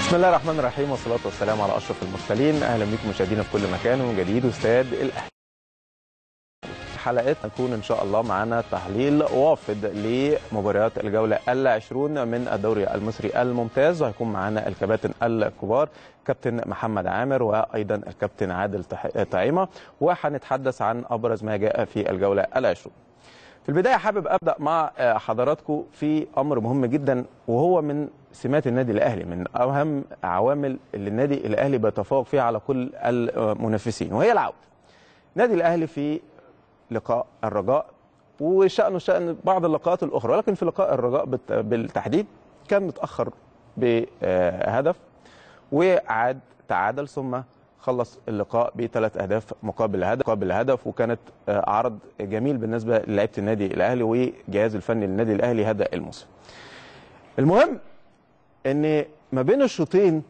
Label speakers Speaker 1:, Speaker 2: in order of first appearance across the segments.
Speaker 1: بسم الله الرحمن الرحيم والصلاة والسلام على أشرف المرسلين أهلا بكم مشاهدينا في كل مكان وجديد واستاد الأهلي حلقات نكون إن شاء الله معنا تحليل وافد لمباريات الجولة العشرون من الدوري المصري الممتاز وهيكون معنا الكباتن الكبار كابتن محمد عامر وأيضا الكابتن عادل طعيمة وهنتحدث عن أبرز ما جاء في الجولة العشرون في البدايه حابب ابدا مع حضراتكم في امر مهم جدا وهو من سمات النادي الاهلي من اهم عوامل اللي النادي الاهلي بيتفوق فيها على كل المنافسين وهي العوده. النادي الاهلي في لقاء الرجاء وشانه شان بعض اللقاءات الاخرى ولكن في لقاء الرجاء بالتحديد كان متاخر بهدف وعاد تعادل ثم خلص اللقاء بثلاث اهداف مقابل هدف مقابل هدف وكانت عرض جميل بالنسبه للعيبه النادي الاهلي والجهاز الفني للنادي الاهلي هذا الموسم. المهم ان ما بين الشوطين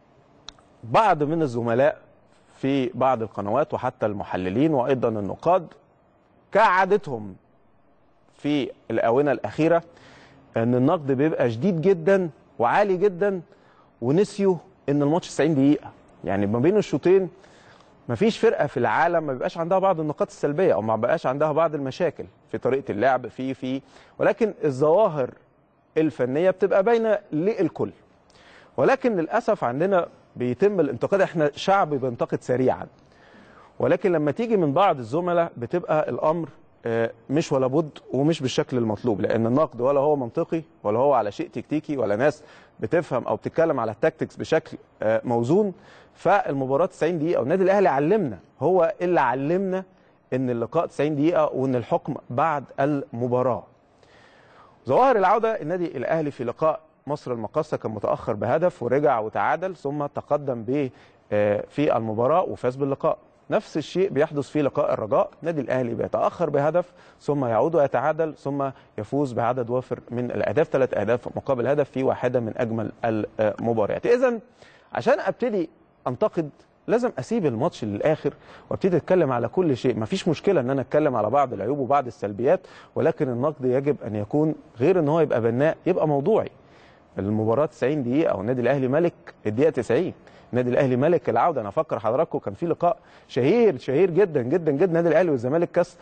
Speaker 1: بعض من الزملاء في بعض القنوات وحتى المحللين وايضا النقاد كعادتهم في الاونه الاخيره ان النقد بيبقى شديد جدا وعالي جدا ونسيوا ان الماتش 90 دقيقه يعني ما بين الشوطين ما فيش فرقه في العالم ما بيبقاش عندها بعض النقاط السلبيه او ما بيبقاش عندها بعض المشاكل في طريقه اللعب في في ولكن الظواهر الفنيه بتبقى باينه للكل ولكن للاسف عندنا بيتم الانتقاد احنا شعب بينتقد سريعا ولكن لما تيجي من بعض الزملاء بتبقى الامر مش ولا بد ومش بالشكل المطلوب لان النقد ولا هو منطقي ولا هو على شيء تكتيكي ولا ناس بتفهم او بتتكلم على التاكتكس بشكل موزون فالمباراه 90 دقيقه والنادي الاهلي علمنا هو اللي علمنا ان اللقاء 90 دقيقه وان الحكم بعد المباراه ظواهر العوده النادي الاهلي في لقاء مصر المقاصه كان متاخر بهدف ورجع وتعادل ثم تقدم ب في المباراه وفاز باللقاء نفس الشيء بيحدث في لقاء الرجاء النادي الاهلي بيتاخر بهدف ثم يعود ويتعادل ثم يفوز بعدد وافر من الاهداف ثلاث اهداف مقابل هدف في واحده من اجمل المباريات اذا عشان ابتدي انتقد لازم اسيب الماتش للاخر وابتدي اتكلم على كل شيء مفيش مشكله ان انا اتكلم على بعض العيوب وبعض السلبيات ولكن النقد يجب ان يكون غير ان هو يبقى بناء يبقى موضوعي المباراه 90 دقيقه والنادي الاهلي ملك الدقيقه 90 النادي الاهلي ملك العوده انا افكر حضراتكم كان في لقاء شهير شهير جدا جدا جدا النادي الاهلي والزمالك كاس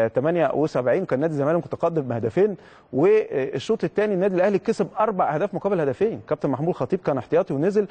Speaker 1: 78 كان نادي الزمالك متقدم بهدفين والشوط الثاني النادي الاهلي كسب اربع اهداف مقابل هدفين كابتن محمود خطيب كان احتياطي ونزل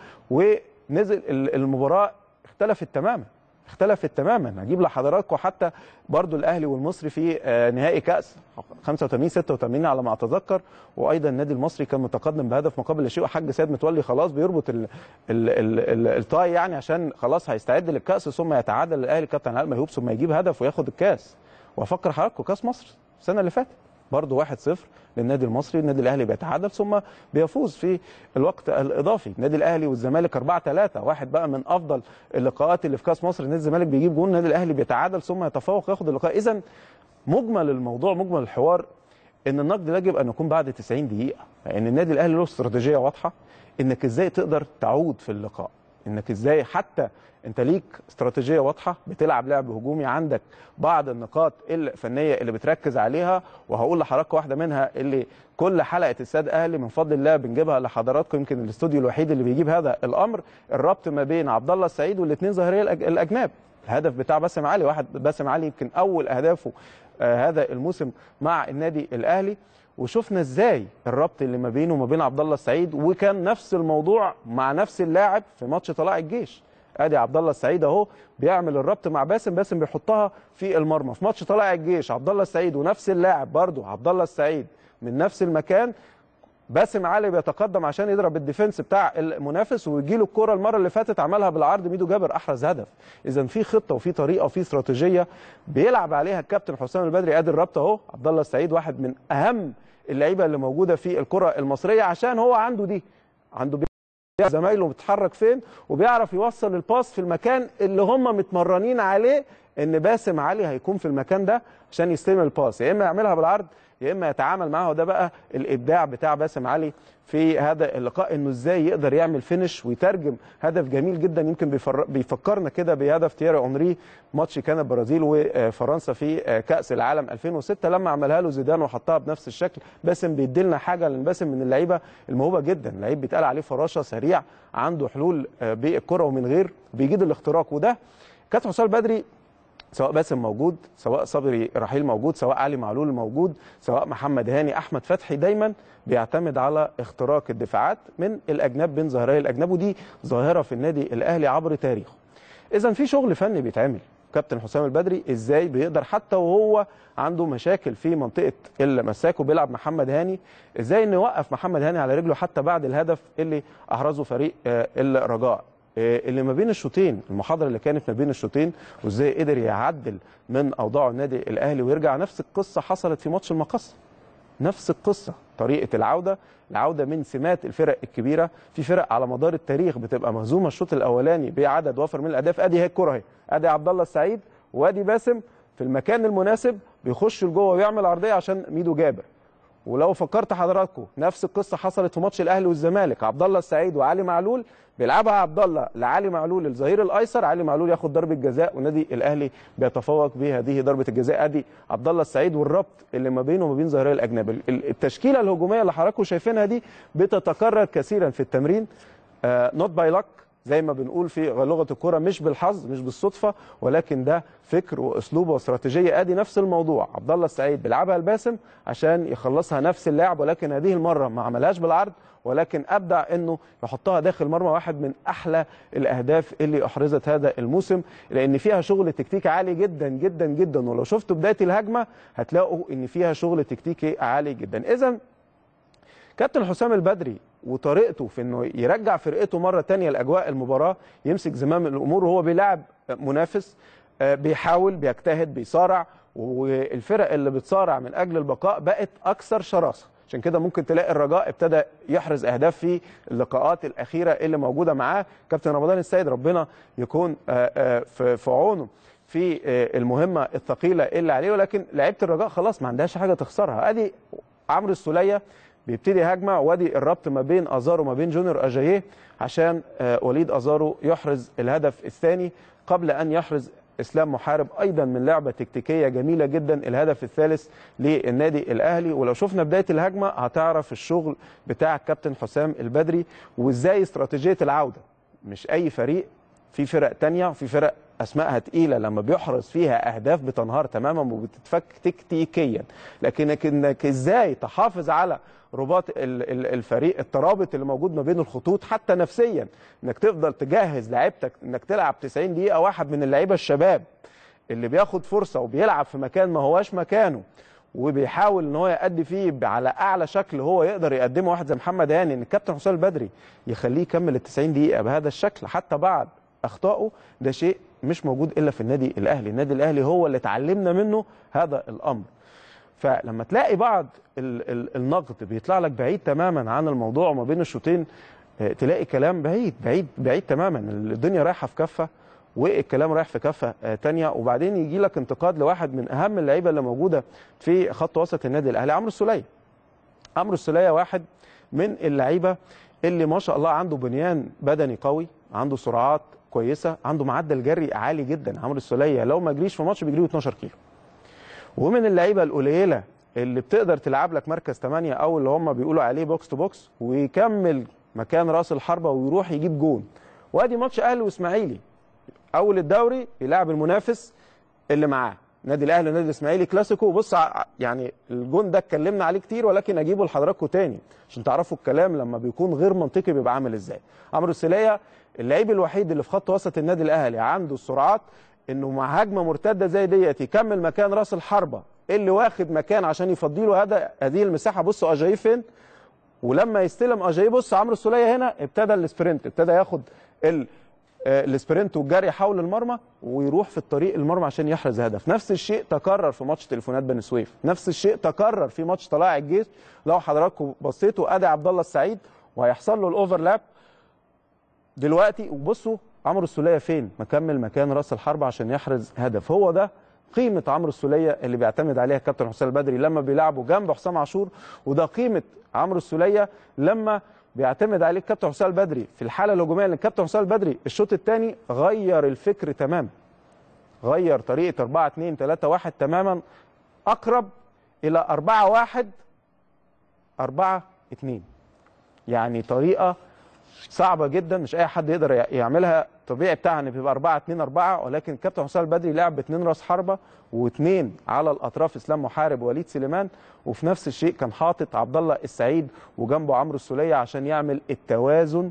Speaker 1: ونزل المباراه اختلفت تماما اختلفت تماما هجيب لحضراتكم حتى برضو الاهلي والمصري في نهائي كاس 85 86 على ما اتذكر وايضا النادي المصري كان متقدم بهدف مقابل لا شيء وحاج سيد متولي خلاص بيربط ال ال ال الطاي يعني عشان خلاص هيستعد للكاس ثم يتعادل الاهلي كابتن علي ميهوب ثم يجيب هدف وياخد الكاس وافكر حضراتكم كاس مصر السنه اللي فاتت برضه 1-0 للنادي المصري النادي الاهلي بيتعادل ثم بيفوز في الوقت الاضافي النادي الاهلي والزمالك 4 3 واحد بقى من افضل اللقاءات اللي في كاس مصر النادي الزمالك بيجيب جول النادي الاهلي بيتعادل ثم يتفوق ياخد اللقاء اذا مجمل الموضوع مجمل الحوار ان النقد يجب ان يكون بعد 90 دقيقه لان النادي الاهلي له استراتيجيه واضحه انك ازاي تقدر تعود في اللقاء انك ازاي حتى انت ليك استراتيجيه واضحه بتلعب لعب هجومي عندك بعض النقاط الفنيه اللي بتركز عليها وهقول لحضراتكم واحده منها اللي كل حلقه استاد اهلي من فضل الله بنجيبها لحضراتكم يمكن الاستوديو الوحيد اللي بيجيب هذا الامر الربط ما بين عبد الله السعيد والاثنين ظاهريه الاجناب الهدف بتاع باسم علي واحد باسم علي يمكن اول اهدافه آه هذا الموسم مع النادي الاهلي وشفنا ازاي الربط اللي ما بينه وما بين عبد الله السعيد وكان نفس الموضوع مع نفس اللاعب في ماتش طلائع الجيش ادي عبد الله السعيد اهو بيعمل الربط مع باسم باسم بيحطها في المرمى في ماتش طلائع الجيش عبد الله السعيد ونفس اللاعب برضه عبد الله السعيد من نفس المكان باسم علي بيتقدم عشان يضرب الديفنس بتاع المنافس ويجي له الكره المره اللي فاتت عملها بالعرض ميدو جابر احرز هدف اذا في خطه وفي طريقه وفي استراتيجيه بيلعب عليها الكابتن حسام البدري ادي الربط اهو عبد الله السعيد واحد من اهم اللعيبه اللي موجوده في الكره المصريه عشان هو عنده دي عنده زمايله بيتحرك فين وبيعرف يوصل الباس في المكان اللي هم متمرنين عليه ان باسم علي هيكون في المكان ده عشان يستلم الباس يا اما يعملها بالعرض يا اما يتعامل معاها وده بقى الابداع بتاع باسم علي في هذا اللقاء انه ازاي يقدر يعمل فينش ويترجم هدف جميل جدا يمكن بيفر... بيفكرنا كده بهدف تياري اونري ماتش كان البرازيل وفرنسا في كاس العالم 2006 لما عملها له زيدان وحطها بنفس الشكل باسم بيدي لنا حاجه لان باسم من اللعيبه الموهوبه جدا لعيب بيتقال عليه فراشه سريع عنده حلول بالكره ومن غير بيجيد الاختراق وده كابتن حسام البدري سواء باسم موجود سواء صبري رحيل موجود سواء علي معلول موجود سواء محمد هاني احمد فتحي دايما بيعتمد على اختراق الدفاعات من الاجناب بين ظهري الاجناب ودي ظاهره في النادي الاهلي عبر تاريخه اذا في شغل فني بيتعمل كابتن حسام البدري ازاي بيقدر حتى وهو عنده مشاكل في منطقه المساك وبيلعب محمد هاني ازاي انه يوقف محمد هاني على رجله حتى بعد الهدف اللي احرزه فريق الرجاء اللي ما بين الشوطين المحاضره اللي كانت ما بين الشوطين وازاي قدر يعدل من اوضاع النادي الاهلي ويرجع نفس القصه حصلت في ماتش المقص نفس القصه طريقه العوده العوده من سمات الفرق الكبيره في فرق على مدار التاريخ بتبقى مهزومه الشوط الاولاني بعدد وافر من الاهداف ادي هي الكره اهي ادي عبد الله السعيد وادي باسم في المكان المناسب بيخش لجوه ويعمل عرضيه عشان ميدو جابر ولو فكرت حضراتكم نفس القصه حصلت في ماتش الاهلي والزمالك عبد الله السعيد وعلي معلول بيلعبها عبد الله لعلي معلول الظهير الايسر علي معلول ياخد ضربه جزاء والنادي الاهلي بيتفوق بهذه ضربه الجزاء ادي عبد الله السعيد والربط اللي ما بينه وما بين ظهير الاجنبي التشكيله الهجوميه اللي حضراتكم شايفينها دي بتتكرر كثيرا في التمرين نوت باي لك زي ما بنقول في لغه الكوره مش بالحظ مش بالصدفه ولكن ده فكر واسلوب واستراتيجيه ادي نفس الموضوع عبد الله السعيد بيلعبها لباسم عشان يخلصها نفس اللاعب ولكن هذه المره ما عملهاش بالعرض ولكن ابدع انه يحطها داخل مرمى واحد من احلى الاهداف اللي احرزت هذا الموسم لان فيها شغل تكتيكي عالي جدا جدا جدا ولو شفتوا بدايه الهجمه هتلاقوا ان فيها شغل تكتيكي عالي جدا اذا كابتن حسام البدري وطريقته في انه يرجع فرقته مره تانية لاجواء المباراه يمسك زمام الامور وهو بيلاعب منافس بيحاول بيجتهد بيصارع والفرق اللي بتصارع من اجل البقاء بقت اكثر شراسه عشان كده ممكن تلاقي الرجاء ابتدى يحرز اهداف في اللقاءات الاخيره اللي موجوده معاه كابتن رمضان السيد ربنا يكون في عونه في المهمه الثقيله اللي عليه ولكن لعيبه الرجاء خلاص ما عندهاش حاجه تخسرها ادي عمرو السوليه بيبتدي هجمه وادي الربط ما بين ازارو وما بين جونيور اجاييه عشان وليد ازارو يحرز الهدف الثاني قبل ان يحرز اسلام محارب ايضا من لعبه تكتيكيه جميله جدا الهدف الثالث للنادي الاهلي ولو شفنا بدايه الهجمه هتعرف الشغل بتاع الكابتن حسام البدري وازاي استراتيجيه العوده مش اي فريق في فرق تانية وفي فرق اسمائها تقيله لما بيحرز فيها اهداف بتنهار تماما وبتتفك تكتيكيا لكن انك ازاي تحافظ على رباط الفريق الترابط اللي موجود ما بين الخطوط حتى نفسيا انك تفضل تجهز لعيبتك انك تلعب 90 دقيقه واحد من اللعيبه الشباب اللي بياخد فرصه وبيلعب في مكان ما هواش مكانه وبيحاول ان هو يأدي فيه على اعلى شكل هو يقدر يقدمه واحد زي محمد هاني ان الكابتن حسام البدري يخليه يكمل ال 90 دقيقه بهذا الشكل حتى بعد اخطائه ده شيء مش موجود الا في النادي الاهلي النادي الاهلي هو اللي اتعلمنا منه هذا الامر فلما تلاقي بعض ال ال النقد بيطلع لك بعيد تماما عن الموضوع وما بين الشوطين تلاقي كلام بعيد بعيد بعيد تماما الدنيا رايحه في كفه والكلام رايح في كفه تانية وبعدين يجي لك انتقاد لواحد من اهم اللعيبه اللي موجوده في خط وسط النادي الاهلي عمرو السوليه عمرو السوليه واحد من اللعيبه اللي ما شاء الله عنده بنيان بدني قوي عنده سرعات كويسه عنده معدل جري عالي جدا عمرو السوليه لو ما جريش في ماتش بيجري 12 كيلو ومن اللعيبه القليله اللي بتقدر تلعب لك مركز 8 او اللي هم بيقولوا عليه بوكس تو بوكس ويكمل مكان راس الحربه ويروح يجيب جون وادي ماتش اهلي واسماعيلي اول الدوري يلعب المنافس اللي معاه نادي الاهلي ونادي الاسماعيلي كلاسيكو بص يعني الجون ده اتكلمنا عليه كتير ولكن اجيبه لحضراتكم تاني عشان تعرفوا الكلام لما بيكون غير منطقي بيبقى عامل ازاي عمرو السليه اللعيب الوحيد اللي في خط وسط النادي الاهلي عنده السرعات انه مع هجمه مرتده زي ديت يكمل مكان راس الحربه اللي واخد مكان عشان يفضي له هذا هذه المساحه بصوا اجاي فين ولما يستلم اجاي بص عمرو السوليه هنا ابتدى السبرنت ابتدى ياخد ال السبرنت والجري حول المرمى ويروح في الطريق المرمى عشان يحرز هدف نفس الشيء تكرر في ماتش تليفونات بني سويف نفس الشيء تكرر في ماتش طلائع الجيش لو حضراتكم بصيتوا ادي عبد الله السعيد وهيحصل له الاوفرلاب دلوقتي وبصوا عمرو السوليه فين مكمل مكان راس الحربة عشان يحرز هدف هو ده قيمه عمرو السوليه اللي بيعتمد عليها الكابتن حسام البدري لما بيلعبوا جنب حسام عاشور وده قيمه عمرو السوليه لما بيعتمد عليه الكابتن حسام البدري في الحاله الهجوميه لان الكابتن حسام البدري الشوط الثاني غير الفكر تماما غير طريقه 4 2 3 1 تماما اقرب الى 4 1 4 2 يعني طريقه صعبه جدا مش اي حد يقدر يعملها الطبيعي بتاعها ان بيبقى 4 2 4 ولكن الكابتن حسام البدري لعب باثنين راس حربه واثنين على الاطراف اسلام محارب ووليد سليمان وفي نفس الشيء كان حاطط عبد الله السعيد وجنبه عمرو السوليه عشان يعمل التوازن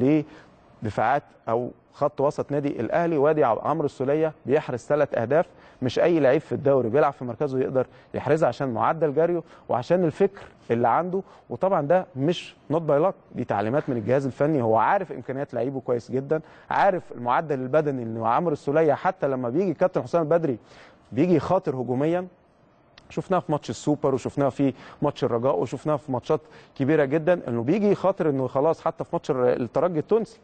Speaker 1: لدفاعات او خط وسط نادي الاهلي وادي عمرو السوليه بيحرز ثلاث اهداف مش اي لعيب في الدوري بيلعب في مركزه يقدر يحرزها عشان معدل جريه وعشان الفكر اللي عنده وطبعا ده مش نوت باي لك دي تعليمات من الجهاز الفني هو عارف امكانيات لعيبه كويس جدا عارف المعدل البدني ان عمرو السوليه حتى لما بيجي كابتن حسام البدري بيجي خاطر هجوميا شفناها في ماتش السوبر وشفناها في ماتش الرجاء وشفناها في ماتشات كبيره جدا انه بيجي يخاطر انه خلاص حتى في ماتش الترجي التونسي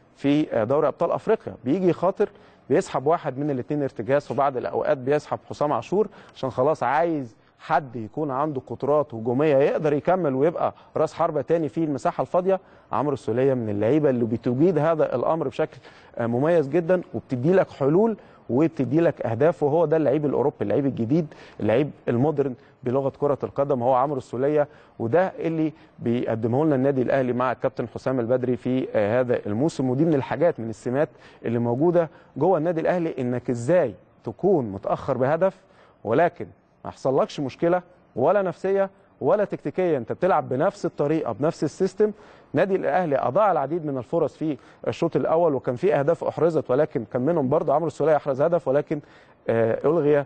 Speaker 1: في دوري ابطال افريقيا بيجي خاطر بيسحب واحد من الاثنين ارتجاز وبعض الاوقات بيسحب حسام عاشور عشان خلاص عايز حد يكون عنده قدرات هجوميه يقدر يكمل ويبقى راس حربه تاني في المساحه الفاضيه عمرو السوليه من اللعيبه اللي بتجيد هذا الامر بشكل مميز جدا وبتدي لك حلول وبتدي لك اهداف وهو ده اللعيب الاوروبي اللعيب الجديد اللعيب المودرن بلغه كره القدم هو عمرو السوليه وده اللي بيقدمه لنا النادي الاهلي مع الكابتن حسام البدري في هذا الموسم ودي من الحاجات من السمات اللي موجوده جوه النادي الاهلي انك ازاي تكون متاخر بهدف ولكن ما يحصلكش مشكله ولا نفسيه ولا تكتيكيه انت بتلعب بنفس الطريقه بنفس السيستم نادي الاهلي اضاع العديد من الفرص في الشوط الاول وكان في اهداف احرزت ولكن كان منهم برضه عمرو السوليه احرز هدف ولكن الغي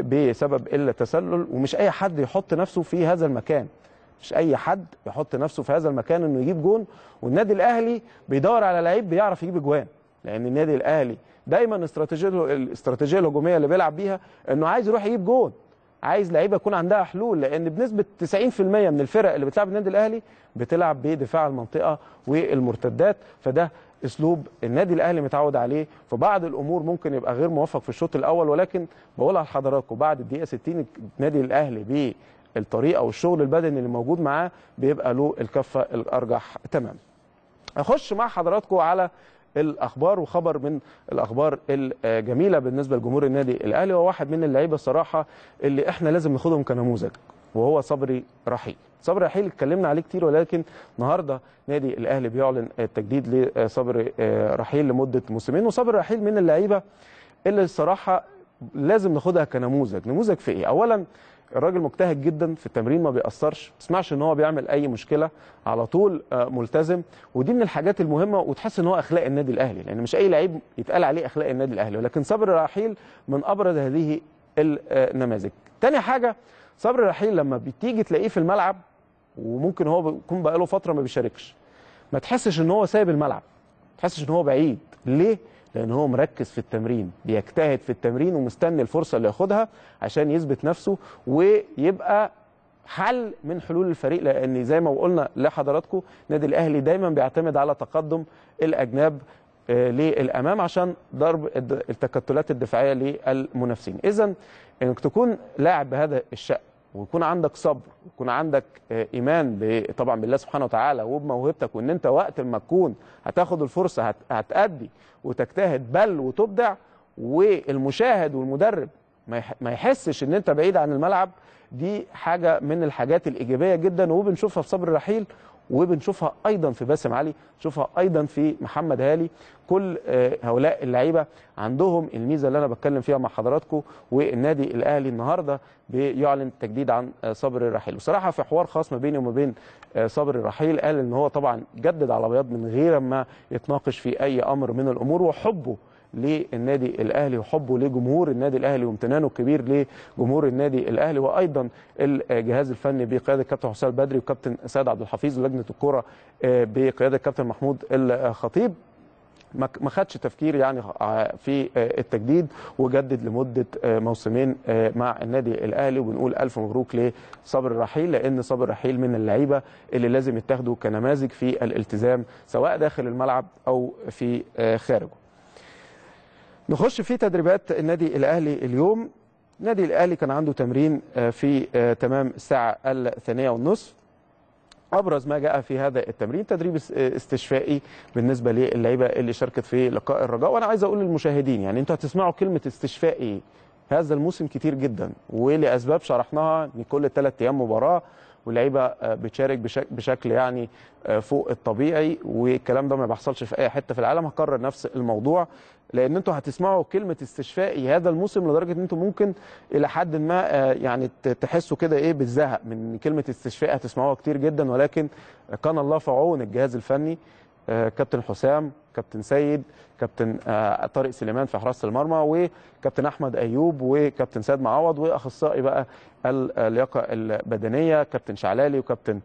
Speaker 1: بسبب التسلل ومش اي حد يحط نفسه في هذا المكان مش اي حد يحط نفسه في هذا المكان انه يجيب جون والنادي الاهلي بيدور على لعيب بيعرف يجيب اجوان لان النادي الاهلي دايما استراتيجيه الاستراتيجيه الهجوميه اللي بيلعب بيها انه عايز يروح يجيب جون عايز لعيبه يكون عندها حلول لان بنسبه 90% من الفرق اللي بتلعب النادي الاهلي بتلعب بدفاع المنطقه والمرتدات فده اسلوب النادي الاهلي متعود عليه فبعض الامور ممكن يبقى غير موفق في الشوط الاول ولكن بقولها لحضراتكم بعد الدقيقه 60 النادي الاهلي بالطريقه والشغل البدني اللي موجود معاه بيبقى له الكفه الارجح تماما. اخش مع حضراتكم على الاخبار وخبر من الاخبار الجميله بالنسبه لجمهور النادي الاهلي وواحد من اللعيبه الصراحه اللي احنا لازم ناخدهم كنموذج وهو صبري رحيل صبري رحيل اتكلمنا عليه كتير ولكن النهارده نادي الاهلي بيعلن التجديد لصبري رحيل لمده موسمين وصبري رحيل من اللعيبه اللي الصراحه لازم ناخدها كنموذج نموذج في ايه اولا الراجل مجتهد جدا في التمرين ما بيأثرش ما تسمعش ان هو بيعمل اي مشكله على طول ملتزم ودي من الحاجات المهمه وتحس ان هو اخلاق النادي الاهلي لان مش اي لعيب يتقال عليه اخلاق النادي الاهلي ولكن صبري رحيل من ابرز هذه النماذج تاني حاجه صبري رحيل لما بتيجي تلاقيه في الملعب وممكن هو بيكون بقاله فتره ما بيشاركش ما تحسش ان هو سايب الملعب ما تحسش ان هو بعيد ليه لان هو مركز في التمرين بيجتهد في التمرين ومستني الفرصه اللي ياخدها عشان يثبت نفسه ويبقى حل من حلول الفريق لان زي ما قلنا لحضراتكم النادي الاهلي دايما بيعتمد على تقدم الاجناب للامام عشان ضرب التكتلات الدفاعيه للمنافسين اذا انك تكون لاعب بهذا الشأن ويكون عندك صبر ويكون عندك ايمان طبعا بالله سبحانه وتعالى وبموهبتك وان انت وقت ما تكون هتاخد الفرصه هتأدي وتجتهد بل وتبدع والمشاهد والمدرب ما يحسش ان انت بعيد عن الملعب دي حاجه من الحاجات الايجابيه جدا وبنشوفها في صبر الرحيل وبنشوفها ايضا في باسم علي نشوفها ايضا في محمد هالي كل هؤلاء اللعيبه عندهم الميزه اللي انا بتكلم فيها مع حضراتكم والنادي الاهلي النهارده بيعلن تجديد عن صبر الرحيل وصراحه في حوار خاص ما بيني وما بين صبر الرحيل قال ان هو طبعا جدد على بياض من غير ما يتناقش في اي امر من الامور وحبه للنادي الاهلي وحبه لجمهور النادي الاهلي وامتنانه الكبير لجمهور النادي الاهلي وايضا الجهاز الفني بقياده الكابتن حسام البدري وكابتن سيد عبد الحفيظ ولجنه الكره بقياده الكابتن محمود الخطيب ما خدش تفكير يعني في التجديد وجدد لمده موسمين مع النادي الاهلي وبنقول الف مبروك لصبر الرحيل لان صبر الرحيل من اللعيبه اللي لازم يتاخدوا كنماذج في الالتزام سواء داخل الملعب او في خارجه. نخش في تدريبات النادي الاهلي اليوم النادي الاهلي كان عنده تمرين آه، في آه، تمام الساعه الثانيه والنصف ابرز ما جاء في هذا التمرين تدريب اس- استشفائي بالنسبه للعيبه اللي شاركت في لقاء الرجاء وانا عايز اقول للمشاهدين يعني انتوا هتسمعوا كلمه استشفائي هذا الموسم كتير جدا ولاسباب شرحناها ان كل ثلاث ايام مباراه واللعيبه آه، بتشارك بشك- بشكل يعني آه، فوق الطبيعي والكلام ده ما بيحصلش في اي حته في العالم هكرر نفس الموضوع لان انتوا هتسمعوا كلمه استشفائي هذا الموسم لدرجه ان انتوا ممكن الى حد ما آه، يعني ت- تحسوا كده ايه بالزهق من كلمه استشفاء هتسمعوها كتير جدا ولكن كان الله في عون الجهاز الفني آه، كابتن حسام كابتن سيد كابتن آه، طارق سليمان في حراسه المرمى وكابتن احمد ايوب وكابتن سيد معوض واخصائي بقى اللياقه البدنيه كابتن شعلالي وكابتن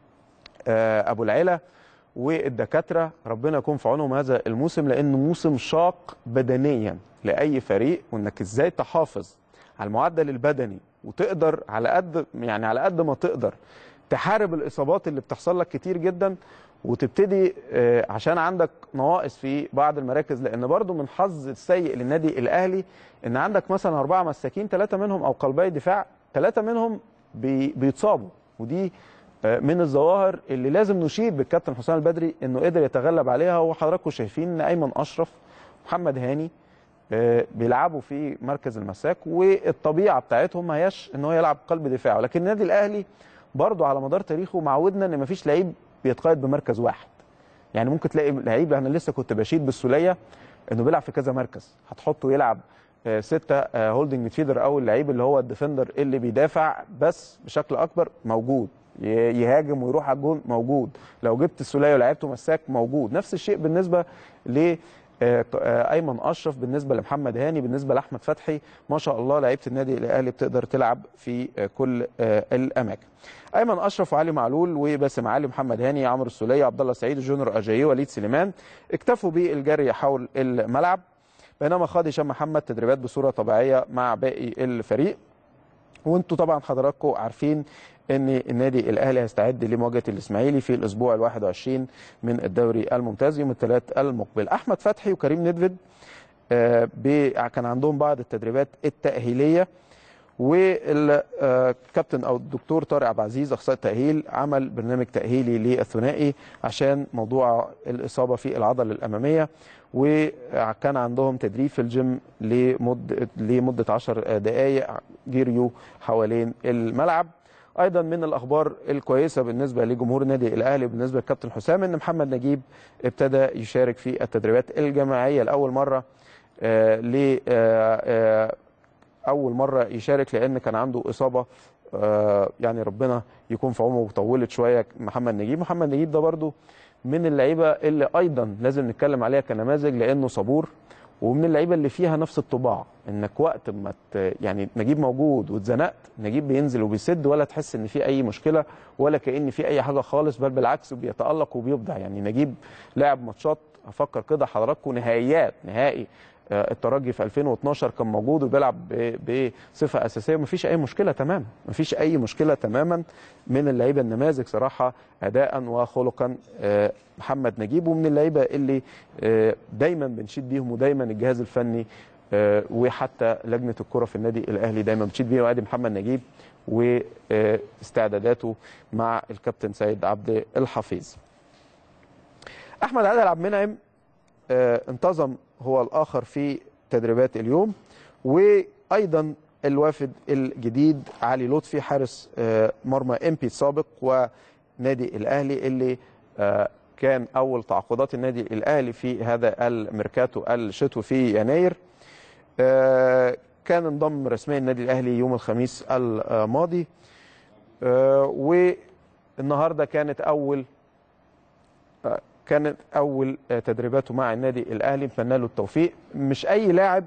Speaker 1: آه، ابو العلا والدكاتره ربنا يكون في عونهم هذا الموسم لانه موسم شاق بدنيا لاي فريق وانك ازاي تحافظ على المعدل البدني وتقدر على قد يعني على قد ما تقدر تحارب الاصابات اللي بتحصل لك كتير جدا وتبتدي آه، عشان عندك نواقص في بعض المراكز لان برضو من حظ السيء للنادي الاهلي ان عندك مثلا اربعه مساكين ثلاثه منهم او قلبي دفاع ثلاثه منهم بي- بيتصابوا ودي آه، من الظواهر اللي لازم نشيد بالكابتن حسام البدري انه قدر يتغلب عليها وحضراتكم شايفين ان ايمن اشرف محمد هاني آه، بيلعبوا في مركز المساك والطبيعه بتاعتهم ما هياش ان هو يلعب قلب دفاع ولكن النادي الاهلي برضه على مدار تاريخه معودنا ان مفيش لعيب بيتقيد بمركز واحد يعني ممكن تلاقي لعيب انا لسه كنت بشيد بالسوليه انه بيلعب في كذا مركز هتحطه يلعب آه، ستة آه، هولدنج ميدفيلدر او اللعيب اللي هو الديفندر اللي بيدافع بس بشكل اكبر موجود ي- يهاجم ويروح على الجون موجود لو جبت السوليه ولعبته مساك موجود نفس الشيء بالنسبه ل آه، آه، ايمن اشرف بالنسبه لمحمد هاني بالنسبه لاحمد فتحي ما شاء الله لعيبه النادي الاهلي بتقدر تلعب في آه، كل آه، الاماكن ايمن اشرف وعلي معلول وباسم علي محمد هاني عمرو السوليه عبد الله سعيد جونر اجاييه وليد سليمان اكتفوا بالجري حول الملعب بينما خاض هشام محمد تدريبات بصوره طبيعيه مع باقي الفريق وانتوا طبعا حضراتكم عارفين ان النادي الاهلي هيستعد لمواجهه الاسماعيلي في الاسبوع ال 21 من الدوري الممتاز يوم الثلاث المقبل احمد فتحي وكريم ندفد آه، بي- كان عندهم بعض التدريبات التاهيليه والكابتن او الدكتور طارق عبد العزيز اخصائي التاهيل عمل برنامج تاهيلي للثنائي عشان موضوع الاصابه في العضله الاماميه وكان عندهم تدريب في الجيم لمده لمده 10 دقائق جريوا حوالين الملعب ايضا من الاخبار الكويسه بالنسبه لجمهور النادي الاهلي بالنسبه للكابتن حسام ان محمد نجيب ابتدى يشارك في التدريبات الجماعيه لاول مره آه ل آه آه اول مره يشارك لان كان عنده اصابه آه يعني ربنا يكون في عمره وطولت شويه محمد نجيب محمد نجيب ده برده من اللعيبه اللي ايضا لازم نتكلم عليها كنماذج لانه صبور ومن اللعيبه اللي فيها نفس الطباع انك وقت ما ت- يعني نجيب موجود واتزنقت نجيب بينزل وبيسد ولا تحس ان في اي مشكله ولا كان في اي حاجه خالص بل بالعكس بيتالق وبيبدع يعني نجيب لعب ماتشات افكر كده حضراتكم نهائيات نهائي آه، الترجي في 2012 كان موجود وبيلعب ب- بصفه اساسيه ومفيش اي مشكله تماما مفيش اي مشكله تماما من اللعيبه النماذج صراحه اداء وخلقا آه، محمد نجيب ومن اللعيبه اللي آه، دايما بنشيد بيهم ودايما الجهاز الفني آه، وحتى لجنه الكره في النادي الاهلي دايما بتشيد بيه وادي محمد نجيب واستعداداته مع الكابتن سيد عبد الحفيظ. احمد عادل عبد المنعم آه، انتظم هو الاخر في تدريبات اليوم وايضا الوافد الجديد علي لطفي حارس آه، مرمى ام بي السابق ونادي الاهلي اللي آه، كان اول تعاقدات النادي الاهلي في هذا الميركاتو الشتوي في يناير آه، كان انضم رسميا النادي الاهلي يوم الخميس الماضي آه، والنهارده كانت اول آه، كانت اول آه، تدريباته مع النادي الاهلي نتمنى له التوفيق مش اي لاعب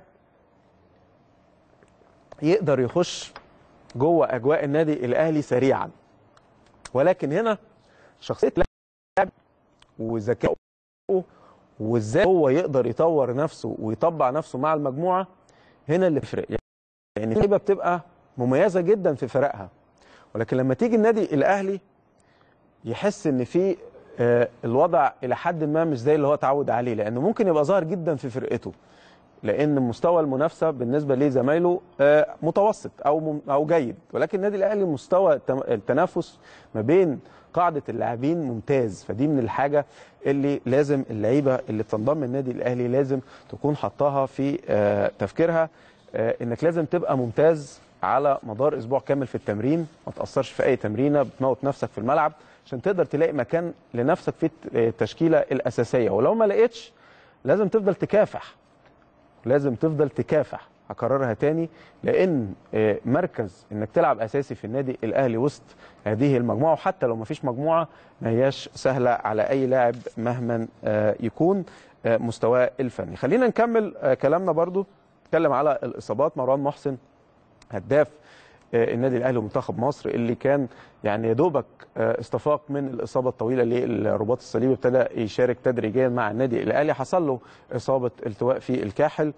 Speaker 1: يقدر يخش جوه اجواء النادي الاهلي سريعا ولكن هنا شخصيه لاعب وذكائه وازاي هو يقدر يطور نفسه ويطبع نفسه مع المجموعه هنا اللي بيفرق يعني اللعيبه بتبقى مميزه جدا في فرقها ولكن لما تيجي النادي الاهلي يحس ان في آه، الوضع الى حد ما مش زي اللي هو اتعود عليه لانه ممكن يبقى ظاهر جدا في فرقته لان مستوى المنافسه بالنسبه لزمايله آه، متوسط او مم- او جيد ولكن النادي الاهلي مستوى التم- التنافس ما بين قاعده اللاعبين ممتاز فدي من الحاجه اللي لازم اللعيبه اللي بتنضم النادي الاهلي لازم تكون حطاها في آه، تفكيرها آه، انك لازم تبقى ممتاز على مدار اسبوع كامل في التمرين ما تاثرش في اي تمرينه بتموت نفسك في الملعب عشان تقدر تلاقي مكان لنفسك في الت- التشكيله الاساسيه ولو ما لقيتش لازم تفضل تكافح لازم تفضل تكافح هكررها تاني لان آه، مركز انك تلعب اساسي في النادي الاهلي وسط هذه المجموعه وحتى لو ما فيش مجموعه ما هياش سهله على اي لاعب مهما آه، يكون آه، مستواه الفني خلينا نكمل آه، كلامنا برضو نتكلم على الاصابات مروان محسن هداف آه، النادي الاهلي ومنتخب مصر اللي كان يعني يا دوبك آه، استفاق من الاصابه الطويله للرباط الصليبي ابتدى يشارك تدريجيا مع النادي الاهلي حصل له اصابه التواء في الكاحل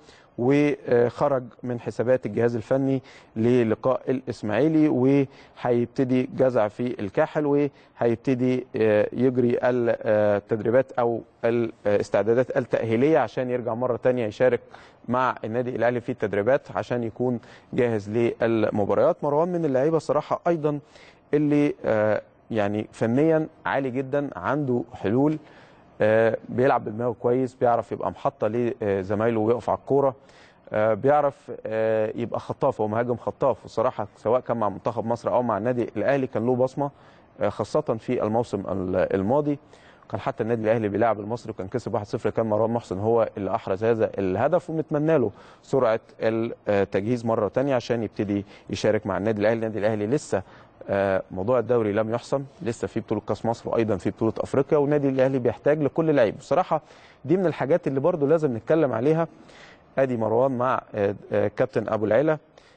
Speaker 1: وخرج من حسابات الجهاز الفني للقاء الاسماعيلي وهيبتدي جزع في الكاحل وهيبتدي آه، يجري التدريبات او الاستعدادات التاهيليه عشان يرجع مره تانية يشارك مع النادي الاهلي في التدريبات عشان يكون جاهز للمباريات مروان من اللعيبه الصراحه ايضا اللي آه، يعني فنيا عالي جدا عنده حلول آه، بيلعب بدماغه كويس بيعرف يبقى محطه لزمايله ويقف على الكوره آه، بيعرف آه، يبقى خطاف هو مهاجم خطاف وصراحه سواء كان مع منتخب مصر او مع النادي الاهلي كان له بصمه آه، خاصه في الموسم ال- الماضي كان حتى النادي الاهلي بيلعب المصري وكان كسب 1-0 كان مروان محسن هو اللي احرز هذا الهدف ونتمنى له سرعه التجهيز مره تانية عشان يبتدي يشارك مع النادي الاهلي النادي الاهلي لسه آه، موضوع الدوري لم يحسم لسه في بطوله كاس مصر وايضا في بطوله افريقيا والنادي الاهلي بيحتاج لكل لعيب بصراحه دي من الحاجات اللي برضو لازم نتكلم عليها ادي مروان مع آه، آه، كابتن ابو العيله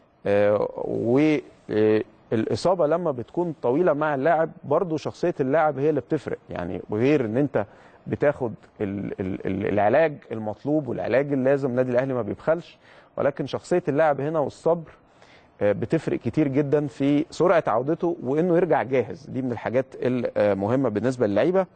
Speaker 1: والاصابه لما بتكون طويله مع اللاعب برضو شخصيه اللاعب هي اللي بتفرق يعني غير ان انت بتاخد ال- ال- ال- العلاج المطلوب والعلاج اللازم النادي الاهلي ما بيبخلش ولكن شخصيه اللاعب هنا والصبر آه، بتفرق كتير جدا في سرعه عودته وانه يرجع جاهز دي من الحاجات المهمه بالنسبه للعيبه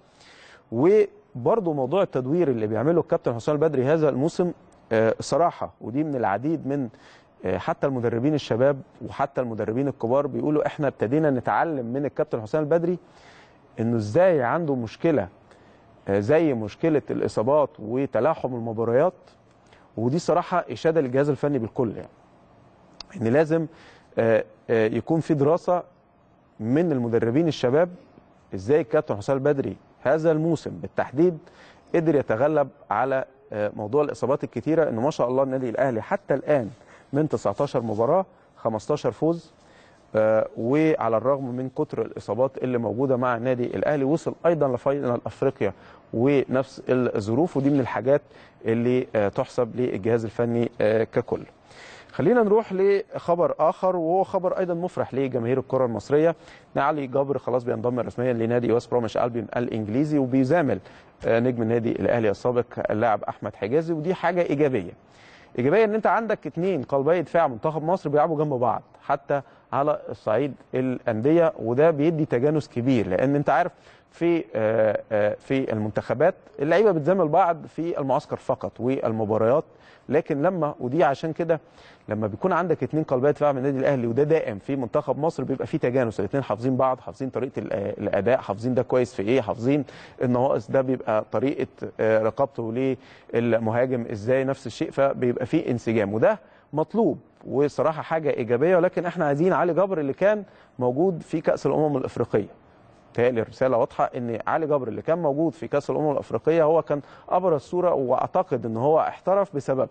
Speaker 1: وبرضه موضوع التدوير اللي بيعمله الكابتن حسام البدري هذا الموسم آه، صراحه ودي من العديد من آه، حتى المدربين الشباب وحتى المدربين الكبار بيقولوا احنا ابتدينا نتعلم من الكابتن حسام البدري انه ازاي عنده مشكله آه، زي مشكله الاصابات وتلاحم المباريات ودي صراحه اشاده للجهاز الفني بالكل يعني ان لازم آه، آه، يكون في دراسه من المدربين الشباب ازاي الكابتن حسام البدري هذا الموسم بالتحديد قدر يتغلب على آه، موضوع الاصابات الكتيره انه ما شاء الله النادي الاهلي حتى الان من 19 مباراه 15 فوز آه، وعلى الرغم من كتر الاصابات اللي موجوده مع النادي الاهلي وصل ايضا لفاينل افريقيا ونفس الظروف ودي من الحاجات اللي آه، تحسب للجهاز الفني آه، ككل. خلينا نروح لخبر اخر وهو خبر ايضا مفرح لجماهير الكره المصريه ان علي جابر خلاص بينضم رسميا لنادي ويست بروميش البيون الانجليزي وبيزامل آه، نجم النادي الاهلي السابق اللاعب احمد حجازي ودي حاجه ايجابيه ايجابيه ان انت عندك اثنين قلبي دفاع منتخب مصر بيلعبوا جنب بعض حتى على الصعيد الانديه وده بيدي تجانس كبير لان انت عارف في آه، آه، في المنتخبات اللعيبه بتزامل بعض في المعسكر فقط والمباريات لكن لما ودي عشان كده لما بيكون عندك اثنين قلبي دفاع من النادي الاهلي وده دائم في منتخب مصر بيبقى في تجانس الاثنين حافظين بعض حافظين طريقه ال- الاداء حافظين ده كويس في ايه حافظين النواقص ده بيبقى طريقه آه، رقابته للمهاجم ازاي نفس الشيء فبيبقى في انسجام وده مطلوب وصراحه حاجه ايجابيه ولكن احنا عايزين علي جبر اللي كان موجود في كاس الامم الافريقيه تهيألي الرساله واضحه ان علي جبر اللي كان موجود في كاس الامم الافريقيه هو كان ابرز صوره واعتقد ان هو احترف بسبب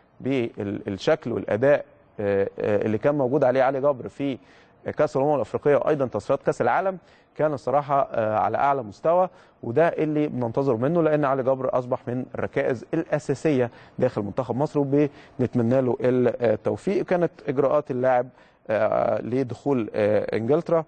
Speaker 1: بالشكل والاداء آه، آه، اللي كان موجود عليه علي جبر في كاس الامم الافريقيه وايضا تصفيات كاس العالم كان الصراحه آه، على اعلى مستوى وده اللي بننتظره منه لان علي جبر اصبح من الركائز الاساسيه داخل منتخب مصر وبنتمنى له التوفيق كانت اجراءات اللاعب آه، لدخول آه، انجلترا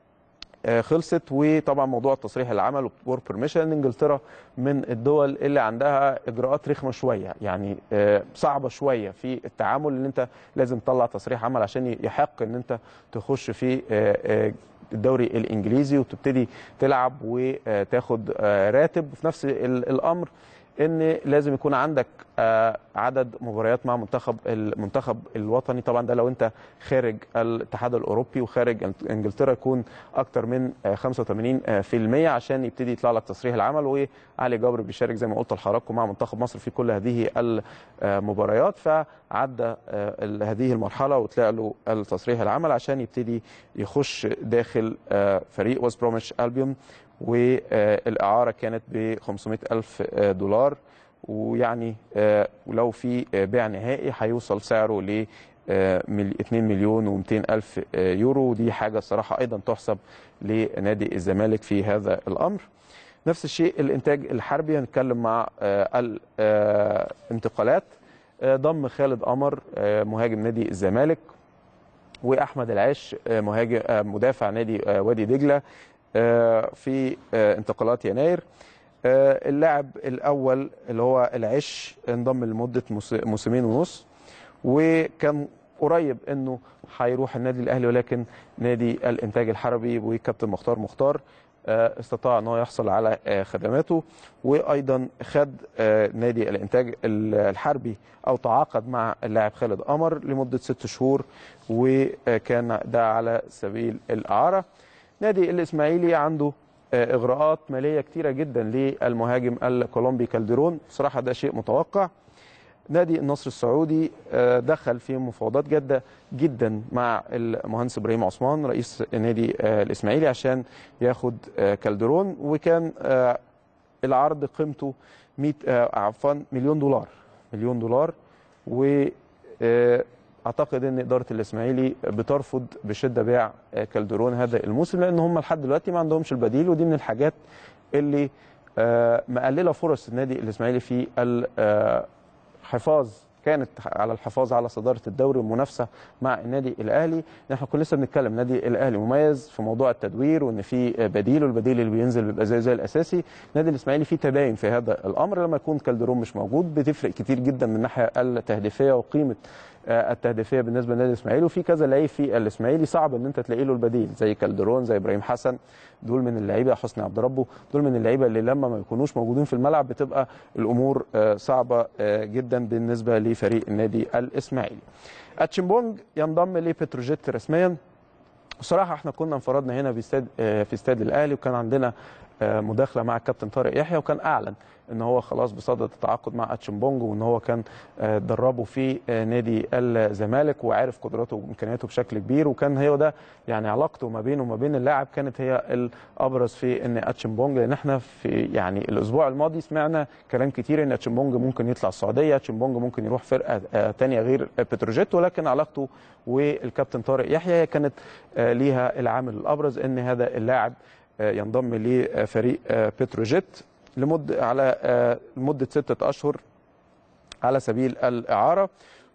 Speaker 1: آه، خلصت وطبعا موضوع التصريح اللي عمله وورك بيرميشن انجلترا من الدول اللي عندها اجراءات رخمه شويه يعني آه، صعبه شويه في التعامل ان انت لازم تطلع تصريح عمل عشان يحق ان انت تخش في آه، آه، الدوري الانجليزي وتبتدي تلعب وتاخد آه، راتب وفي نفس ال- الامر ان لازم يكون عندك آه، عدد مباريات مع منتخب المنتخب الوطني طبعا ده لو انت خارج الاتحاد الاوروبي وخارج انجلترا يكون اكتر من آه، 85% عشان يبتدي يطلع لك تصريح العمل وعلي جبر بيشارك زي ما قلت لحضراتكم مع منتخب مصر في كل هذه المباريات فعدى آه، ال- هذه المرحله وطلع له التصريح العمل عشان يبتدي يخش داخل آه، فريق ويست بروميتش البيون والاعاره كانت ب 500 الف دولار ويعني آه، ولو في آه، بيع نهائي هيوصل سعره ل آه، مل- 2 مليون و200 الف آه، يورو ودي حاجه الصراحه ايضا تحسب لنادي الزمالك في هذا الامر نفس الشيء الانتاج الحربي هنتكلم مع آه، الانتقالات آه، ضم خالد قمر آه، مهاجم نادي الزمالك واحمد العاش آه، مهاجم آه، مدافع نادي آه، وادي دجله آه، في آه، انتقالات يناير آه، اللاعب الاول اللي هو العش انضم لمده موس- موسمين ونص وكان قريب انه هيروح النادي الاهلي ولكن نادي الانتاج الحربي وكابتن مختار مختار آه، استطاع ان هو يحصل على آه، خدماته وايضا خد آه، نادي الانتاج ال- الحربي او تعاقد مع اللاعب خالد قمر لمده ست شهور وكان ده على سبيل الاعاره نادي الاسماعيلي عنده آه، اغراءات ماليه كتيره جدا للمهاجم الكولومبي كالديرون بصراحه ده شيء متوقع نادي النصر السعودي آه، دخل في مفاوضات جاده جدا مع المهندس ابراهيم عثمان رئيس نادي آه، الاسماعيلي عشان ياخد آه، كالديرون وكان آه، العرض قيمته 100 آه، عفوا مليون دولار مليون دولار و آه، اعتقد ان اداره الاسماعيلي بترفض بشده بيع آه، كالدرون هذا الموسم لان هم لحد دلوقتي ما عندهمش البديل ودي من الحاجات اللي آه، مقلله فرص النادي الاسماعيلي في الحفاظ كانت على الحفاظ على صداره الدوري والمنافسه مع النادي الاهلي احنا كنا لسه بنتكلم النادي الاهلي مميز في موضوع التدوير وان في بديل والبديل اللي بينزل بيبقى زي زي الاساسي النادي الاسماعيلي فيه تباين في هذا الامر لما يكون كالدرون مش موجود بتفرق كتير جدا من الناحيه التهديفيه وقيمه آه، التهديفيه بالنسبه للنادي الاسماعيلي وفي كذا لعيب في الاسماعيلي صعب ان انت تلاقي له البديل زي كالدرون زي ابراهيم حسن دول من اللعيبه حسني عبد ربه دول من اللعيبه اللي لما ما يكونوش موجودين في الملعب بتبقى الامور آه، صعبه آه، جدا بالنسبه لفريق النادي الاسماعيلي. اتشمبونج ينضم لبتروجيت رسميا بصراحه احنا كنا انفردنا هنا في استاد آه، في استاد الاهلي وكان عندنا آه، مداخله مع الكابتن طارق يحيى وكان اعلن ان هو خلاص بصدد التعاقد مع اتشمبونج وان هو كان آه، دربه في آه، نادي الزمالك وعارف قدراته وامكانياته بشكل كبير وكان هي ده يعني علاقته ما بينه وما بين اللاعب كانت هي الابرز في ان اتشمبونج لان احنا في يعني الاسبوع الماضي سمعنا كلام كتير ان اتشمبونج ممكن يطلع السعوديه اتشمبونج ممكن يروح فرقه آه، تانية غير بتروجيت ولكن علاقته والكابتن طارق يحيى هي كانت آه، ليها العامل الابرز ان هذا اللاعب آه، ينضم لفريق آه، بتروجيت لمده على آه، لمده سته اشهر على سبيل الاعاره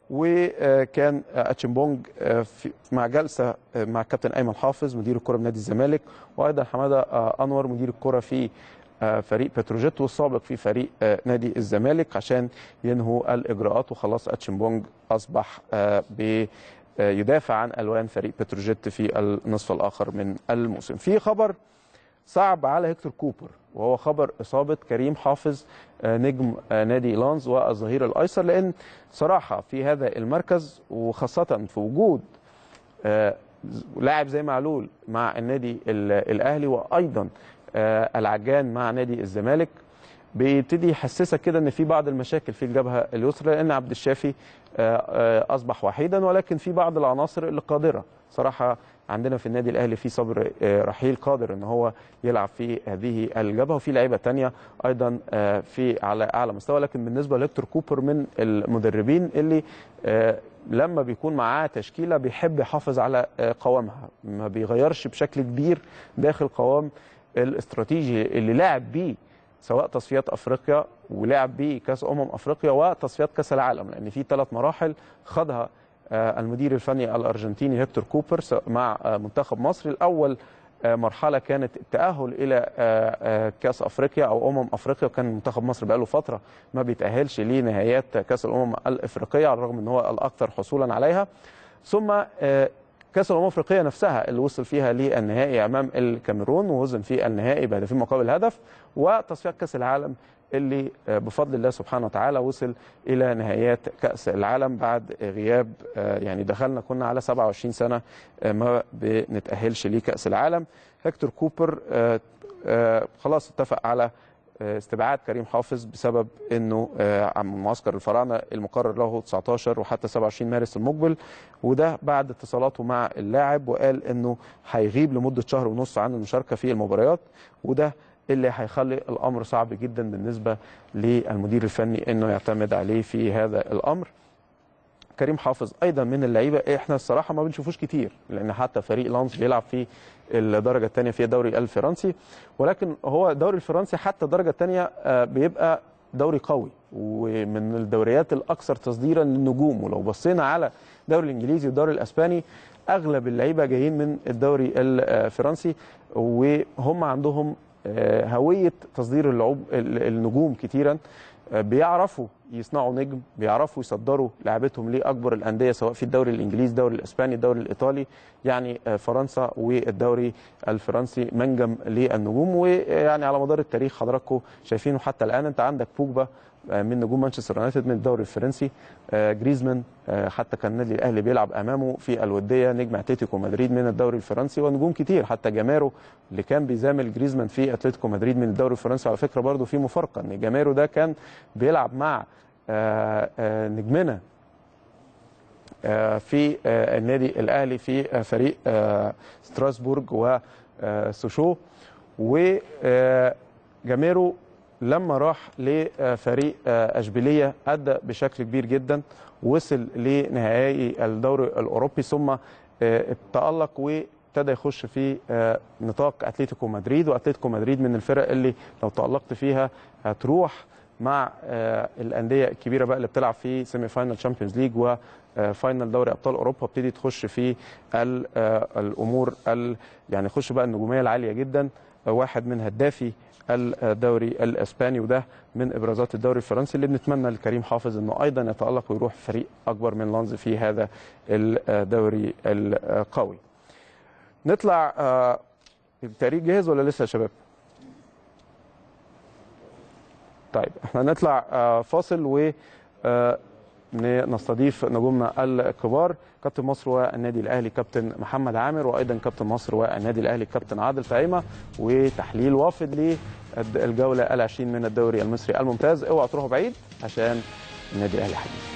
Speaker 1: وكان اتشمبونج آه، في- مع جلسه آه، مع الكابتن ايمن حافظ مدير الكره بنادي الزمالك وايضا حماده آه، انور مدير الكره في آه، فريق بتروجيت والسابق في فريق آه، نادي الزمالك عشان ينهوا الاجراءات وخلاص اتشمبونج اصبح آه، ب آه، يدافع عن الوان فريق بتروجيت في النصف الاخر من الموسم. في خبر صعب على هيكتور كوبر وهو خبر اصابه كريم حافظ آه، نجم آه، نادي لانز والظهير الايسر لان صراحه في هذا المركز وخاصه في وجود آه، لاعب زي معلول مع النادي ال- الاهلي وايضا آه، العجان مع نادي الزمالك بيبتدي يحسسك كده ان في بعض المشاكل في الجبهه اليسرى لان عبد الشافي آه، آه، اصبح وحيدا ولكن في بعض العناصر اللي قادره صراحه عندنا في النادي الاهلي في صبر آه، رحيل قادر ان هو يلعب في هذه الجبهه وفي لعيبه تانية ايضا آه، في على اعلى مستوى لكن بالنسبه لهيكتور كوبر من المدربين اللي آه، لما بيكون معاه تشكيله بيحب يحافظ على آه، قوامها ما بيغيرش بشكل كبير داخل قوام الاستراتيجي اللي لعب بيه سواء تصفيات افريقيا ولعب بيه كاس امم افريقيا وتصفيات كاس العالم لان في ثلاث مراحل خاضها آه، المدير الفني الارجنتيني هيكتور كوبر س- مع آه، منتخب مصر الاول آه، مرحله كانت التاهل الى آه، آه، كاس افريقيا او امم افريقيا وكان منتخب مصر بقاله فتره ما بيتاهلش لنهائيات كاس الامم الافريقيه على الرغم ان هو الاكثر حصولا عليها ثم آه، كاس الامم الافريقيه نفسها اللي وصل فيها للنهائي امام الكاميرون وهزم في النهائي بهدفين مقابل هدف وتصفيات كاس العالم اللي بفضل الله سبحانه وتعالى وصل الى نهائيات كاس العالم بعد غياب يعني دخلنا كنا على 27 سنه ما بنتاهلش لكاس العالم هيكتور كوبر خلاص اتفق على استبعاد كريم حافظ بسبب انه عن معسكر الفراعنه المقرر له 19 وحتى 27 مارس المقبل وده بعد اتصالاته مع اللاعب وقال انه هيغيب لمده شهر ونص عن المشاركه في المباريات وده اللي هيخلي الامر صعب جدا بالنسبه للمدير الفني انه يعتمد عليه في هذا الامر كريم حافظ ايضا من اللعيبه احنا الصراحه ما بنشوفوش كتير لان حتى فريق لانس بيلعب في الدرجه الثانيه في الدوري الفرنسي ولكن هو الدوري الفرنسي حتى الدرجه الثانيه بيبقى دوري قوي ومن الدوريات الاكثر تصديرا للنجوم ولو بصينا على الدوري الانجليزي والدوري الاسباني اغلب اللعيبه جايين من الدوري الفرنسي وهم عندهم هويه تصدير اللعوب النجوم كتيرا بيعرفوا يصنعوا نجم بيعرفوا يصدروا لعبتهم لاكبر الانديه سواء في الدوري الانجليزي الدوري الاسباني الدوري الايطالي يعني فرنسا والدوري الفرنسي منجم للنجوم ويعني على مدار التاريخ حضراتكم شايفينه حتى الان انت عندك بوجبا من نجوم مانشستر يونايتد من الدوري الفرنسي جريزمان حتى كان النادي الاهلي بيلعب امامه في الوديه نجم اتلتيكو مدريد من الدوري الفرنسي ونجوم كتير حتى جاميرو اللي كان بيزامل جريزمان في اتلتيكو مدريد من الدوري الفرنسي على فكره برضه في مفارقه ان جاميرو ده كان بيلعب مع نجمنا في النادي الاهلي في فريق ستراسبورج وسوشو وجاميرو لما راح لفريق اشبيليه ادى بشكل كبير جدا وصل لنهائي الدوري الاوروبي ثم تالق وابتدى يخش في نطاق اتلتيكو مدريد واتلتيكو مدريد من الفرق اللي لو تالقت فيها هتروح مع الانديه الكبيره بقى اللي بتلعب في سيمي فاينال تشامبيونز ليج وفاينال دوري ابطال اوروبا ابتدي تخش في الامور يعني يخش بقى النجوميه العاليه جدا واحد من هدافي الدوري الاسباني وده من ابرازات الدوري الفرنسي اللي بنتمنى لكريم حافظ انه ايضا يتالق ويروح فريق اكبر من لانز في هذا الدوري القوي. نطلع التاريخ جاهز ولا لسه يا شباب؟ طيب احنا نطلع فاصل و نستضيف نجومنا الكبار كابتن مصر والنادي الاهلي كابتن محمد عامر وايضا كابتن مصر والنادي الاهلي كابتن عادل طعيمه وتحليل وافد للجوله ال20 من الدوري المصري الممتاز اوعوا تروحوا بعيد عشان النادي الاهلي حديث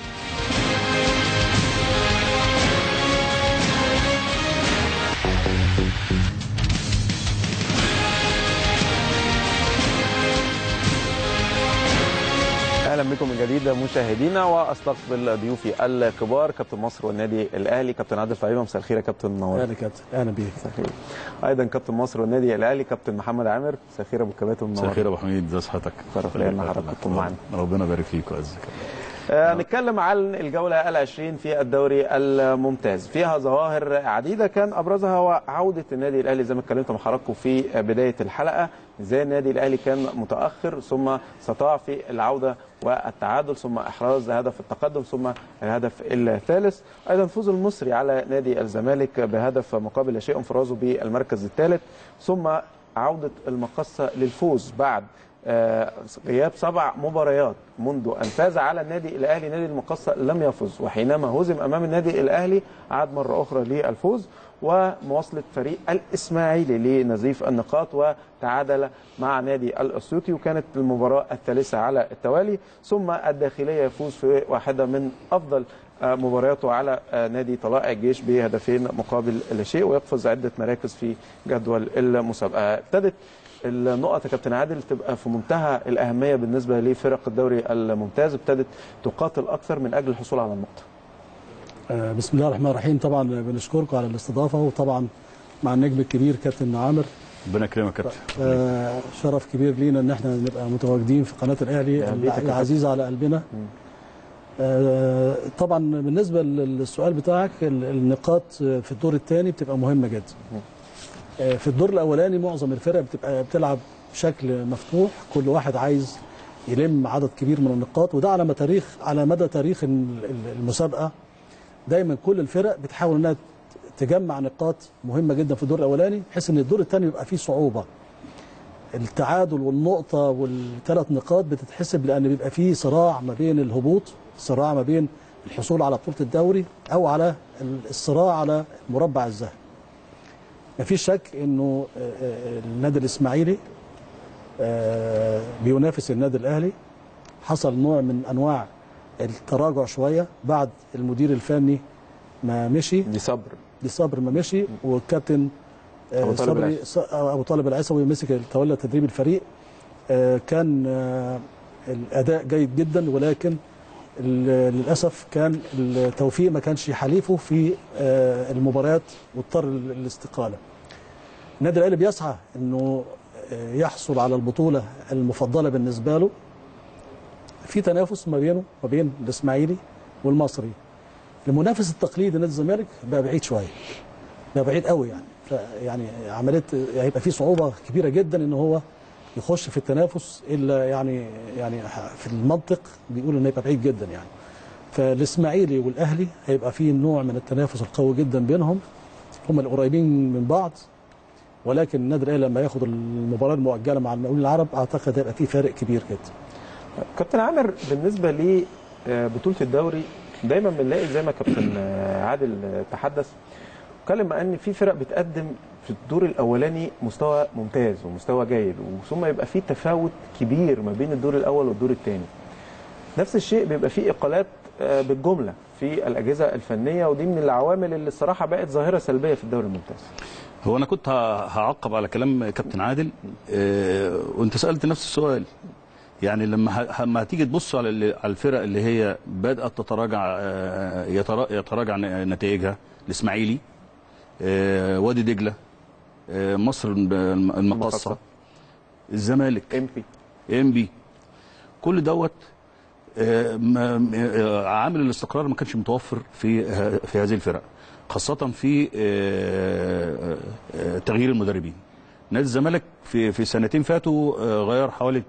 Speaker 1: اهلا بكم من جديد مشاهدينا واستقبل ضيوفي الكبار كابتن مصر والنادي الاهلي كابتن عادل طعيمه مساء الخير يا كابتن منور
Speaker 2: اهلا كابتن اهلا بيك
Speaker 1: مساء الخير ايضا كابتن مصر والنادي الاهلي كابتن محمد عامر مساء الخير ابو كباتن منور
Speaker 3: مساء الخير يا ابو حميد ازي صحتك
Speaker 1: شرف ليا ان حضرتك تكون معانا
Speaker 3: ربنا يبارك فيك ويعزك
Speaker 1: آه نتكلم عن الجولة العشرين في الدوري الممتاز فيها ظواهر عديدة كان أبرزها هو عودة النادي الأهلي زي ما اتكلمت مع حضراتكم في بداية الحلقة ازاي النادي الأهلي كان متأخر ثم استطاع في العودة والتعادل ثم إحراز هدف التقدم ثم الهدف الثالث أيضا فوز المصري على نادي الزمالك بهدف مقابل لا شيء انفرازه بالمركز الثالث ثم عودة المقصة للفوز بعد غياب سبع مباريات منذ ان فاز على النادي الاهلي نادي المقصه لم يفز وحينما هزم امام النادي الاهلي عاد مره اخرى للفوز ومواصله فريق الاسماعيلي لنزيف النقاط وتعادل مع نادي الاسيوطي وكانت المباراه الثالثه على التوالي ثم الداخليه يفوز في واحده من افضل مبارياته على نادي طلائع الجيش بهدفين مقابل لا شيء ويقفز عده مراكز في جدول المسابقه ابتدت النقط يا كابتن عادل تبقى في منتهى الاهميه بالنسبه لفرق الدوري الممتاز ابتدت تقاتل اكثر من اجل الحصول على النقطه.
Speaker 2: بسم الله الرحمن الرحيم طبعا بنشكركم على الاستضافه وطبعا مع النجم الكبير كابتن عامر
Speaker 3: ربنا يكرمك يا كابتن
Speaker 2: شرف كبير لينا ان احنا نبقى متواجدين في قناه الاهلي العزيزه على قلبنا. طبعا بالنسبه للسؤال بتاعك النقاط في الدور الثاني بتبقى مهمه جدا. في الدور الاولاني معظم الفرق بتبقى بتلعب بشكل مفتوح كل واحد عايز يلم عدد كبير من النقاط وده على تاريخ على مدى تاريخ المسابقه دايما كل الفرق بتحاول انها تجمع نقاط مهمه جدا في الدور الاولاني بحيث ان الدور الثاني يبقى فيه صعوبه التعادل والنقطة والثلاث نقاط بتتحسب لأن بيبقى فيه صراع ما بين الهبوط صراع ما بين الحصول على بطولة الدوري أو على الصراع على مربع الذهب مفيش شك إنه آه، آه، النادي الإسماعيلي آه، بينافس النادي الأهلي حصل نوع من أنواع التراجع شوية بعد المدير الفني ما مشي
Speaker 1: دي صبر
Speaker 2: دي صبر ما مشي والكابتن آه،
Speaker 1: أبو طالب
Speaker 2: صبري
Speaker 1: العيسوي.
Speaker 2: ص- آه، ابو طالب العيسوي مسك تولى تدريب الفريق آه، كان آه، الاداء جيد جدا ولكن ال- للاسف كان التوفيق ما كانش حليفه في آه، المباريات واضطر للاستقاله النادي الاهلي بيسعى انه آه، يحصل على البطوله المفضله بالنسبه له في تنافس ما بينه وبين الاسماعيلي والمصري المنافس التقليدي نادي الزمالك بقى بعيد شويه بقى بعيد قوي يعني يعني عمليه هيبقى في صعوبه كبيره جدا ان هو يخش في التنافس الا يعني يعني في المنطق بيقول انه هيبقى بعيد جدا يعني فالاسماعيلي والاهلي هيبقى في نوع من التنافس القوي جدا بينهم هم القريبين من بعض ولكن النادي الاهلي لما ياخد المباراه المؤجله مع المقاولين العرب اعتقد هيبقى في فارق كبير جدا
Speaker 1: كابتن عامر بالنسبه لبطوله الدوري دايما بنلاقي زي ما كابتن آه، عادل آه، تحدث اتكلم عن ان في فرق بتقدم في الدور الاولاني مستوى ممتاز ومستوى جيد ثم يبقى في تفاوت كبير ما بين الدور الاول والدور الثاني نفس الشيء بيبقى فيه اقالات آه، بالجمله في الاجهزه الفنيه ودي من العوامل اللي الصراحه بقت ظاهره سلبيه في الدوري الممتاز
Speaker 3: هو انا كنت ه- هعقب على كلام كابتن عادل آه، وانت سالت نفس السؤال يعني لما ه- لما هتيجي تبص على ال- على الفرق اللي هي بدات تتراجع آه، يترا- يتراجع ن- نتائجها الاسماعيلي آه، وادي دجله آه، مصر الم- المقاصه
Speaker 1: المقاصة.
Speaker 3: الزمالك
Speaker 1: ام بي
Speaker 3: ام بي كل دوت آه، ما- آه، عامل الاستقرار ما كانش متوفر في ه- في هذه الفرق خاصة في آه، آه، تغيير المدربين نادي الزمالك في في سنتين فاتوا آه، غير حوالي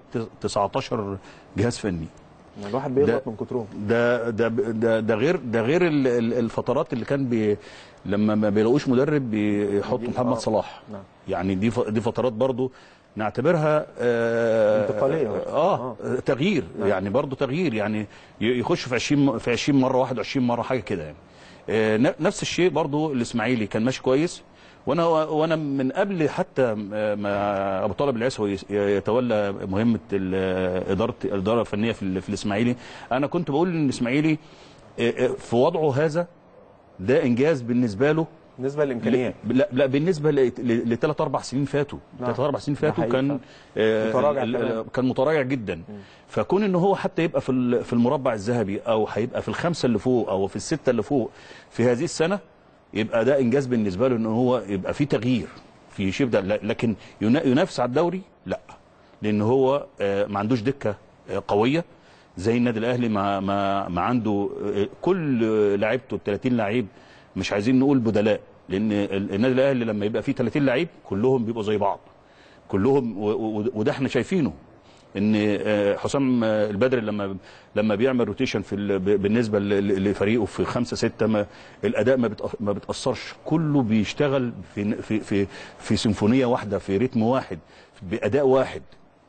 Speaker 3: 19 جهاز فني
Speaker 1: الواحد بيغلط
Speaker 3: ده-
Speaker 1: من كترهم
Speaker 3: ده ده ده, ده غير ده غير ال- ال- الفترات اللي كان بي لما ما بيلاقوش مدرب بيحطوا
Speaker 1: بيجي-
Speaker 3: محمد
Speaker 1: آه.
Speaker 3: صلاح
Speaker 1: نعم.
Speaker 3: يعني دي ف- دي فترات برضو نعتبرها آه
Speaker 1: انتقالية.
Speaker 3: آه,
Speaker 1: آه.
Speaker 3: آه تغيير
Speaker 1: نعم.
Speaker 3: يعني برضو تغيير يعني ي- يخش في 20 في 20 مره 21 مره حاجه كده يعني آه ن- نفس الشيء برضو الاسماعيلي كان ماشي كويس وانا وانا من قبل حتى ما ابو طالب العيسوي يس- يتولى مهمه ال- اداره الاداره الفنيه في, ال- في الاسماعيلي انا كنت بقول ان الاسماعيلي آه، آه، في وضعه هذا ده انجاز بالنسبه له
Speaker 1: بالنسبه للامكانيات
Speaker 3: لا لا بالنسبه لثلاث اربع سنين فاتوا
Speaker 1: نعم.
Speaker 3: ثلاث اربع سنين
Speaker 1: ده
Speaker 3: فاتوا
Speaker 1: حقيقي
Speaker 3: كان
Speaker 1: فعلا.
Speaker 3: آه،
Speaker 1: متراجع
Speaker 3: ال-
Speaker 1: كمان.
Speaker 3: كان متراجع جدا فكون ان هو حتى يبقى في ال- في المربع الذهبي او هيبقى في الخمسه اللي فوق او في السته اللي فوق في هذه السنه يبقى ده انجاز بالنسبه له ان هو يبقى في تغيير في شيء ده لا- لكن ينا- ينافس على الدوري لا لان هو آه، ما عندوش دكه آه، قويه زي النادي الاهلي ما ما ما عنده آه، كل آه، لعيبته ال 30 لعيب مش عايزين نقول بدلاء لان ال- النادي الاهلي لما يبقى فيه 30 لعيب كلهم بيبقوا زي بعض كلهم و- و- وده احنا شايفينه ان آه، حسام آه، البدري لما لما بيعمل روتيشن في ال- ب- بالنسبه ل- ل- لفريقه في خمسة ستة ما الاداء ما بتأ- ما بتاثرش كله بيشتغل في في في في سيمفونيه واحده في رتم واحد باداء واحد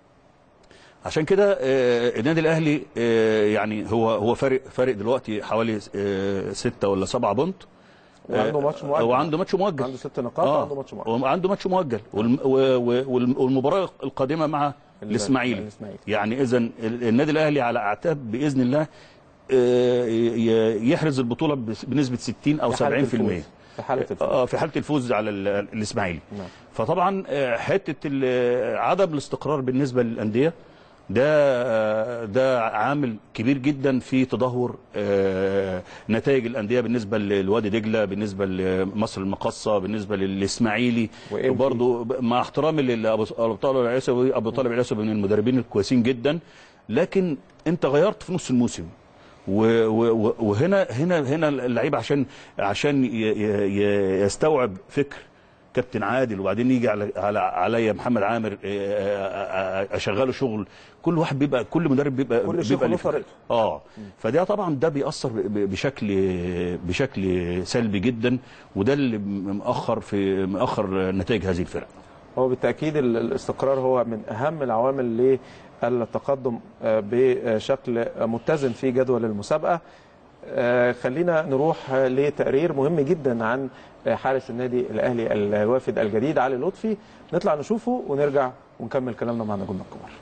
Speaker 3: عشان كده آه، النادي الاهلي آه، يعني هو هو فارق فارق دلوقتي حوالي آه، ستة ولا سبعة بونت
Speaker 1: وعنده ماتش مؤجل
Speaker 3: وعنده ماتش مؤجل
Speaker 1: عنده ست نقاط
Speaker 3: آه.
Speaker 1: وعنده ماتش مؤجل
Speaker 3: وعنده ماتش مؤجل والم- و- و- والم- والمباراه القادمه مع الاسماعيلي
Speaker 1: الإسماعيلي.
Speaker 3: يعني اذا النادي الاهلي على اعتاب باذن الله آه، ي- يحرز البطوله بس- بنسبه 60 او
Speaker 1: في حالة
Speaker 3: 70%
Speaker 1: الفوز. في حاله الفوز
Speaker 3: اه في حاله الفوز على ال- الاسماعيلي
Speaker 1: نعم.
Speaker 3: فطبعا آه، حته ال- عدم الاستقرار بالنسبه للانديه ده آه، ده عامل كبير جدا في تدهور آه، نتائج الانديه بالنسبه لوادي دجله بالنسبه لمصر المقاصه بالنسبه للاسماعيلي
Speaker 1: وإمتى؟
Speaker 3: وبرضه مع احترامي لابو أبو طالب العيسوي ابو طالب العيسوي من المدربين الكويسين جدا لكن انت غيرت في نص الموسم و- و- و- وهنا هنا هنا اللعيب عشان عشان ي- ي- ي- يستوعب فكر كابتن عادل وبعدين يجي على على عليا محمد عامر آه، آه، اشغله شغل كل واحد بيبقى كل مدرب بيبقى
Speaker 1: كل شيخ
Speaker 3: بيبقى
Speaker 1: له
Speaker 3: ليه فكرة.
Speaker 1: طريقته.
Speaker 3: اه فده طبعا ده بيأثر ب- ب- بشكل بشكل سلبي جدا وده اللي مأخر في مأخر نتائج هذه الفرق
Speaker 1: هو بالتاكيد ال- الاستقرار هو من اهم العوامل للتقدم آه، بشكل متزن في جدول المسابقه آه، خلينا نروح آه، لتقرير مهم جدا عن آه، حارس النادي الاهلي الوافد الجديد علي لطفي نطلع نشوفه ونرجع ونكمل كلامنا مع نجومنا الكبار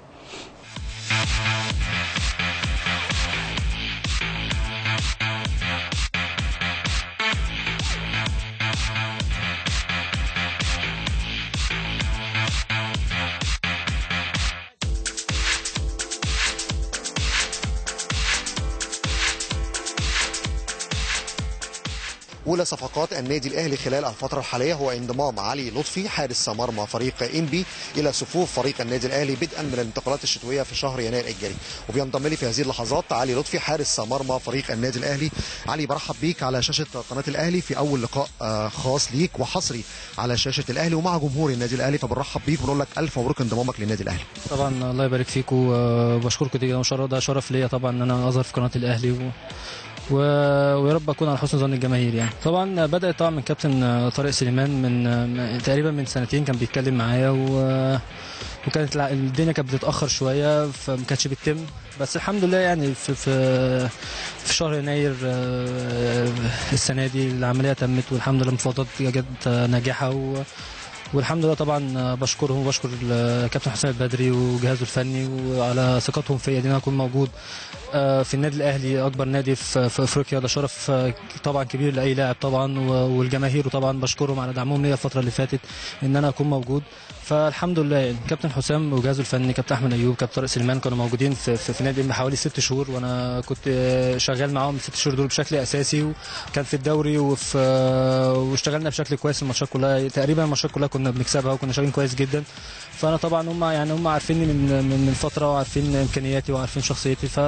Speaker 4: أولى صفقات النادي الأهلي خلال الفترة الحالية هو انضمام علي لطفي حارس مرمى فريق إنبي إلى صفوف فريق النادي الأهلي بدءا من الانتقالات الشتوية في شهر يناير الجاري وبينضم لي في هذه اللحظات علي لطفي حارس مرمى فريق النادي الأهلي علي برحب بيك على شاشة قناة الأهلي في أول لقاء آه، خاص ليك وحصري على شاشة الأهلي ومع جمهور النادي الأهلي فبنرحب بيك ونقول لك ألف مبروك انضمامك للنادي الأهلي
Speaker 5: طبعا الله يبارك فيكم وبشكركم جدا وشرف ده شرف ليا طبعا ان انا اظهر في قناه الاهلي و... و... ويا رب اكون على حسن ظن الجماهير يعني طبعا بدات طبعا من كابتن طارق سليمان من من- تقريبا من سنتين كان بيتكلم معايا و... وكانت الع- الدنيا كانت بتتاخر شويه فما كانتش بتتم بس الحمد لله يعني في في في شهر يناير آه، السنه دي العمليه تمت والحمد لله المفاوضات جت ناجحه و... والحمد لله طبعا بشكرهم وبشكر الكابتن حسام البدري وجهازه الفني وعلى ثقتهم فيا دي ان انا اكون موجود آه، في النادي الاهلي اكبر نادي في في افريقيا ده شرف آه، طبعا كبير لاي لاعب طبعا و- والجماهير طبعا بشكرهم على دعمهم ليا الفتره اللي فاتت ان انا اكون موجود فالحمد لله يعني كابتن حسام وجهازه الفني كابتن احمد ايوب كابتن طارق سليمان كانوا موجودين في في, في نادي حوالي ست شهور وانا كنت آه، شغال معاهم الست شهور دول بشكل اساسي وكان في الدوري وفي آه، واشتغلنا بشكل كويس الماتشات كلها تقريبا الماتشات كلها كنا بنكسبها وكنا شغالين كويس جدا فانا طبعا هم يعني هم عارفيني من من من فتره وعارفين امكانياتي وعارفين شخصيتي ف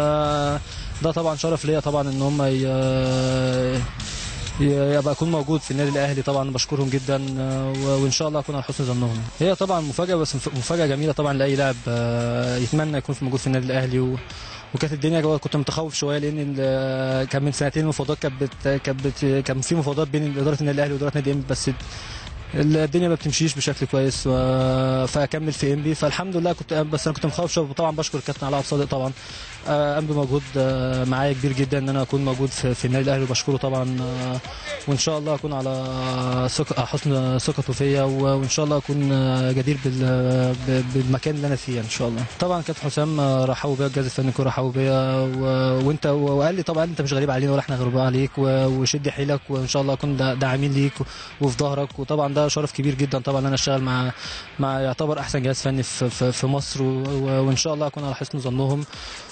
Speaker 5: ده طبعا شرف ليا طبعا ان هم ي- يبقى اكون موجود في النادي الاهلي طبعا بشكرهم جدا آه، و- وان شاء الله اكون على حسن ظنهم هي طبعا مفاجاه بس مف- مفاجاه جميله طبعا لاي لاعب آه، يتمنى يكون في موجود في النادي الاهلي و وكانت الدنيا جوا كنت متخوف شويه لان ال- كان من سنتين المفاوضات كانت بت- كانت بت- كان في مفاوضات بين اداره النادي الاهلي واداره نادي انبي بس الدنيا ما بتمشيش بشكل كويس و- فاكمل في انبي فالحمد لله كنت بس انا كنت مخوف شويه وطبعا بشكر الكابتن علاء عبد الصادق طبعا آه، قام بمجهود آه، معايا كبير جدا ان انا اكون موجود في, في النادي الاهلي وبشكره طبعا آه، وان شاء الله اكون على ثق- حسن ثقته فيا و- وان شاء الله اكون آه، جدير بال- ب- بالمكان اللي انا فيه ان شاء الله طبعا كابتن حسام آه، رحبوا بيا الجهاز الفني كله رحبوا بيا و- وانت وقال لي طبعا انت مش غريب علينا ولا احنا غريبين عليك و- وشد حيلك وان شاء الله اكون دا- داعمين ليك وفي ظهرك وطبعا ده شرف كبير جدا طبعا ان انا اشتغل مع مع يعتبر احسن جهاز فني في, في, في مصر و- و- وان شاء الله اكون على حسن ظنهم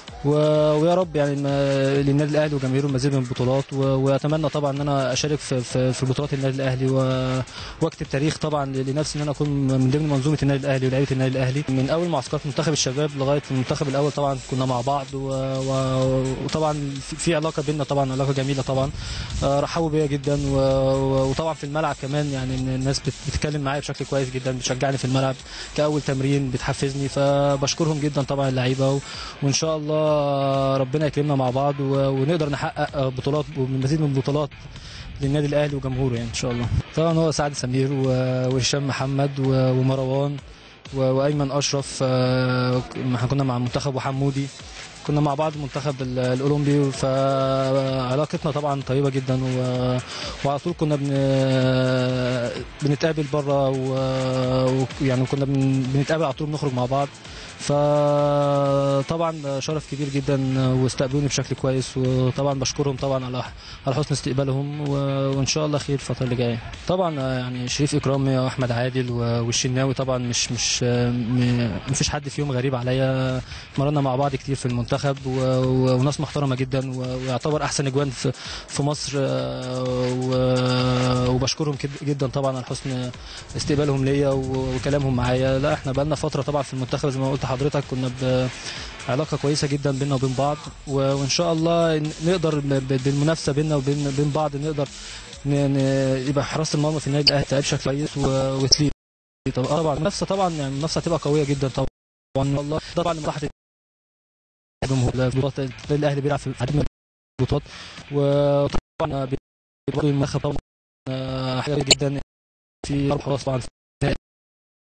Speaker 5: و- ويا رب يعني ما- للنادي الاهلي وجماهيره المزيد من البطولات و- واتمنى طبعا ان انا اشارك في في, في بطولات النادي الاهلي و- واكتب تاريخ طبعا لنفسي ان انا اكون من ضمن منظومه النادي الاهلي ولاعيبه النادي الاهلي من اول معسكرات منتخب الشباب لغايه المنتخب الاول طبعا كنا مع بعض و- و- وطبعا في- في علاقه بيننا طبعا علاقه جميله طبعا آه، رحبوا بيا جدا و- و- وطبعا في الملعب كمان يعني إن الناس بت- بتتكلم معايا بشكل كويس جدا بتشجعني في الملعب كاول تمرين بتحفزني فبشكرهم جدا طبعا اللعيبه و- وان شاء الله ربنا يكرمنا مع بعض و- ونقدر نحقق بطولات ومزيد من البطولات للنادي الاهلي وجمهوره يعني ان شاء الله طبعا هو سعد سمير و- وهشام محمد و- ومروان و- وايمن اشرف آه، احنا كنا مع المنتخب وحمودي كنا مع بعض المنتخب ال- الاولمبي فعلاقتنا طبعا طيبه جدا و... وعلى طول كنا بن... بنتقابل بره ويعني كنا بن... بنتقابل على طول بنخرج مع بعض فطبعا شرف كبير جدا واستقبلوني بشكل كويس وطبعا بشكرهم طبعا على على حسن استقبالهم و... وان شاء الله خير الفتره اللي جايه طبعا يعني شريف اكرامي واحمد عادل و- والشناوي طبعا مش مش م... مفيش حد فيهم غريب عليا مرنا مع بعض كتير في المنتخب و... و... وناس محترمه جدا و... ويعتبر احسن اجوان في في مصر آه، و... وبشكرهم كد- جدا طبعا على حسن استقبالهم ليا و... وكلامهم معايا لا احنا بقالنا فتره طبعا في المنتخب زي ما قلت لحضرتك كنا ب... علاقه كويسه جدا بيننا وبين بعض و... وان شاء الله ن- نقدر ب... ب- بالمنافسه بيننا وبين بين بعض نقدر ن... ن... يبقى حراسه المرمى في النادي الاهلي تلعب بشكل كويس و... وتليق طبعا طبعا المنافسه طبعا يعني المنافسه هتبقى قويه جدا طبعا والله طبعا لمصلحه الجمهور البطولات النادي الاهلي بيلعب في عدد من البطولات وطبعا برضه المنتخب طبعا آه، حاجه جدا في اربع حراس طبعا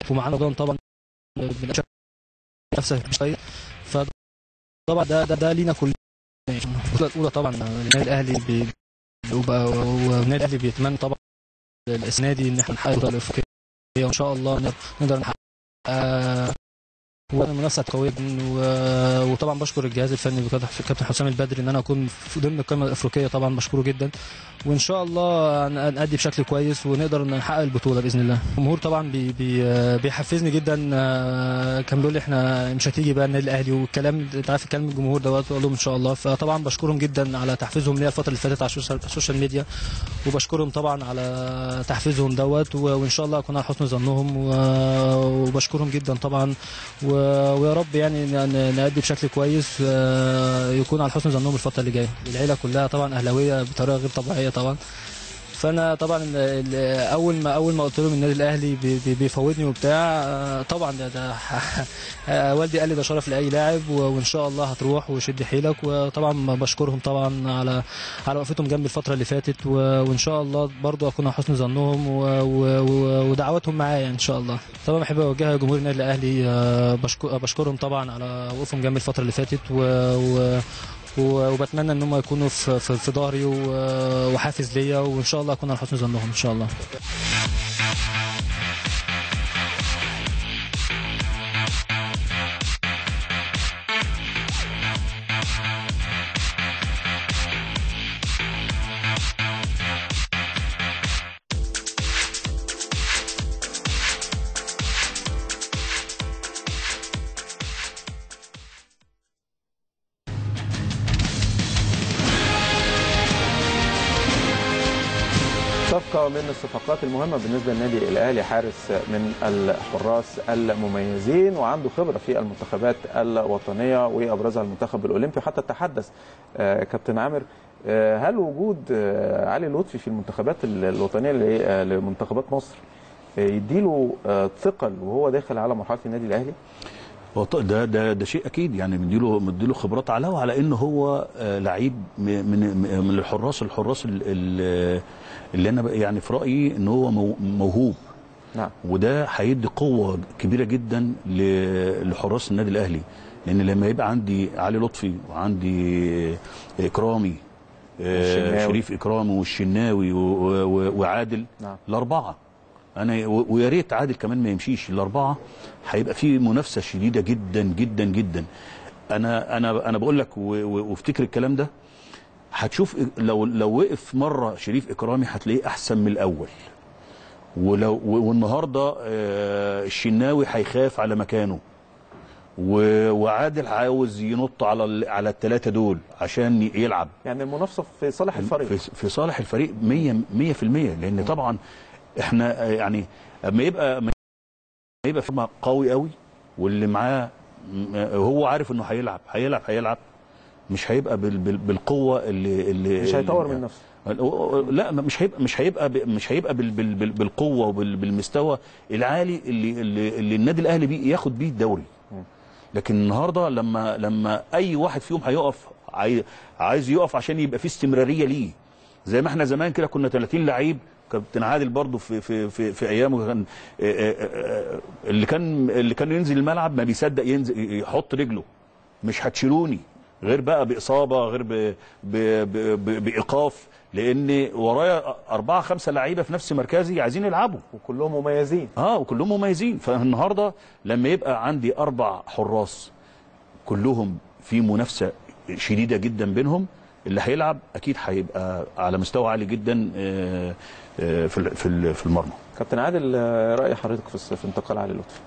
Speaker 5: ومعانا رمضان طبعا بنشارك نفسك شويه فطبعا ده ده ده لينا كلنا البطوله الاولى طبعا النادي الاهلي بي- وبقى- والنادي الاهلي بيتمنى طبعا السنه دي ان احنا نحقق البطوله الافريقيه وان شاء الله نقدر- نقدر نحقق منافسه قويه جدا و- وطبعا بشكر الجهاز الفني بقياده كابتن حسام البدري ان انا اكون في ضمن القائمه الافريقيه طبعا بشكره جدا وان شاء الله ن- نأدي بشكل كويس ونقدر نحقق البطوله باذن الله الجمهور طبعا بي بي بيحفزني جدا آه، كان بيقول لي احنا مش هتيجي بقى النادي الاهلي والكلام انت عارف الكلام الجمهور دوت اقول لهم ان شاء الله فطبعا بشكرهم جدا على تحفيزهم ليا الفتره اللي فاتت على السوشيال- السوشيال ميديا وبشكرهم طبعا على تحفيزهم دوت و- وان شاء الله اكون على حسن ظنهم و- وبشكرهم جدا طبعا و- ويا رب يعني ن- ن- نأدي بشكل كويس آه، يكون على حسن ظنهم الفتره اللي جايه العيله كلها طبعا اهلاويه بطريقه غير طبيعيه طبعا فانا طبعا ال- ال- اول ما اول ما قلت لهم النادي الاهلي بي- بي- بيفوتني وبتاع آه، طبعا ده, ده آه، والدي قال لي ده شرف لاي لاعب و- وان شاء الله هتروح وشد حيلك وطبعا بشكرهم طبعا على على وقفتهم جنبي الفتره اللي فاتت و- وان شاء الله برضو اكون على حسن ظنهم و- و- و- ودعواتهم معايا ان شاء الله طبعا بحب اوجهها لجمهور النادي الاهلي آه، بشك- بشكرهم طبعا على وقوفهم جنبي الفتره اللي فاتت و, و و- وبتمنى ان هم يكونوا في في, في ظهري و- وحافز ليا وان شاء الله اكون على حسن ظنهم ان شاء الله
Speaker 1: صفقة من الصفقات المهمة بالنسبة للنادي الأهلي حارس من الحراس المميزين وعنده خبرة في المنتخبات الوطنية وأبرزها المنتخب الأولمبي وحتى تحدث آه، كابتن عامر آه، هل وجود آه، علي لطفي في المنتخبات الوطنية ل- آه، لمنتخبات مصر آه، يديله آه، ثقل وهو داخل على مرحلة النادي الأهلي؟
Speaker 3: هو ط- ده ده ده شيء اكيد يعني مديله مديله خبرات علاوه على ان هو آه، لعيب م- من من من الحراس الحراس ال- ال- اللي انا ب- يعني في رايي ان هو مو- موهوب
Speaker 1: نعم
Speaker 3: وده هيدي قوه كبيره جدا ل- لحراس النادي الاهلي لان لما يبقى عندي علي لطفي وعندي اكرامي آه،
Speaker 1: والشناوي.
Speaker 3: شريف اكرامي والشناوي و- و- وعادل
Speaker 1: نعم.
Speaker 3: الاربعه انا و- ويا ريت عادل كمان ما يمشيش الاربعه هيبقى في منافسه شديده جدا جدا جدا انا انا انا بقول لك و- و- وافتكر الكلام ده هتشوف لو لو وقف مره شريف اكرامي هتلاقيه احسن من الاول ولو و- والنهارده آه، الشناوي هيخاف على مكانه و- وعادل عاوز ينط على ال- على الثلاثه دول عشان ي- يلعب
Speaker 1: يعني المنافسة في صالح الفريق
Speaker 3: في, في صالح الفريق 100 100% لان طبعا احنا آه، يعني اما يبقى اما يبقى فريق قوي قوي واللي معاه م- هو عارف انه هيلعب هيلعب هيلعب مش هيبقى بال بال بالقوه اللي اللي
Speaker 1: مش هيطور
Speaker 3: اللي-
Speaker 1: من نفسه
Speaker 3: لا مش هيبقى مش هيبقى ب- مش هيبقى بال بال بال بالقوه وبالمستوى العالي اللي اللي, اللي النادي الاهلي بيه ياخد بيه الدوري لكن النهارده لما لما اي واحد فيهم هيقف عاي- عايز يقف عشان يبقى فيه استمراريه ليه زي ما احنا زمان كده كنا 30 لعيب كابتن عادل برضه في في في, في ايامه كان آه، آه، آه، اللي كان اللي كان ينزل الملعب ما بيصدق ينزل يحط رجله مش هتشيلوني غير بقى باصابه غير ب ب ب ب بايقاف لان ورايا اربعه خمسه لعيبه في نفس مركزي عايزين يلعبوا
Speaker 1: وكلهم مميزين
Speaker 3: اه وكلهم مميزين فالنهارده لما يبقى عندي اربع حراس كلهم في منافسه شديده جدا بينهم اللي هيلعب اكيد هيبقى على مستوى عالي جدا آه، آه، في ال- في ال- في المرمى
Speaker 1: كابتن عادل آه، رأي حضرتك في في انتقال علي لطفي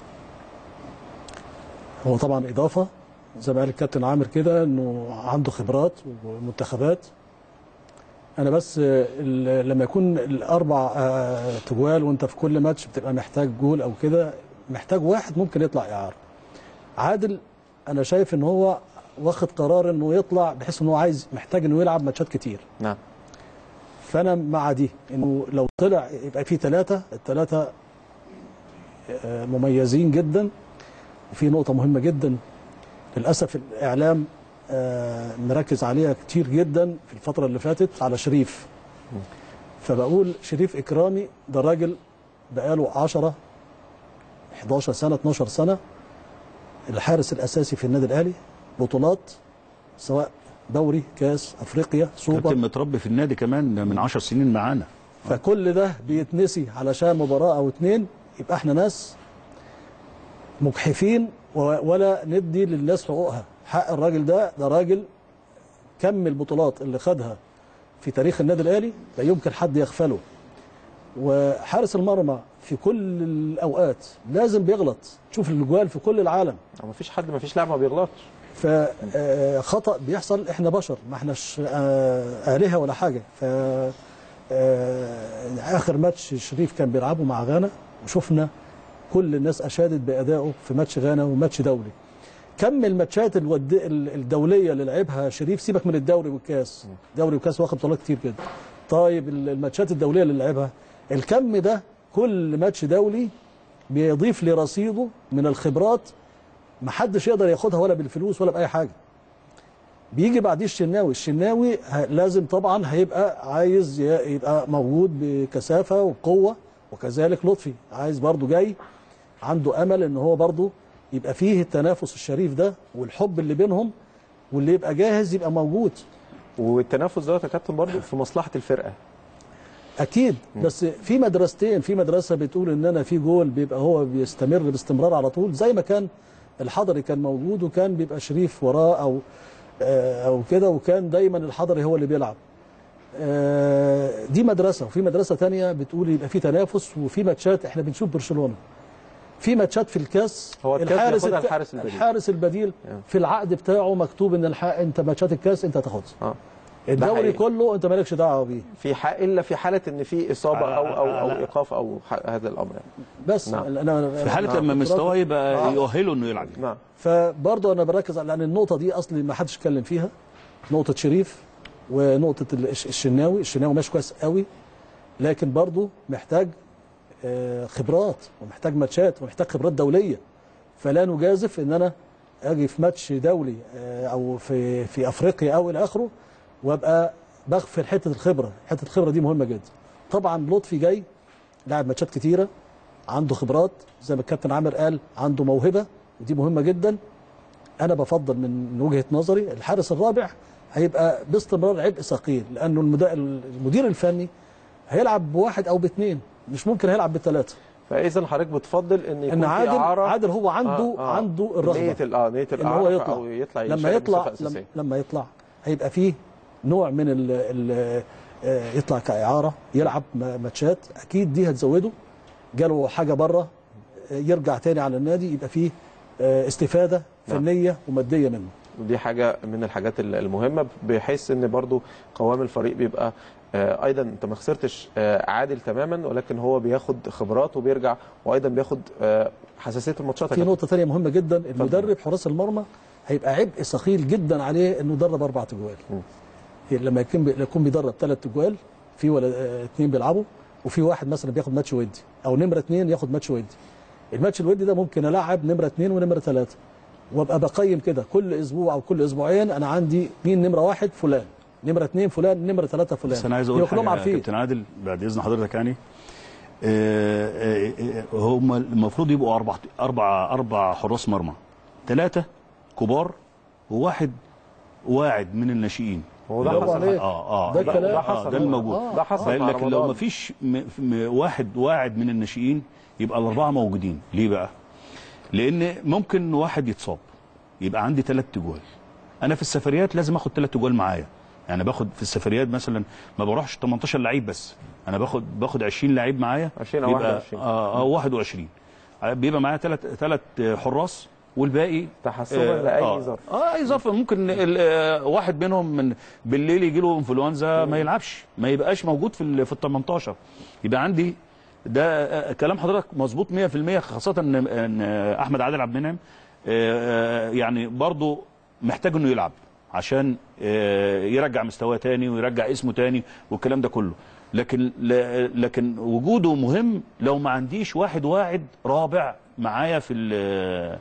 Speaker 2: هو طبعا اضافه زي ما قال الكابتن عامر كده انه عنده خبرات ومنتخبات انا بس آه، ال- لما يكون الاربع آه، تجوال وانت في كل ماتش بتبقى محتاج جول او كده محتاج واحد ممكن يطلع اعاره عادل انا شايف ان هو واخد قرار انه يطلع بحيث انه عايز محتاج انه يلعب ماتشات كتير
Speaker 1: نعم
Speaker 2: فانا مع دي انه لو طلع يبقى في ثلاثه الثلاثه آه، مميزين جدا وفي نقطه مهمه جدا للاسف الاعلام آه، مركز عليها كتير جدا في الفتره اللي فاتت على شريف فبقول شريف اكرامي ده راجل بقاله 10 11 سنه 12 سنه الحارس الاساسي في النادي الاهلي بطولات سواء دوري كاس افريقيا سوبر
Speaker 3: كابتن متربي في النادي كمان من 10 سنين معانا
Speaker 2: فكل ده بيتنسي علشان مباراة أو اتنين يبقى احنا ناس مجحفين و- ولا ندي للناس حقوقها حق الراجل ده ده راجل كم البطولات اللي خدها في تاريخ النادي الأهلي لا يمكن حد يغفله وحارس المرمى في كل الأوقات لازم بيغلط تشوف الجوال في كل العالم
Speaker 1: ما فيش حد ما فيش لاعب ما بيغلطش
Speaker 2: فخطأ بيحصل احنا بشر ما احناش آه، آلهة ولا حاجة ف آه، آخر ماتش شريف كان بيلعبه مع غانا وشفنا كل الناس أشادت بأدائه في ماتش غانا وماتش دولي كم الماتشات الود... الدولية اللي لعبها شريف سيبك من الدوري والكاس دوري وكاس واخد بطولات كتير كده طيب الماتشات الدولية اللي لعبها الكم ده كل ماتش دولي بيضيف لرصيده من الخبرات محدش يقدر ياخدها ولا بالفلوس ولا باي حاجه بيجي بعديه الشناوي الشناوي ه- لازم طبعا هيبقى عايز ي- يبقى موجود بكثافه وبقوه وكذلك لطفي عايز برضو جاي عنده امل ان هو برضو يبقى فيه التنافس الشريف ده والحب اللي بينهم واللي يبقى جاهز يبقى موجود
Speaker 1: والتنافس دوت يا كابتن برضه في مصلحه الفرقه
Speaker 2: اكيد بس في مدرستين في مدرسه بتقول ان انا في جول بيبقى هو بيستمر باستمرار على طول زي ما كان الحضري كان موجود وكان بيبقى شريف وراه او آه، او كده وكان دايما الحضري هو اللي بيلعب آه، دي مدرسه وفي مدرسه تانية بتقول يبقى في تنافس وفي ماتشات احنا بنشوف برشلونه في ماتشات في الكاس
Speaker 1: هو الكاس بياخدها
Speaker 2: الت-
Speaker 1: الحارس البديل.
Speaker 2: الحارس البديل في العقد بتاعه مكتوب ان الح... انت ماتشات الكاس انت تاخدها
Speaker 1: اه
Speaker 2: الدوري
Speaker 1: حقيقي.
Speaker 2: كله انت مالكش دعوه بيه
Speaker 1: في ح... الا في حاله ان في اصابه او او او
Speaker 3: على-
Speaker 1: ايقاف او ح... هذا الامر يعني.
Speaker 2: بس
Speaker 1: نعم.
Speaker 2: انا
Speaker 3: في حاله لما مستواه يبقى يؤهله انه يلعب
Speaker 1: نعم
Speaker 2: فبرضه انا بركز على لان النقطه دي اصلي ما حدش اتكلم فيها نقطه شريف ونقطه الش- الشناوي الشناوي ماشي كويس قوي لكن برضه محتاج آه، خبرات ومحتاج ماتشات ومحتاج خبرات دوليه فلا نجازف ان انا اجي في ماتش دولي آه، او في في افريقيا او الى اخره وابقى بغفل حته الخبره حته الخبره دي مهمه جدا طبعا لطفي جاي لاعب ماتشات كتيره عنده خبرات زي ما الكابتن عامر قال عنده موهبه ودي مهمه جدا انا بفضل من من وجهه نظري الحارس الرابع هيبقى باستمرار عبء ثقيل لانه المدا- المدير الفني هيلعب بواحد او باثنين مش ممكن هيلعب بثلاثه
Speaker 1: فاذا حضرتك بتفضل ان يكون
Speaker 2: ان
Speaker 1: في
Speaker 2: عادل
Speaker 1: اعاره
Speaker 2: عادل هو عنده
Speaker 1: آه، آه.
Speaker 2: عنده الرغبه
Speaker 1: نيه ال- اه نيه
Speaker 2: ان هو
Speaker 1: الاعاره
Speaker 2: يطلع
Speaker 1: او يطلع
Speaker 2: لما
Speaker 1: يشارك
Speaker 2: يطلع
Speaker 1: بصفة
Speaker 2: لما,
Speaker 1: أساسية.
Speaker 2: لما يطلع هيبقى فيه نوع من ال ال آه، يطلع كاعاره يلعب م- ماتشات اكيد دي هتزوده جاله حاجه بره آه، يرجع تاني على النادي يبقى فيه آه، استفاده
Speaker 1: نعم.
Speaker 2: فنيه وماديه منه
Speaker 1: ودي حاجه من الحاجات ال- المهمه بحيث ان برضو قوام الفريق بيبقى آه، ايضا انت ما خسرتش آه، عادل تماما ولكن هو بياخد خبرات وبيرجع وايضا بياخد آه، حساسيه الماتشات يا
Speaker 2: في
Speaker 1: كابتن.
Speaker 2: نقطه تانية مهمه جدا المدرب حراس المرمى هيبقى عبء ثقيل جدا عليه انه يدرب اربع تجوال لما يكون بي- يكون بيدرب ثلاث تجوال في ولا آه، اثنين بيلعبوا وفي واحد مثلا بياخد ماتش ودي او نمره اثنين ياخد ماتش ودي الماتش الودي ده ممكن العب نمره اثنين ونمره ثلاثه وابقى بقيم كده كل اسبوع او كل اسبوعين انا عندي مين نمره واحد فلان نمره اثنين فلان نمره ثلاثه فلان
Speaker 3: بس انا عايز اقول
Speaker 2: يبقى كلهم
Speaker 3: حاجه يا
Speaker 2: عارفين
Speaker 3: كابتن عادل بعد اذن حضرتك يعني آه، آه، آه، هم المفروض يبقوا اربع اربع اربع حراس مرمى ثلاثه كبار وواحد واعد من الناشئين
Speaker 1: هو ده
Speaker 3: اللي
Speaker 1: حصل.
Speaker 2: عليك.
Speaker 3: اه اه
Speaker 2: ده
Speaker 3: ده,
Speaker 2: الكلام.
Speaker 3: ده حصل ده الموجود
Speaker 2: آه.
Speaker 1: ده حصل مع
Speaker 3: لكن لو
Speaker 1: رمضان.
Speaker 3: ما فيش م- م- واحد واعد من الناشئين يبقى الاربعه موجودين ليه بقى لان ممكن واحد يتصاب يبقى عندي ثلاث تجوال انا في السفريات لازم اخد ثلاث تجوال معايا يعني باخد في السفريات مثلا ما بروحش 18 لعيب بس انا باخد باخد 20 لعيب معايا
Speaker 1: 20 أو
Speaker 3: يبقى
Speaker 1: 21.
Speaker 3: اه آه، 21 بيبقى معايا ثلاث ثلاث حراس والباقي
Speaker 1: تحسبا لاي
Speaker 3: آه
Speaker 1: ظرف
Speaker 3: اه اي ظرف ممكن ال- آه، واحد منهم من بالليل يجي له انفلونزا ما يلعبش ما يبقاش موجود في ال في ال 18 يبقى عندي ده آه، كلام حضرتك مظبوط 100% خاصه ان ان آه، احمد عادل عبد المنعم آه، آه، يعني برضه محتاج انه يلعب عشان آه، يرجع مستواه تاني ويرجع اسمه تاني والكلام ده كله لكن ل- لكن وجوده مهم لو ما عنديش واحد واعد رابع معايا في ال-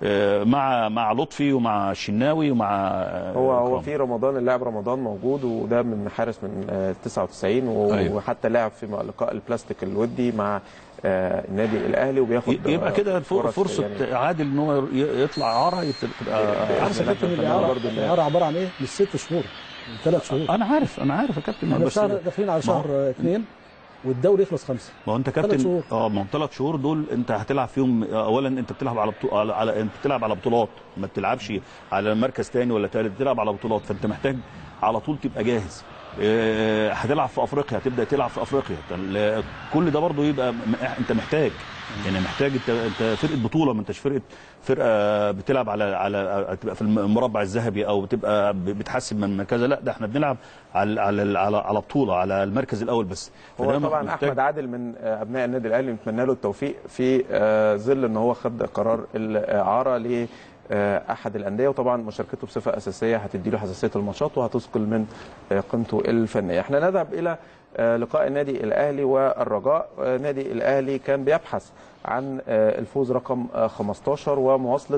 Speaker 3: آه، مع مع لطفي ومع الشناوي ومع آه،
Speaker 1: هو هو
Speaker 3: إكرام.
Speaker 1: في رمضان اللاعب رمضان موجود وده من حارس من آه، 99 و-
Speaker 3: أيوة.
Speaker 1: وحتى لعب في لقاء البلاستيك الودي مع آه، النادي الاهلي وبياخد
Speaker 3: يبقى كده الف-
Speaker 1: فرص
Speaker 3: فرصه
Speaker 1: يعني
Speaker 3: عادل ان هو ي- يطلع عاره يت- تبقى
Speaker 1: عارف
Speaker 2: عارف يا
Speaker 1: إن
Speaker 2: كابتن
Speaker 1: إحنا
Speaker 2: الاعاره
Speaker 1: برضه إن-
Speaker 2: الاعاره عباره عن ايه؟ مش ست شهور من ثلاث شهور
Speaker 3: انا عارف انا عارف يا كابتن
Speaker 2: احنا
Speaker 3: بس
Speaker 2: شهر داخلين على
Speaker 3: ما هو-
Speaker 2: شهر آه، اثنين والدوري يخلص خمسه
Speaker 3: ما هو انت
Speaker 2: ثلاث
Speaker 3: كابتن
Speaker 2: شهور.
Speaker 3: اه ما هو ثلاث شهور دول انت هتلعب فيهم اولا انت بتلعب على بطو... على, على انت بتلعب على بطولات ما بتلعبش على مركز تاني ولا تالت بتلعب على بطولات فانت محتاج على طول تبقى جاهز اه، هتلعب في افريقيا هتبدا تلعب في افريقيا ال- كل ده برضه يبقى م- انت محتاج يعني محتاج انت انت فرقه بطوله ما انتش فرقه فرقه بتلعب على على تبقى في المربع الذهبي او بتبقى ب- بتحسب من كذا لا ده احنا بنلعب على على على, على بطوله على المركز الاول بس
Speaker 1: هو
Speaker 3: فده
Speaker 1: طبعا
Speaker 3: محتاج-
Speaker 1: احمد عادل من آه، ابناء النادي الاهلي نتمنى له التوفيق في آه، ظل ان هو خد قرار الاعاره ل آه، احد الانديه وطبعا مشاركته بصفه اساسيه هتدي له حساسيه الماتشات وهتثقل من آه، قيمته الفنيه احنا نذهب الى آه، لقاء النادي الاهلي والرجاء آه، النادي الاهلي كان بيبحث عن آه، الفوز رقم آه، 15 ومواصله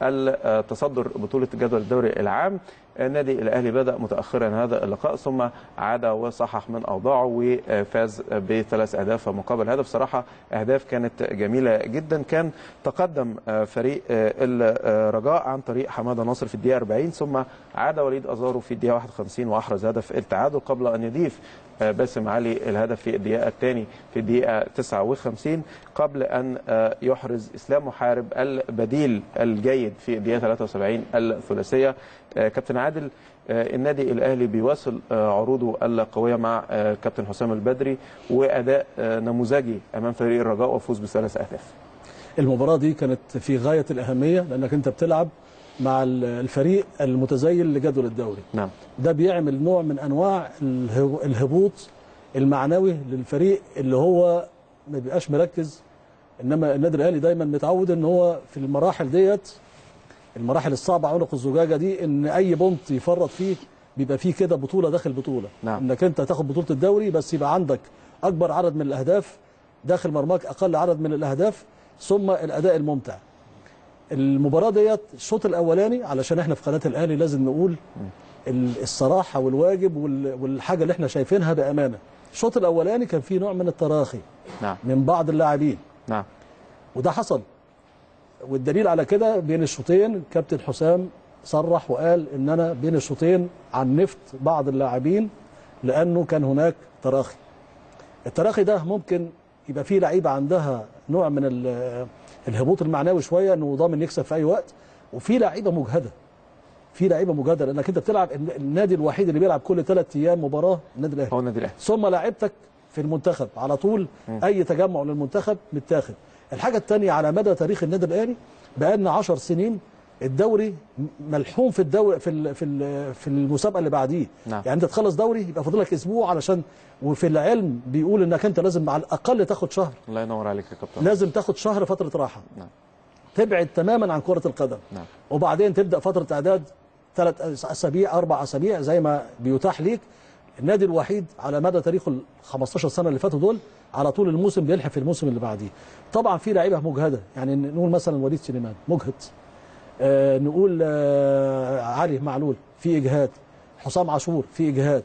Speaker 1: التصدر بطوله جدول الدوري العام النادي الاهلي بدا متاخرا هذا اللقاء ثم عاد وصحح من اوضاعه وفاز بثلاث اهداف مقابل هدف صراحه اهداف كانت جميله جدا كان تقدم فريق الرجاء عن طريق حماده ناصر في الدقيقه 40 ثم عاد وليد ازارو في الدقيقه 51 واحرز هدف التعادل قبل ان يضيف باسم علي الهدف في الدقيقه الثاني في الدقيقه 59 قبل ان يحرز اسلام محارب البديل الجيد في الدقيقه 73 الثلاثيه كابتن عادل النادي الاهلي بيواصل عروضه القويه مع كابتن حسام البدري واداء نموذجي امام فريق الرجاء وفوز بثلاث اهداف.
Speaker 2: المباراه دي كانت في غايه الاهميه لانك انت بتلعب مع الفريق المتزين لجدول الدوري.
Speaker 1: نعم.
Speaker 2: ده بيعمل نوع من انواع الهبوط المعنوي للفريق اللي هو ما بيبقاش مركز انما النادي الاهلي دايما متعود ان هو في المراحل ديت المراحل الصعبه عنق الزجاجه دي ان اي بونت يفرط فيه بيبقى فيه كده بطوله داخل بطوله
Speaker 1: نعم.
Speaker 2: انك انت تاخد بطوله الدوري بس يبقى عندك اكبر عدد من الاهداف داخل مرماك اقل عدد من الاهداف ثم الاداء الممتع المباراه ديت الشوط الاولاني علشان احنا في قناه الاهلي لازم نقول الصراحه والواجب والحاجه اللي احنا شايفينها بامانه الشوط الاولاني كان فيه نوع من التراخي
Speaker 1: نعم.
Speaker 2: من بعض اللاعبين
Speaker 1: نعم.
Speaker 2: وده حصل والدليل على كده بين الشوطين كابتن حسام صرح وقال ان انا بين الشوطين عنفت بعض اللاعبين لانه كان هناك تراخي التراخي ده ممكن يبقى فيه لعيبه عندها نوع من الهبوط المعنوي شويه انه ضامن يكسب في اي وقت وفي لعيبه مجهده في لعيبه مجهده لانك انت بتلعب النادي الوحيد اللي بيلعب كل ثلاث ايام مباراه النادي الاهلي
Speaker 1: هو النادي الاهلي
Speaker 2: ثم لعيبتك في المنتخب على طول م. اي تجمع للمنتخب متاخد الحاجه الثانيه على مدى تاريخ النادي الاهلي بقالنا 10 سنين الدوري ملحوم في الدوري في في في المسابقه اللي بعديه
Speaker 1: نعم.
Speaker 2: يعني انت تخلص دوري يبقى فاضل لك اسبوع علشان وفي العلم بيقول انك انت لازم على الاقل تاخد شهر
Speaker 1: الله ينور عليك يا كابتن
Speaker 2: لازم تاخد شهر فتره راحه
Speaker 1: نعم.
Speaker 2: تبعد تماما عن كره القدم
Speaker 1: نعم.
Speaker 2: وبعدين تبدا فتره اعداد ثلاث اسابيع اربع اسابيع زي ما بيتاح ليك النادي الوحيد على مدى تاريخه ال 15 سنه اللي فاتوا دول على طول الموسم بيلحق في الموسم اللي بعديه طبعا في لعيبه مجهده يعني نقول مثلا وليد سليمان مجهد آه نقول آه علي معلول في اجهاد حسام عاشور في اجهاد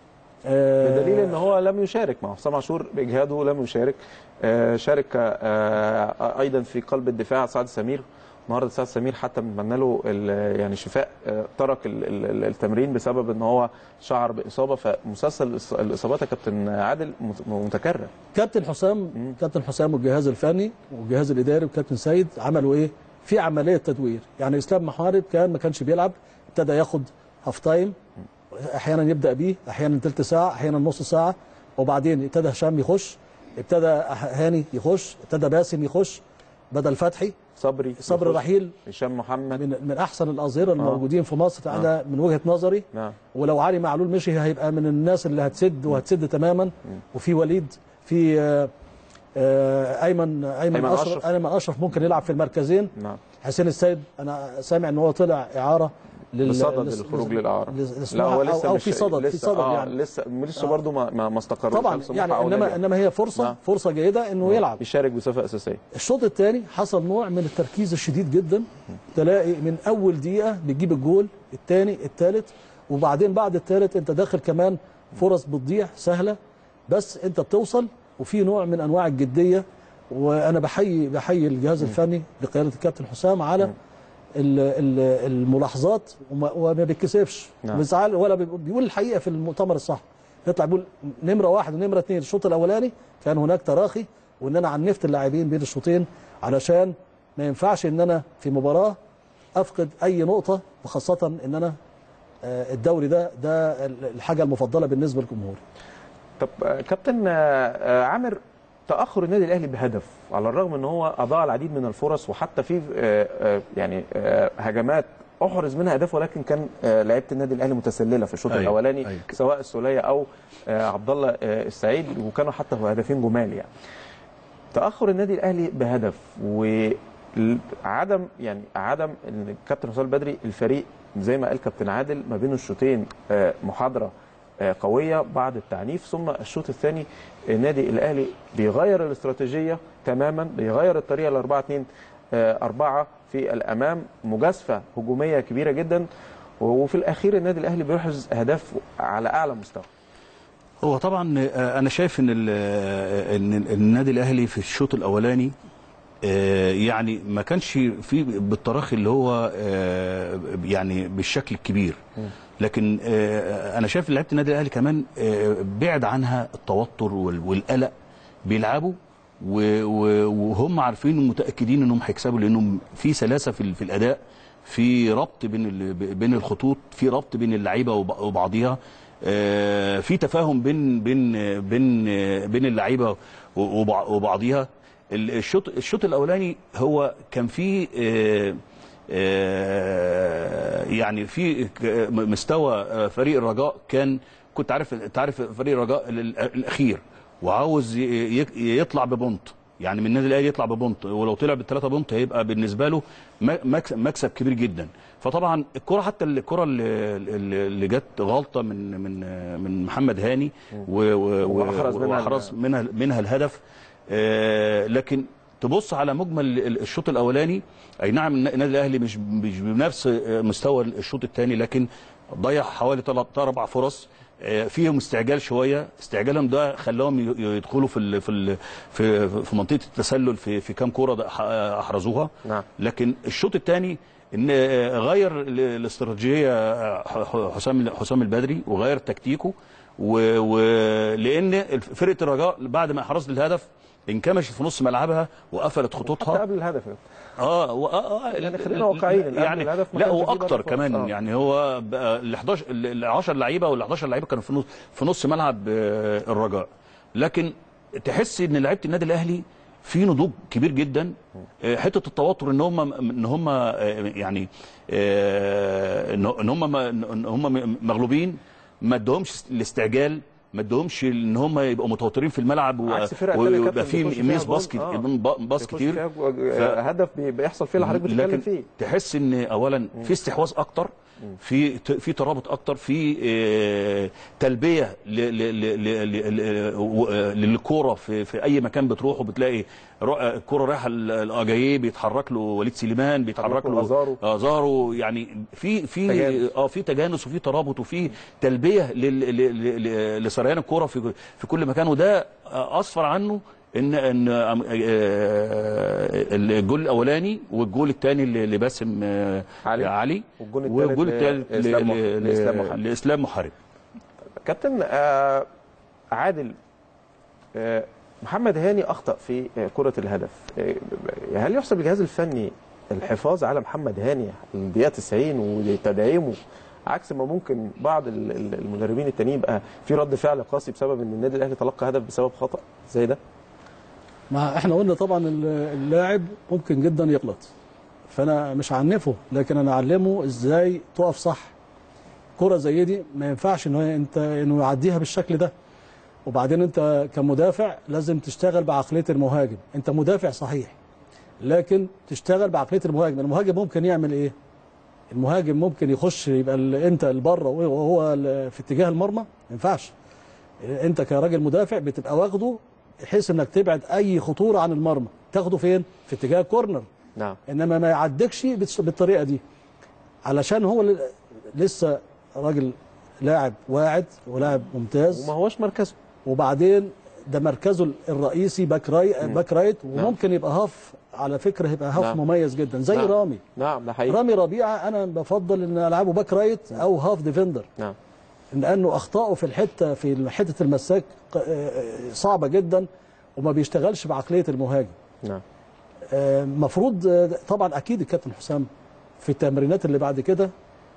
Speaker 1: آه بدليل ان هو لم يشارك مع حسام عاشور باجهاده لم يشارك آه شارك آه ايضا في قلب الدفاع سعد سمير النهارده سعد سمير حتى بنتمنى له يعني شفاء ترك التمرين بسبب ان هو شعر باصابه فمسلسل الاصابات يا كابتن عادل متكرر
Speaker 2: كابتن حسام م. كابتن حسام والجهاز الفني والجهاز الاداري وكابتن سيد عملوا ايه؟ في عمليه تدوير يعني اسلام محارب كان ما كانش بيلعب ابتدى ياخد هاف تايم احيانا يبدا بيه احيانا ثلث ساعه احيانا نص ساعه وبعدين ابتدى هشام يخش ابتدى هاني يخش ابتدى باسم يخش بدل فتحي
Speaker 1: صبري
Speaker 2: صبري رحيل
Speaker 1: هشام محمد
Speaker 2: من, من احسن الاظهره الموجودين آه. في مصر انا آه. من وجهه نظري
Speaker 1: آه.
Speaker 2: ولو علي معلول مشي هيبقى من الناس اللي هتسد وهتسد تماما م. وفي وليد في آه آه ايمن ايمن, أيمن اشرف ايمن اشرف ممكن يلعب في المركزين
Speaker 1: نعم
Speaker 2: حسين السيد انا سامع ان هو طلع اعاره لل-
Speaker 1: بصدد
Speaker 2: لس-
Speaker 1: الخروج
Speaker 2: لس-
Speaker 1: للإعارة
Speaker 2: لس-
Speaker 1: لا هو
Speaker 2: لسموحة
Speaker 1: لسه
Speaker 2: أو
Speaker 1: مش
Speaker 2: في صدد في
Speaker 1: لسه
Speaker 2: صدد
Speaker 1: آه
Speaker 2: يعني
Speaker 1: لسه لسه
Speaker 2: آه.
Speaker 1: برضه ما ما, ما استقرش
Speaker 2: طبعا
Speaker 1: هل سموحة
Speaker 2: يعني
Speaker 1: أو
Speaker 2: انما
Speaker 1: نادي.
Speaker 2: انما هي فرصه
Speaker 1: نعم.
Speaker 2: فرصه جيده انه يلعب
Speaker 1: يشارك بصفه اساسيه
Speaker 2: الشوط الثاني حصل نوع من التركيز الشديد جدا تلاقي من اول دقيقه بتجيب الجول الثاني الثالث وبعدين بعد الثالث انت داخل كمان فرص بتضيع سهله بس انت بتوصل وفي نوع من انواع الجديه وانا بحيي بحيي الجهاز الفني بقياده الكابتن حسام على ال- ال- الملاحظات وما, وما بيتكسفش
Speaker 1: نعم.
Speaker 2: بيزعل ولا بيقول- بيقول الحقيقه في المؤتمر الصحفي يطلع بيقول نمره واحد ونمره اثنين الشوط الاولاني كان هناك تراخي وان انا عنفت اللاعبين بين الشوطين علشان ما ينفعش ان انا في مباراه افقد اي نقطه وخاصه ان انا آه، الدوري ده ده الحاجه المفضله بالنسبه للجمهور
Speaker 1: طب آه، كابتن آه، آه، عامر تاخر النادي الاهلي بهدف على الرغم ان هو اضاع العديد من الفرص وحتى في آه، آه، يعني آه، هجمات احرز منها اهداف ولكن كان آه، لعيبه النادي الاهلي متسلله في الشوط
Speaker 3: أيوة،
Speaker 1: الاولاني
Speaker 3: أيوة.
Speaker 1: سواء السوليه او آه، عبد الله آه، السعيد وكانوا حتى هدفين جمال يعني تاخر النادي الاهلي بهدف وعدم يعني عدم ان الكابتن حسام البدري الفريق زي ما قال كابتن عادل ما بين الشوطين آه، محاضره آه، قويه بعد التعنيف ثم الشوط الثاني النادي الاهلي بيغير الاستراتيجيه تماما بيغير الطريقه ل 4 2 4 في الامام مجازفه هجوميه كبيره جدا وفي الاخير النادي الاهلي بيحرز اهداف على اعلى مستوى
Speaker 3: هو طبعا آه، انا شايف ان ال- آه، ان النادي الاهلي في الشوط الاولاني آه، يعني ما كانش في بالتراخي اللي هو آه، يعني بالشكل الكبير لكن آه، انا شايف لعيبه النادي الاهلي كمان آه، بعد عنها التوتر وال- والقلق بيلعبوا و- و- وهم عارفين ومتاكدين انهم هيكسبوا لانهم في سلاسه في ال- في الاداء في ربط بين ال- بين الخطوط في ربط بين اللعيبه وب- وبعضيها آه، في تفاهم بين بين بين بين اللعيبه وبع- وبعضيها ال- الشوط الشوط الاولاني هو كان فيه آه، آه، يعني في ك- مستوى آه، فريق الرجاء كان كنت عارف انت عارف فريق الرجاء ال- الاخير وعاوز ي- ي- يطلع ببونت يعني من النادي الاهلي يطلع ببونت ولو طلع بالثلاثه بونت هيبقى بالنسبه له م- مكسب, مكسب كبير جدا فطبعا الكره حتى الكره اللي, اللي اللي جت غلطه من من من محمد هاني و- و- و-
Speaker 1: وأحرز منها
Speaker 3: واحرز منها منها الهدف آه، لكن تبص على مجمل ال- الشوط الاولاني اي نعم الن- النادي الاهلي مش مش بنفس آه، مستوى الشوط الثاني لكن ضيع حوالي ثلاث اربع فرص آه، فيهم استعجال شويه استعجالهم ده خلاهم ي- يدخلوا في ال في ال في في منطقه التسلل في في كام كوره ده ح- احرزوها
Speaker 1: نعم.
Speaker 3: لكن الشوط الثاني ان آه، غير ال- الاستراتيجيه آه، ح- حسام حسام البدري وغير تكتيكه ولان فرقه الرجاء بعد ما احرزت الهدف انكمشت في نص ملعبها وقفلت
Speaker 1: حتى
Speaker 3: خطوطها
Speaker 1: قبل الهدف
Speaker 3: اه و... آه آه
Speaker 1: يعني خلينا واقعيين، قبل
Speaker 3: يعني
Speaker 1: الهدف ما
Speaker 3: لا
Speaker 1: كانش فيه
Speaker 3: واكتر
Speaker 1: ضربة فرص.
Speaker 3: كمان
Speaker 1: آه.
Speaker 3: يعني هو بقى ال 11 ال 10 لعيبه وال 11 لعيبه كانوا في نص في نص ملعب آه، الرجاء لكن تحس ان لعيبه النادي الاهلي في نضوج كبير جدا آه، حته التوتر ان هم ان هم آه، يعني آه، ان إن هم ان هم مغلوبين ما ادهمش الاستعجال ما ادهمش ان هم يبقوا متوترين في الملعب و-
Speaker 1: عكس فرق تانية
Speaker 3: ويبقى
Speaker 1: كابتن
Speaker 3: في
Speaker 1: بيخش فيها
Speaker 3: ميس
Speaker 1: جون.
Speaker 3: باص كتير
Speaker 1: آه.
Speaker 3: باص
Speaker 1: بيخش
Speaker 3: كتير
Speaker 1: فيها جو- آه، هدف بي- بيحصل فيه اللي حضرتك بتتكلم
Speaker 3: لكن
Speaker 1: فيه
Speaker 3: تحس ان اولا في استحواذ اكتر في في ترابط اكتر في آه، تلبيه ل- ل- ل- ل- ل- و- آه، للكوره في في اي مكان بتروحه بتلاقي رو- آه، الكوره رايحه ل- الاجاييه بيتحرك له وليد سليمان بيتحرك
Speaker 1: له
Speaker 3: له
Speaker 1: أزارو.
Speaker 3: ازارو يعني في في
Speaker 1: تجانس.
Speaker 3: اه في تجانس وفي ترابط وفي تلبيه لل- ل- ل- ل- لسريان الكوره في في كل مكان وده آه، اسفر عنه ان ان آه، آه، الجول الاولاني والجول الثاني لباسم آه،
Speaker 1: علي.
Speaker 3: علي
Speaker 1: والجول التالت
Speaker 3: والجول
Speaker 1: ل-
Speaker 3: الثالث
Speaker 1: لإسلام مح-
Speaker 3: ل-
Speaker 1: لإسلام
Speaker 3: ل-
Speaker 1: محارب.
Speaker 3: لاسلام محارب
Speaker 1: كابتن آه، عادل آه، محمد هاني اخطا في آه، كره الهدف آه، هل يحسب الجهاز الفني الحفاظ على محمد هاني الدقيقه 90 وتدعيمه عكس ما ممكن بعض ال- ال- المدربين التانيين يبقى في رد فعل قاسي بسبب ان النادي الاهلي تلقى هدف بسبب خطا زي ده
Speaker 2: ما احنا قلنا طبعا ال- اللاعب ممكن جدا يغلط فانا مش هعنفه لكن انا اعلمه ازاي تقف صح كرة زي دي ما ينفعش ان هو انت انه يعديها بالشكل ده وبعدين انت كمدافع لازم تشتغل بعقليه المهاجم انت مدافع صحيح لكن تشتغل بعقليه المهاجم المهاجم ممكن يعمل ايه المهاجم ممكن يخش يبقى ال- انت لبره وهو ال- في اتجاه المرمى ما ينفعش انت كراجل مدافع بتبقى واخده بحيث انك تبعد اي خطوره عن المرمى تاخده فين في اتجاه كورنر
Speaker 1: نعم
Speaker 2: انما ما يعدكش بتس- بالطريقه دي علشان هو ل- لسه راجل لاعب واعد ولاعب ممتاز
Speaker 1: وما هوش مركزه
Speaker 2: وبعدين ده مركزه الرئيسي باك راي باك رايت وممكن يبقى هاف على فكره يبقى هاف
Speaker 1: نعم.
Speaker 2: مميز جدا زي
Speaker 1: نعم.
Speaker 2: رامي
Speaker 1: نعم ده حقيقي
Speaker 2: رامي ربيعه انا بفضل ان العبه باك رايت او هاف ديفندر
Speaker 1: نعم
Speaker 2: لانه اخطائه في الحته في حته المساك ق- آه، صعبه جدا وما بيشتغلش بعقليه المهاجم
Speaker 1: نعم
Speaker 2: المفروض طبعا اكيد الكابتن حسام في التمرينات اللي بعد كده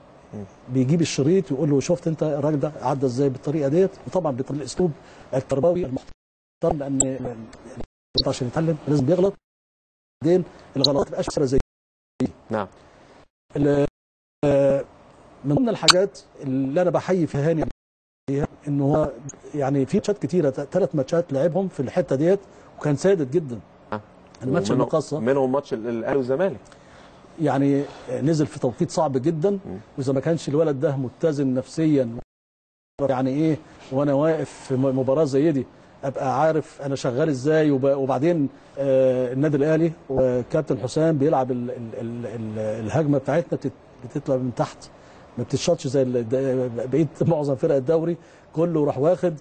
Speaker 2: بيجيب الشريط ويقول له شفت انت الراجل ده عدى ازاي بالطريقه ديت وطبعا بالاسلوب التربوي المحترم لان عشان يتعلم لازم بيغلط بعدين الغلطات ما تبقاش سهله زي
Speaker 1: نعم
Speaker 2: ال- آه، من ضمن الحاجات اللي انا بحيي فيها هاني عليها ان هو يعني في ماتشات كتيره ثلاث ماتشات لعبهم في الحته ديت وكان سادد جدا
Speaker 1: آه.
Speaker 2: الماتش
Speaker 1: ومنهم-
Speaker 2: المقصه
Speaker 1: منهم ماتش ال- الاهلي والزمالك
Speaker 2: يعني نزل في توقيت صعب جدا واذا ما كانش الولد ده متزن نفسيا يعني ايه وانا واقف في م- مباراه زي دي ابقى عارف انا شغال ازاي وب- وبعدين آه النادي الاهلي وكابتن حسام بيلعب ال ال ال ال الهجمه بتاعتنا بتت- بتطلع من تحت ما بتتشطش زي ال- د- بقيه معظم فرق الدوري كله راح واخد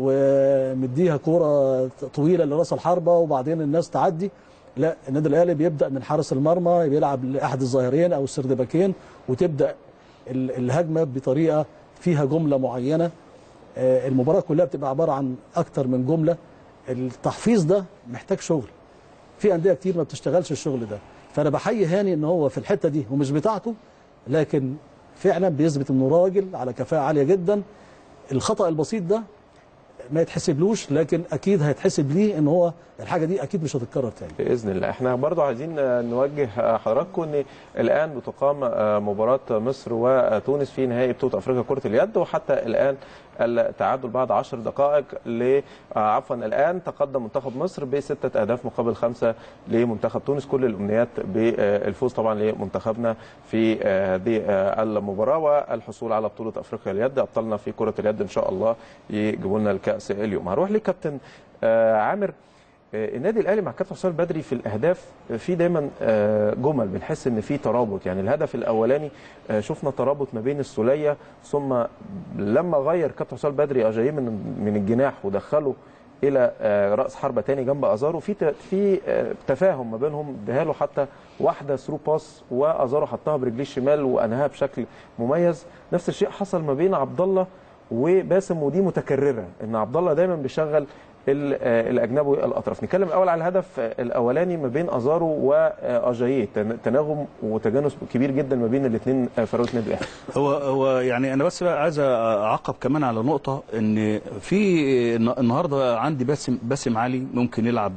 Speaker 2: ومديها كوره طويله لراس الحربه وبعدين الناس تعدي لا النادي الاهلي بيبدا من حارس المرمى بيلعب لاحد الظاهرين او السردباكين وتبدا ال- الهجمه بطريقه فيها جمله معينه آه، المباراه كلها بتبقى عباره عن اكتر من جمله التحفيظ ده محتاج شغل في انديه كتير ما بتشتغلش الشغل ده فانا بحيي هاني ان هو في الحته دي ومش بتاعته لكن فعلا بيثبت انه راجل على كفاءه عاليه جدا الخطا البسيط ده ما يتحسبلوش لكن اكيد هيتحسب ليه ان هو الحاجه دي اكيد مش هتتكرر تاني
Speaker 1: باذن الله احنا برضو عايزين آه، نوجه آه، حضراتكم ان الان بتقام آه، مباراه مصر وتونس في نهائي بطوله افريقيا كره اليد وحتى الان التعادل بعد 10 دقائق ل آه، عفوا الان تقدم منتخب مصر بسته اهداف مقابل خمسه لمنتخب تونس كل الامنيات بالفوز طبعا لمنتخبنا في آه، هذه آه، المباراه والحصول على بطوله افريقيا اليد ابطالنا في كره اليد ان شاء الله يجيبوا لنا الكاس اليوم هروح لكابتن آه، عامر آه، النادي الاهلي مع كابتن حسام البدري في الاهداف آه، في دايما آه، جمل بنحس ان في ترابط يعني الهدف الاولاني آه، شفنا ترابط ما بين السوليه ثم لما غير كابتن حسام البدري اجاييه من من الجناح ودخله الى آه، راس حربه تاني جنب ازارو في ت- في آه، تفاهم ما بينهم اداها له حتى واحده ثرو باس وازارو حطها برجليه الشمال وانهاها بشكل مميز نفس الشيء حصل ما بين عبد الله وباسم ودي متكرره ان عبد الله دايما بيشغل ال- آه، الاجنبي والاطراف نتكلم الاول على الهدف آه، الاولاني ما بين ازارو واجاييه تن- تناغم وتجانس كبير جدا ما بين الاثنين فاروق النادي الاهلي
Speaker 3: هو هو يعني انا بس بقى عايز اعقب كمان على نقطه ان في النهارده عندي باسم باسم علي ممكن يلعب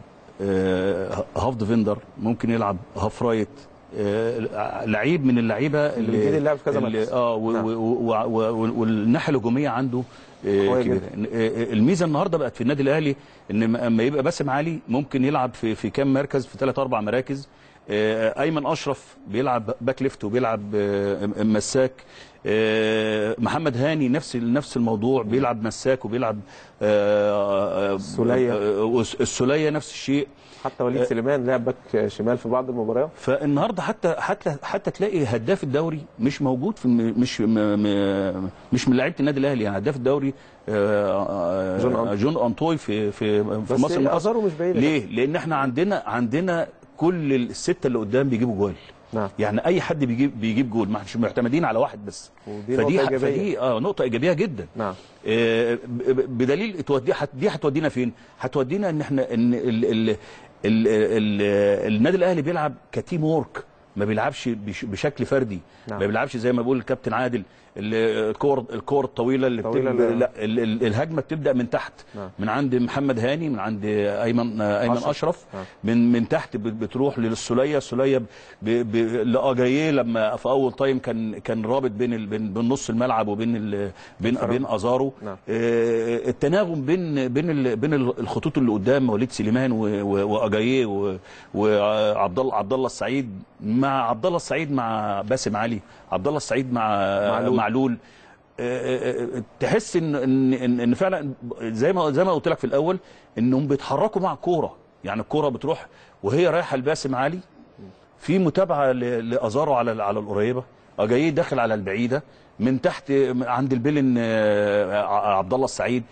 Speaker 3: آه، هاف ديفندر ممكن يلعب هاف رايت آه، لعيب من اللعيبه
Speaker 1: اللي بيجيد اللعب في كذا
Speaker 3: اللي-
Speaker 1: مركز.
Speaker 3: اه و-
Speaker 1: نعم.
Speaker 3: و- و- و- والناحيه الهجوميه عنده آه،
Speaker 1: قوية
Speaker 3: كبيرة. آه، الميزه النهارده بقت في النادي الاهلي ان اما يبقى باسم علي ممكن يلعب في في كام مركز في ثلاث اربع مراكز آه، ايمن اشرف بيلعب باك ليفت وبيلعب آه، مساك آه، محمد هاني نفس نفس الموضوع بيلعب مساك وبيلعب آه، آه،
Speaker 1: السولية.
Speaker 3: آه، السوليه نفس الشيء
Speaker 1: حتى وليد سليمان لعب باك شمال في بعض المباريات
Speaker 3: فالنهارده حتى حتى حتى تلاقي هداف الدوري مش موجود في الم- مش م م مش من لعيبه النادي الاهلي يعني هداف الدوري آه، آه،
Speaker 1: جون أنطوي.
Speaker 3: جون انطوي في في في
Speaker 1: بس
Speaker 3: مصر المقاصة.
Speaker 1: أزارو مش بعيد.
Speaker 3: ليه؟ لان احنا عندنا عندنا كل السته اللي قدام بيجيبوا جوال
Speaker 1: نعم.
Speaker 3: يعني اي حد بيجيب بيجيب جول ما احناش معتمدين على واحد بس
Speaker 1: ودي
Speaker 3: فدي
Speaker 1: نقطة
Speaker 3: ح-
Speaker 1: إيجابية.
Speaker 3: فدي اه نقطه ايجابيه جدا
Speaker 1: نعم
Speaker 3: آه، ب- ب- بدليل تودي حت- دي هتودينا فين؟ هتودينا ان احنا ان ال ال ال ال النادي الاهلي بيلعب كتيم وورك ما بيلعبش بش- بشكل فردي
Speaker 1: نعم.
Speaker 3: ما بيلعبش زي ما بيقول الكابتن عادل ال- الكور الكور الطويله اللي
Speaker 1: طويلة
Speaker 3: بتبدأ
Speaker 1: اللي-
Speaker 3: لا ال- ال- الهجمه بتبدا من تحت
Speaker 1: نعم.
Speaker 3: من عند محمد هاني من عند ايمن ايمن
Speaker 1: أشرف.
Speaker 3: اشرف
Speaker 1: نعم.
Speaker 3: من من تحت بت- بتروح للسوليه السوليه ب- ب- لاجاييه لما في اول تايم كان كان رابط بين ال- بين بين نص الملعب وبين ال بين بين ازارو
Speaker 1: نعم.
Speaker 3: آه، التناغم بين بين ال- بين ال- الخطوط اللي قدام وليد سليمان و- و- واجاييه و- وعبد الله عبد الله السعيد م- مع عبد الله السعيد مع باسم علي عبد الله السعيد مع
Speaker 1: معلول.
Speaker 3: معلول, معلول. آه، آه، تحس ان ان ان إن فعلا زي ما زي ما قلت لك في الاول انهم بيتحركوا مع الكوره يعني الكوره بتروح وهي رايحه لباسم علي في متابعه ل- لازارو على على القريبه آه، جاي داخل على البعيده من تحت عند البلن آه، ع- عبد الله السعيد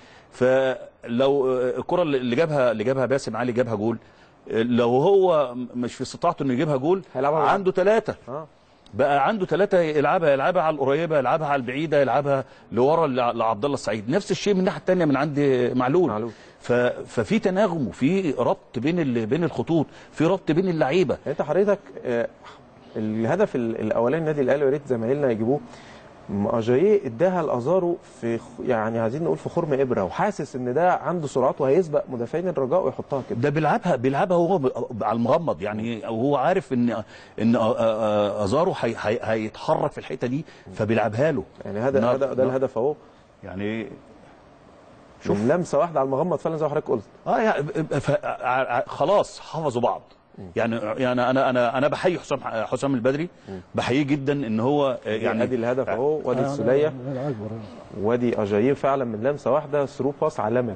Speaker 3: فلو آه، الكره اللي جابها اللي جابها باسم علي جابها جول آه، لو هو مش في استطاعته انه يجيبها جول
Speaker 1: هيلعبها بالعرض.
Speaker 3: عنده ثلاثه
Speaker 1: اه
Speaker 3: بقى عنده ثلاثة يلعبها يلعبها على القريبة يلعبها على البعيدة يلعبها لورا لع- لعبد الله السعيد نفس الشيء من الناحية الثانية من عند معلول,
Speaker 1: معلول.
Speaker 3: ف... ففي تناغم وفي ربط بين ال... بين الخطوط في ربط بين اللعيبة
Speaker 1: انت حضرتك آه، الهدف ال- الاولاني النادي الاهلي ويا ريت زمايلنا يجيبوه م- اجاييه اداها لازارو في خ- يعني عايزين نقول في خرم ابره وحاسس ان ده عنده سرعات وهيسبق مدافعين الرجاء ويحطها كده
Speaker 3: ده بيلعبها بيلعبها هو ب- على المغمض يعني وهو عارف ان ان آ- آ- ازارو هي... هي... هيتحرك في الحتة دي فبيلعبها له
Speaker 1: يعني هذا
Speaker 3: نعم،
Speaker 1: هذا ده
Speaker 3: نعم.
Speaker 1: الهدف اهو
Speaker 3: يعني
Speaker 1: شوف لمسه واحده على المغمض فعلا زي ما حضرتك قلت
Speaker 3: اه يعني ف... ع- ع- خلاص حفظوا بعض يعني يعني انا انا انا بحيي حسام حسام البدري بحييه جدا ان هو آه،
Speaker 1: يعني
Speaker 3: يعني
Speaker 1: ادي الهدف اهو وادي
Speaker 2: آه،
Speaker 1: السوليه
Speaker 2: لا، لا، اكبر
Speaker 1: وادي اجاييه فعلا من لمسه واحده ثرو باس عالمي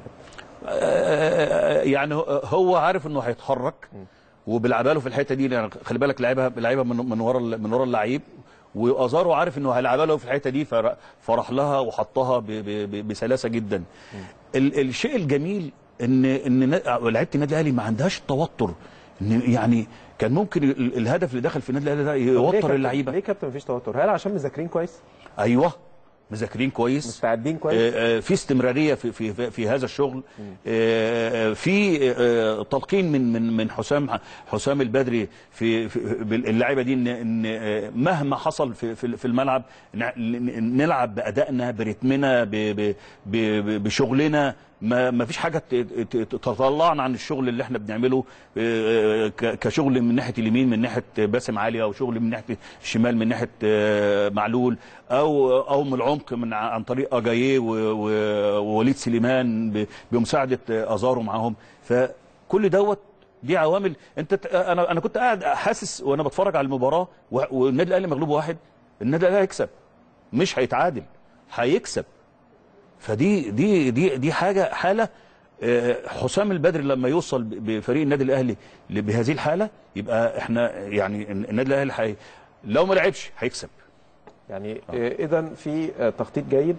Speaker 3: آه، يعني هو- هو عارف انه هيتحرك وبيلعبها له في الحته دي يعني خلي بالك لعيبها لعيبها من من ورا ال- من ورا اللعيب وازارو عارف انه هيلعبها له في الحته دي فر- فرح لها وحطها ب- ب- ب- بسلاسه جدا ال- الشيء الجميل ان ان نا- لعيبه النادي الاهلي ما عندهاش توتر ان يعني كان ممكن ال- الهدف اللي دخل في النادي الاهلي ده
Speaker 1: طب ليه
Speaker 3: يوتر
Speaker 1: كابتن-
Speaker 3: اللعيبه
Speaker 1: ليه كابتن مفيش توتر هل عشان مذاكرين كويس
Speaker 3: ايوه مذاكرين كويس
Speaker 1: مستعدين كويس
Speaker 3: آه، آه، في استمراريه في في في- في هذا الشغل آه، آه، في آه، تلقين من من من حسام حسام البدري في في- باللعيبه دي ان ان آه، مهما حصل في في في الملعب نع- ن- نلعب بادائنا برتمنا ب- ب- ب- بشغلنا ما ما فيش حاجه ت- ت- تطلعنا عن الشغل اللي احنا بنعمله آه، ك- كشغل من ناحيه اليمين من ناحيه باسم علي او شغل من ناحيه الشمال من ناحيه آه، معلول او او من العمق من ع- عن طريق اجاييه و- و- ووليد سليمان ب- بمساعده آه، ازارو معاهم فكل دوت دي عوامل انت ت- انا انا كنت قاعد حاسس وانا بتفرج على المباراه و- والنادي الاهلي مغلوب واحد النادي الاهلي هيكسب مش هيتعادل هيكسب فدي دي دي دي حاجه حاله آه، حسام البدري لما يوصل ب- بفريق النادي الاهلي ل- بهذه الحاله يبقى احنا يعني النادي الاهلي حي لو ما لعبش هيكسب
Speaker 1: يعني اذا في آه، تخطيط جيد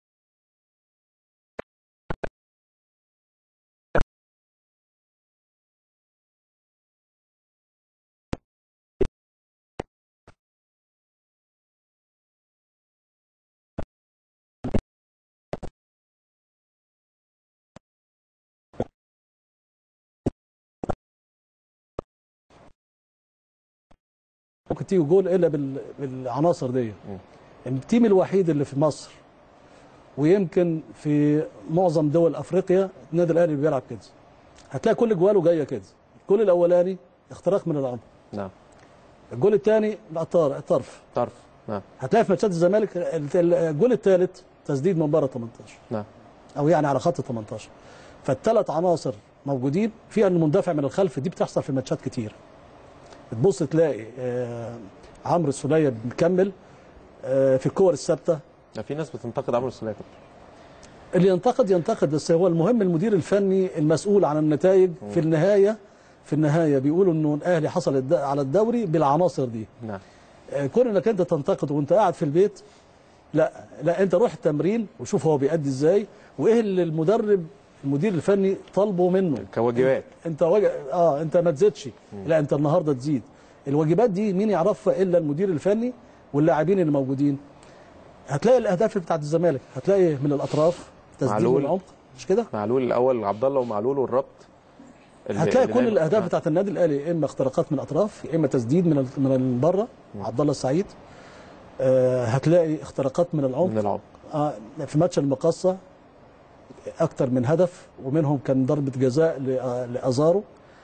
Speaker 2: ممكن تيجي جول الا بال- بالعناصر دي التيم الوحيد اللي في مصر ويمكن في معظم دول افريقيا النادي الاهلي بيلعب كده هتلاقي كل جواله جايه كده الجول الاولاني اختراق من العمق
Speaker 1: نعم
Speaker 2: الجول الثاني الطار الطرف
Speaker 1: طرف نعم
Speaker 2: هتلاقي في ماتشات الزمالك ال- الجول الثالث تسديد من بره 18
Speaker 1: نعم
Speaker 2: او يعني على خط 18 فالثلاث عناصر موجودين فيها ان المندفع من الخلف دي بتحصل في ماتشات كتير تبص تلاقي آه، عمرو السوليه مكمل آه، في الكور الثابته
Speaker 1: ده في ناس بتنتقد عمرو السوليه
Speaker 2: اللي ينتقد ينتقد بس هو المهم المدير الفني المسؤول عن النتائج في النهايه في النهايه بيقولوا انه الاهلي حصل الد- على الدوري بالعناصر دي
Speaker 1: نعم
Speaker 2: آه، كون انك انت تنتقد وانت قاعد في البيت لا لا انت روح التمرين وشوف هو بيأدي ازاي وايه اللي المدرب المدير الفني طالبه منه
Speaker 1: كواجبات
Speaker 2: انت وج... اه انت ما تزيدش لا انت النهارده تزيد الواجبات دي مين يعرفها الا المدير الفني واللاعبين اللي موجودين هتلاقي الاهداف بتاعت الزمالك هتلاقي من الاطراف تسديد من
Speaker 1: معلول.
Speaker 2: العمق مش كده
Speaker 1: معلول الاول عبد الله ومعلول والربط اللي-
Speaker 2: هتلاقي
Speaker 1: اللي
Speaker 2: كل
Speaker 1: دايما-
Speaker 2: الاهداف
Speaker 1: نعم.
Speaker 2: بتاعت النادي الاهلي يا اما اختراقات من الاطراف يا اما تسديد من ال- من بره عبد الله السعيد آه هتلاقي اختراقات من العمق
Speaker 1: من العمق
Speaker 2: آه في ماتش المقاصه اكتر من هدف ومنهم كان ضربه جزاء ل- لازارو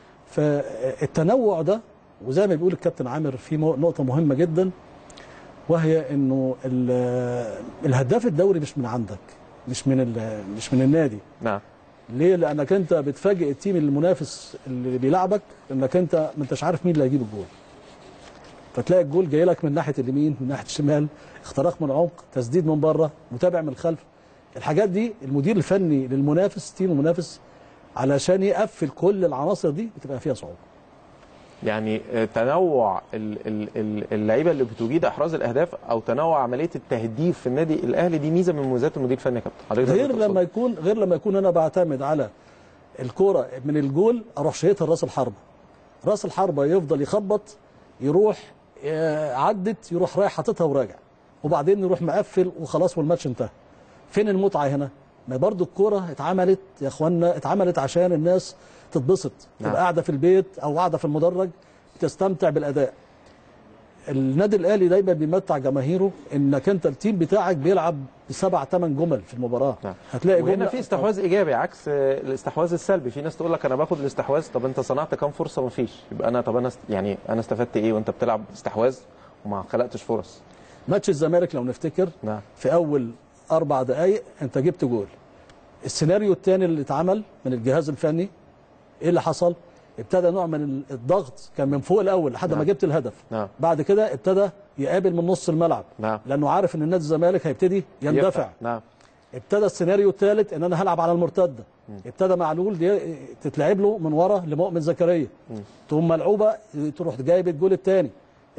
Speaker 2: فالتنوع ده وزي ما بيقول الكابتن عامر في مو- نقطه مهمه جدا وهي انه ال- الهداف الدوري مش من عندك مش من ال- مش من النادي
Speaker 1: نعم
Speaker 2: ليه؟ لانك انت بتفاجئ التيم المنافس اللي بيلعبك انك انت ما انتش عارف مين اللي هيجيب الجول. فتلاقي الجول جاي لك من ناحيه اليمين من ناحيه الشمال اختراق من عمق تسديد من بره متابع من الخلف الحاجات دي المدير الفني للمنافس تيم المنافس علشان يقفل كل العناصر دي بتبقى فيها صعوبه
Speaker 1: يعني آه، تنوع ال- ال- ال- اللعيبه اللي بتجيد احراز الاهداف او تنوع عمليه التهديف في النادي الاهلي دي ميزه من مميزات المدير الفني يا كابتن حضرتك ده
Speaker 2: غير
Speaker 1: اللي
Speaker 2: لما
Speaker 1: تقصده.
Speaker 2: يكون غير لما يكون انا بعتمد على الكوره من الجول اروح شايطها لراس الحربه راس الحربه يفضل يخبط يروح آه، عدت يروح رايح حاططها وراجع وبعدين يروح مقفل وخلاص والماتش انتهى فين المتعه هنا ما برضو الكوره اتعملت يا اخوانا اتعملت عشان الناس تتبسط
Speaker 1: نعم.
Speaker 2: تبقى قاعده في البيت او قاعده في المدرج تستمتع بالاداء النادي الاهلي دايما بيمتع جماهيره انك انت التيم بتاعك بيلعب بسبع ثمان جمل في المباراه
Speaker 1: نعم.
Speaker 2: هتلاقي
Speaker 1: وهنا
Speaker 2: جمله
Speaker 1: في استحواذ ايجابي عكس آه، الاستحواذ السلبي في ناس تقول لك انا باخد الاستحواذ طب انت صنعت كام فرصه ما فيش يبقى انا طب انا است... يعني انا استفدت ايه وانت بتلعب استحواذ وما خلقتش فرص
Speaker 2: ماتش الزمالك لو نفتكر
Speaker 1: نعم
Speaker 2: في اول اربع دقائق انت جبت جول السيناريو الثاني اللي اتعمل من الجهاز الفني ايه اللي حصل ابتدى نوع من الضغط كان من فوق الاول لحد ما
Speaker 1: نعم.
Speaker 2: جبت الهدف
Speaker 1: نعم
Speaker 2: بعد كده ابتدى يقابل من نص الملعب
Speaker 1: نعم
Speaker 2: لانه عارف ان نادي الزمالك هيبتدي يندفع
Speaker 1: يفتح. نعم
Speaker 2: ابتدى السيناريو الثالث ان انا هلعب على المرتده ابتدى معلول دي تتلعب له من ورا لمؤمن زكريا تقوم ملعوبه تروح جايب الجول الثاني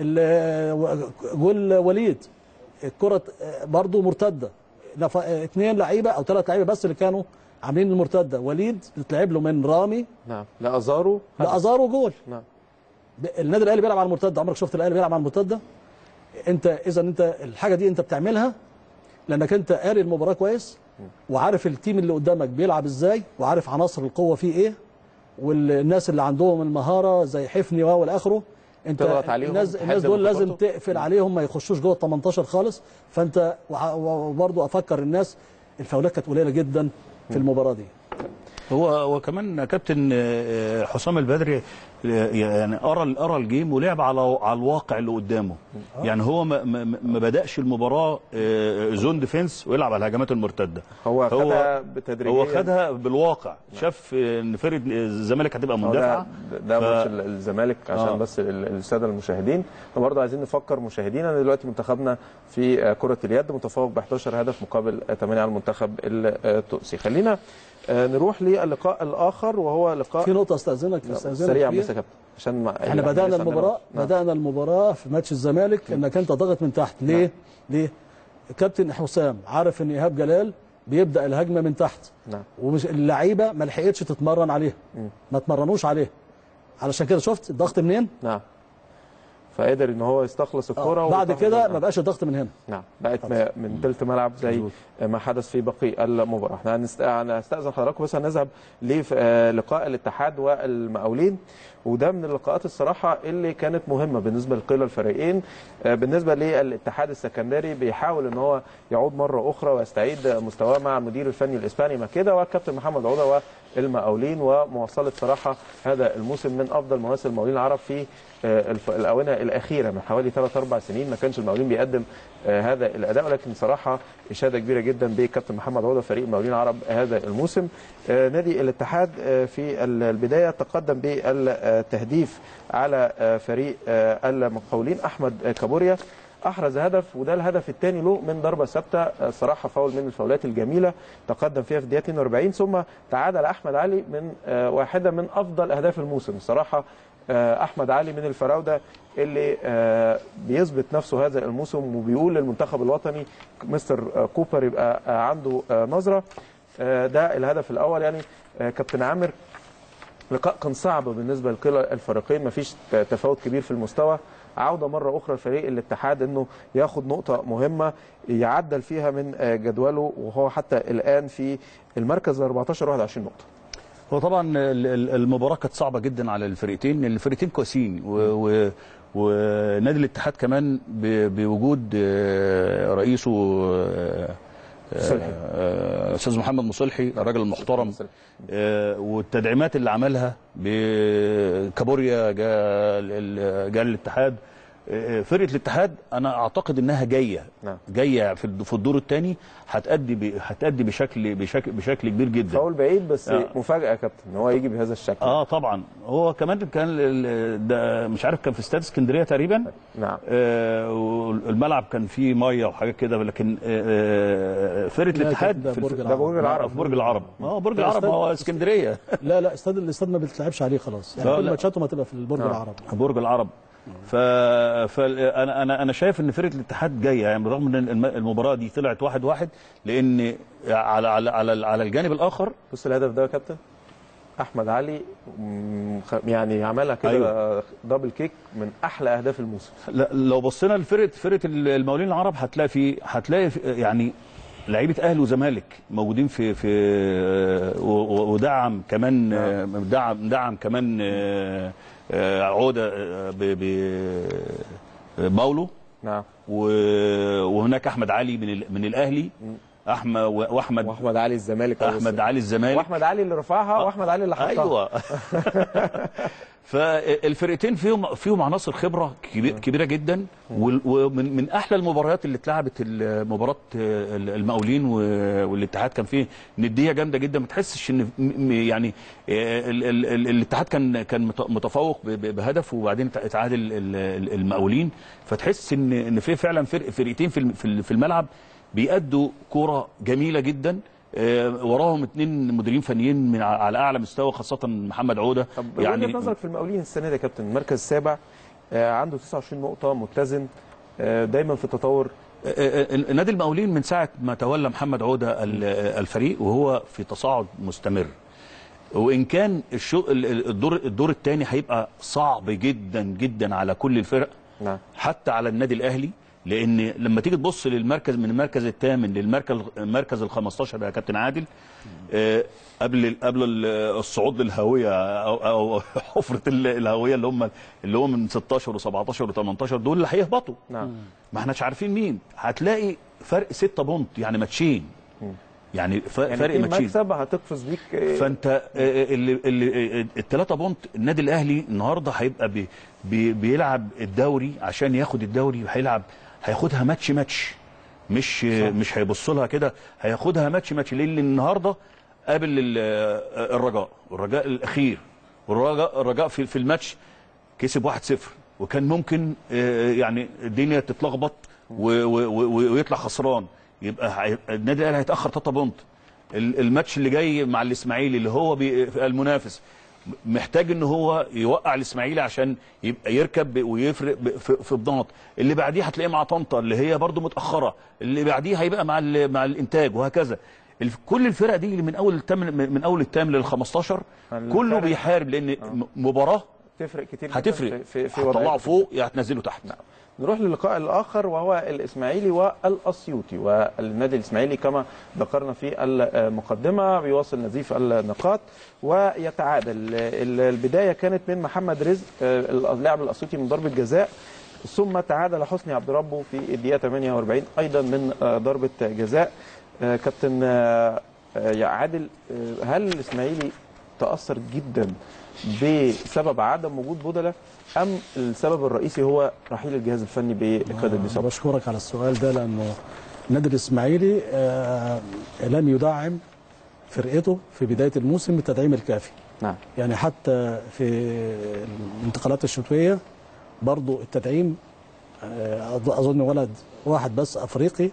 Speaker 2: جول وليد الكره برضو مرتده نف- اثنين لعيبه او ثلاث لعيبه بس اللي كانوا عاملين المرتده وليد بتلعب له من رامي
Speaker 1: نعم لا ازارو
Speaker 2: لازارو جول
Speaker 1: نعم
Speaker 2: النادي الاهلي بيلعب على المرتده عمرك شفت الاهلي بيلعب على المرتده انت اذا انت الحاجه دي انت بتعملها لانك انت قاري المباراه كويس وعارف التيم اللي قدامك بيلعب ازاي وعارف عناصر القوه فيه ايه والناس اللي عندهم المهاره زي حفني و والى اخره انت
Speaker 1: تضغط عليهم،
Speaker 2: الناس,
Speaker 1: تحد
Speaker 2: الناس دول لازم
Speaker 1: بخطوته.
Speaker 2: تقفل عليهم ما يخشوش جوه ال 18 خالص فانت وع- وبرضه افكر الناس الفاولات كانت قليله جدا في المباراه دي
Speaker 3: هو وكمان كابتن آه، حسام البدري آه، يعني ارى ارى الجيم ولعب على على الواقع اللي قدامه يعني هو ما, ما, ما بداش المباراه آه، زون ديفنس ويلعب على الهجمات المرتده
Speaker 1: هو خدها بتدريجيا
Speaker 3: هو خدها بالواقع شاف ان فرقه الزمالك هتبقى
Speaker 1: هو
Speaker 3: مندفعه
Speaker 1: ده, ده
Speaker 3: ف-
Speaker 1: ماتش ال- الزمالك عشان
Speaker 3: آه.
Speaker 1: بس ال- الساده المشاهدين احنا برضه عايزين نفكر مشاهدينا إن دلوقتي منتخبنا في آه، كره اليد متفوق ب 11 هدف مقابل آه، 8 على المنتخب التونسي خلينا آه، نروح للقاء الاخر وهو لقاء
Speaker 2: في نقطه استاذنك استاذنك
Speaker 1: سريع
Speaker 2: فيها.
Speaker 1: بس يا كابتن عشان ما
Speaker 2: احنا
Speaker 1: يعني
Speaker 2: بدانا
Speaker 1: لسه عندنا
Speaker 2: المباراه
Speaker 1: وقت. نعم.
Speaker 2: بدانا المباراه في ماتش الزمالك انك انت ضاغط من تحت ليه ليه كابتن حسام عارف ان ايهاب جلال بيبدا الهجمه من تحت
Speaker 1: نعم
Speaker 2: ومش اللعيبه ما لحقتش تتمرن عليها ما اتمرنوش عليه علشان كده شفت الضغط منين
Speaker 1: نعم فقدر ان هو يستخلص الكره
Speaker 2: آه. بعد
Speaker 1: ويطلع
Speaker 2: كده
Speaker 1: منها.
Speaker 2: ما بقاش الضغط من هنا
Speaker 1: نعم بقت ما- من ثلث ملعب زي ما حدث في بقي المباراه احنا هنست- هنستاذن حضراتكم بس هنذهب للقاء الاتحاد والمقاولين وده من اللقاءات الصراحه اللي كانت مهمه بالنسبه لكلا الفريقين آه، بالنسبه للاتحاد السكندري بيحاول ان هو يعود مره اخرى ويستعيد مستواه مع المدير الفني الاسباني ماكيدا والكابتن محمد عوده والمقاولين ومواصله صراحه هذا الموسم من افضل مواسم المقاولين العرب في آه، الف- الاونه الاخيره من حوالي 3 4 سنين ما كانش المقاولين بيقدم آه، هذا الاداء ولكن صراحه اشاده كبيره جدا بكابتن محمد عوده فريق المقاولين العرب هذا الموسم آه، نادي الاتحاد آه، في ال- البدايه تقدم بالتهديف على آه، فريق آه، المقاولين احمد آه، كابوريا احرز هدف وده الهدف الثاني له من ضربه ثابته آه، صراحه فاول من الفاولات الجميله تقدم فيها في الدقيقه 42 ثم تعادل احمد علي من آه، واحده من افضل اهداف الموسم صراحه آه، احمد علي من الفراوده اللي آه، بيثبت نفسه هذا الموسم وبيقول للمنتخب الوطني مستر آه، كوبر يبقى آه، عنده آه، نظره آه، ده الهدف الاول يعني آه، كابتن عامر لقاء كان صعب بالنسبه لكلا الفريقين مفيش ت- تفاوت كبير في المستوى عوده مره اخرى لفريق الاتحاد انه ياخد نقطه مهمه يعدل فيها من آه، جدوله وهو حتى الان في المركز ال 14 21 نقطه
Speaker 3: هو طبعا ال- ال- المباراه كانت صعبه جدا على الفرقتين الفرقتين كويسين و- و- ونادي الاتحاد كمان ب- بوجود آه، رئيسه آه،
Speaker 1: مصلحي.
Speaker 3: آه، استاذ محمد مصلحي الراجل المحترم آه، والتدعيمات اللي عملها بكابوريا جاء ال- جاء الاتحاد آه، فرقه الاتحاد انا اعتقد انها جايه
Speaker 1: نعم.
Speaker 3: جايه في الد- في الدور الثاني هتأدي ب- هتأدي بشكل بشكل بشكل كبير جدا
Speaker 1: فاول بعيد بس
Speaker 3: آه.
Speaker 1: مفاجاه يا كابتن ان هو يجي بهذا الشكل
Speaker 3: اه طبعا هو كمان كان ال- ده مش عارف كان في استاد اسكندريه تقريبا
Speaker 1: نعم
Speaker 3: آه والملعب كان فيه ميه وحاجات كده لكن آه آه، فرقه
Speaker 2: لا،
Speaker 3: الاتحاد
Speaker 2: ده
Speaker 3: في
Speaker 2: برج
Speaker 3: الف-
Speaker 2: العرب.
Speaker 1: ده برج العرب
Speaker 3: في برج العرب اه برج
Speaker 2: لا،
Speaker 3: العرب
Speaker 2: استاد-
Speaker 3: هو اسكندريه
Speaker 2: لا لا استاد الاستاد ما بتلعبش عليه خلاص يعني
Speaker 3: لا،
Speaker 2: كل
Speaker 3: لا.
Speaker 2: ماتشاتهم هتبقى في البرج
Speaker 1: آه.
Speaker 2: العربي
Speaker 3: برج العرب ف... فانا انا انا شايف ان فرقه الاتحاد جايه يعني بالرغم ان الم- المباراه دي طلعت واحد واحد لان على على على, على الجانب الاخر
Speaker 1: بص الهدف ده يا كابتن احمد علي مم، خ- يعني عملها كده
Speaker 3: أيوة.
Speaker 1: دبل كيك من احلى اهداف الموسم
Speaker 3: لا- لو بصينا لفرقه فرقه المقاولين العرب هتلاقي في هتلاقي في يعني لعيبه اهلي وزمالك موجودين في في و- و- ودعم كمان دعم دعم كمان آه، آه، عوده آه، ب ب- باولو
Speaker 1: نعم
Speaker 3: و- وهناك احمد علي من ال- من الاهلي احمد واحمد
Speaker 1: واحمد علي الزمالك أول
Speaker 3: احمد
Speaker 1: سنة.
Speaker 3: علي الزمالك
Speaker 1: واحمد علي اللي رفعها واحمد علي اللي حطها
Speaker 3: ايوه فالفرقتين فيهم فيهم عناصر خبره كبي- كبيره جدا وال- ومن من احلى المباريات اللي اتلعبت ال- مباراه المقاولين و- والاتحاد كان فيه نديه جامده جدا ما تحسش ان م- م- يعني ال- ال- ال- الاتحاد كان كان مت- متفوق ب- ب- بهدف وبعدين اتعادل ال- ال- المقاولين فتحس ان ان في فعلا فرق فرقتين في الم- في ال- في الملعب بيأدوا كوره جميله جدا آه، وراهم اثنين مديرين فنيين من ع- على اعلى مستوى خاصه محمد عوده
Speaker 1: طب يعني وجهه نظرك في المقاولين السنه دي يا كابتن المركز السابع آه، عنده 29 نقطه متزن آه، دايما في التطور
Speaker 3: آه، آه، نادي المقاولين من ساعه ما تولى محمد عوده ال- آه، الفريق وهو في تصاعد مستمر وان كان الشو ال- ال- الدور الدور الثاني هيبقى صعب جدا جدا على كل الفرق
Speaker 1: نعم
Speaker 3: حتى على النادي الاهلي لان لما تيجي تبص للمركز من المركز الثامن للمركز المركز ال 15 يا كابتن عادل آه، قبل قبل ال- الصعود للهويه او او حفره ال- الهويه اللي هم اللي هو من 16 و17 و18 دول اللي هيهبطوا
Speaker 1: نعم
Speaker 3: ما احناش عارفين مين هتلاقي فرق 6 بونت يعني ماتشين يعني ف-
Speaker 1: يعني
Speaker 3: فرق
Speaker 1: في
Speaker 3: ماتشين
Speaker 1: مكسب هتقفز بيك آه،
Speaker 3: فانت آه، اللي اللي الثلاثه بونت النادي الاهلي النهارده هيبقى بي بي بيلعب الدوري عشان ياخد الدوري هيلعب هياخدها ماتش ماتش مش مش هيبص لها كده هياخدها ماتش ماتش لان النهارده قابل ال- آه، الرجاء الرجاء الاخير والرجاء الرجاء في في الماتش كسب 1-0 وكان ممكن آه، يعني الدنيا تتلخبط و- و- و- ويطلع خسران يبقى هي- النادي الاهلي هيتاخر 3 بونت ال- الماتش اللي جاي مع الاسماعيلي اللي هو بي- المنافس محتاج ان هو يوقع الاسماعيلي عشان يبقى يركب ويفرق ب- في في بضنط اللي بعديه هتلاقيه مع طنطا اللي هي برضو متاخره اللي بعديه هيبقى مع ال- مع الانتاج وهكذا الف- كل الفرق دي اللي من اول الثامن من اول الثامن لل 15 كله
Speaker 1: الفرق-
Speaker 3: بيحارب لان م- مباراه
Speaker 1: تفرق كتير جداً
Speaker 3: هتفرق
Speaker 1: في في, في
Speaker 3: هتطلعه
Speaker 1: وضعيته.
Speaker 3: فوق يا هتنزله تحت
Speaker 1: نروح للقاء الاخر وهو الاسماعيلي والاسيوطي والنادي الاسماعيلي كما ذكرنا في المقدمه بيواصل نزيف النقاط ويتعادل ال- البدايه كانت من محمد رزق آه، اللاعب الاسيوطي من ضربه جزاء ثم تعادل حسني عبد ربه في الدقيقه 48 ايضا من آه، ضربه جزاء آه، كابتن آه، آه، يا عادل آه، هل الاسماعيلي تاثر جدا بسبب عدم وجود بدله ام السبب الرئيسي هو رحيل الجهاز الفني بقياده دي صبري
Speaker 2: بشكرك على السؤال ده لانه النادي الاسماعيلي آه، لم يدعم فرقته في بدايه الموسم بالتدعيم الكافي
Speaker 1: نعم
Speaker 2: يعني حتى في الانتقالات الشتويه برضو التدعيم آه، أظ- اظن ولد واحد بس افريقي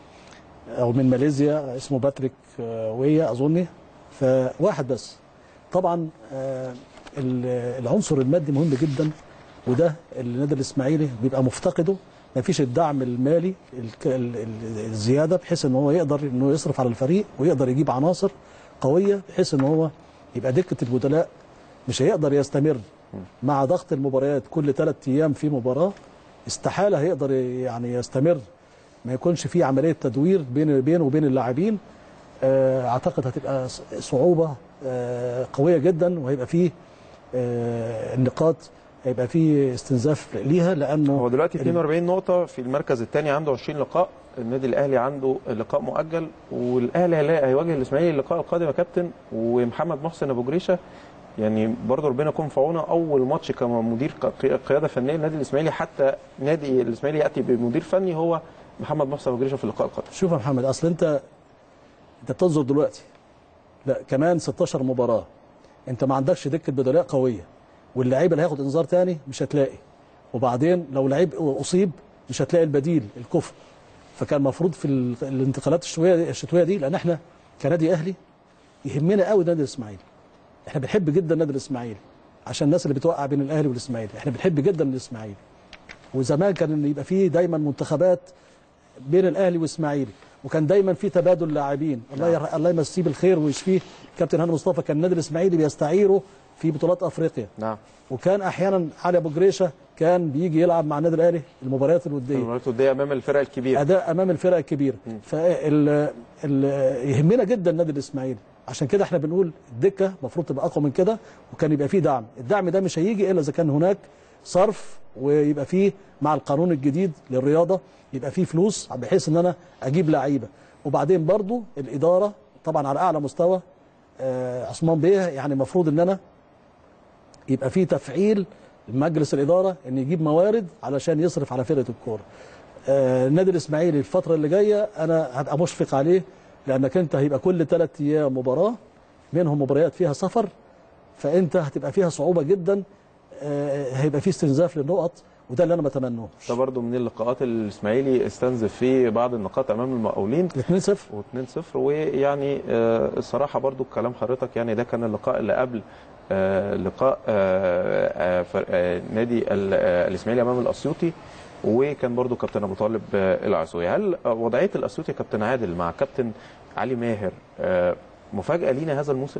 Speaker 2: او من ماليزيا اسمه باتريك آه، ويا اظني فواحد بس طبعا آه، ال- العنصر المادي مهم جدا وده اللي النادي الاسماعيلي بيبقى مفتقده ما فيش الدعم المالي الك- ال- ال- الزياده بحيث ان هو يقدر انه يصرف على الفريق ويقدر يجيب عناصر قويه بحيث ان هو يبقى دكه البدلاء مش هيقدر يستمر مع ضغط المباريات كل ثلاث ايام في مباراه استحاله هيقدر يعني يستمر ما يكونش في عمليه تدوير بين بينه وبين اللاعبين آه، اعتقد هتبقى ص- صعوبه آه، قويه جدا وهيبقى فيه آه، النقاط هيبقى فيه استنزاف ليها لانه
Speaker 1: هو دلوقتي 42 نقطه في المركز الثاني عنده 20 لقاء النادي الاهلي عنده لقاء مؤجل والاهلي هيلاقي- هيواجه الاسماعيلي اللقاء القادم يا كابتن ومحمد محسن ابو جريشه يعني برضه ربنا يكون في عونه اول ماتش كمدير ق- قياده فنيه للنادي الاسماعيلي حتى نادي الاسماعيلي ياتي بمدير فني هو محمد محسن وجريشه في اللقاء القادم
Speaker 2: شوف يا محمد اصل انت انت بتنظر دلوقتي لا كمان 16 مباراه انت ما عندكش دكه بدلاء قويه واللعيب اللي هياخد انذار تاني مش هتلاقي وبعدين لو لعيب اصيب مش هتلاقي البديل الكفء فكان المفروض في ال- الانتقالات الشتويه دي الشتويه دي لان احنا كنادي اهلي يهمنا قوي النادي الاسماعيلي احنا بنحب جدا النادي الاسماعيلي عشان الناس اللي بتوقع بين الاهلي والاسماعيلي احنا بنحب جدا الاسماعيلي وزمان كان إن يبقى فيه دايما منتخبات بين الاهلي والاسماعيلي وكان دايما في تبادل لاعبين الله يرح... الله يمسيه بالخير ويشفيه كابتن هاني مصطفى كان النادي الاسماعيلي بيستعيره في بطولات افريقيا
Speaker 1: نعم
Speaker 2: وكان احيانا علي ابو جريشه كان بيجي يلعب مع النادي الاهلي المباريات الوديه
Speaker 1: المباريات الوديه امام الفرق الكبيره
Speaker 2: اداء امام الفرق الكبيره فال ال... يهمنا جدا النادي الاسماعيلي عشان كده احنا بنقول الدكه المفروض تبقى اقوى من كده وكان يبقى فيه دعم الدعم ده مش هيجي الا اذا كان هناك صرف ويبقى فيه مع القانون الجديد للرياضه يبقى فيه فلوس بحيث ان انا اجيب لعيبه وبعدين برضو الاداره طبعا على اعلى مستوى آه، عثمان بيه يعني المفروض ان انا يبقى فيه تفعيل مجلس الاداره ان يجيب موارد علشان يصرف على فرقه الكوره. آه، النادي الاسماعيلي الفتره اللي جايه انا هبقى مشفق عليه لانك انت هيبقى كل ثلاث ايام مباراه منهم مباريات فيها سفر فانت هتبقى فيها صعوبه جدا آه، هيبقى فيه استنزاف للنقط وده اللي انا بتمناه.
Speaker 1: ده برضه من اللقاءات اللي الاسماعيلي استنزف فيه بعض النقاط امام المقاولين
Speaker 2: 2-0
Speaker 1: و2-0 ويعني آه، الصراحه برضو كلام حضرتك يعني ده كان اللقاء اللي قبل آه، لقاء آه، آه، فر- آه، نادي ال- آه، الاسماعيلي امام الاسيوطي وكان برضو كابتن ابو طالب آه، العسوي هل آه، وضعيه الاسيوطي يا كابتن عادل مع كابتن علي ماهر آه، مفاجاه لينا هذا الموسم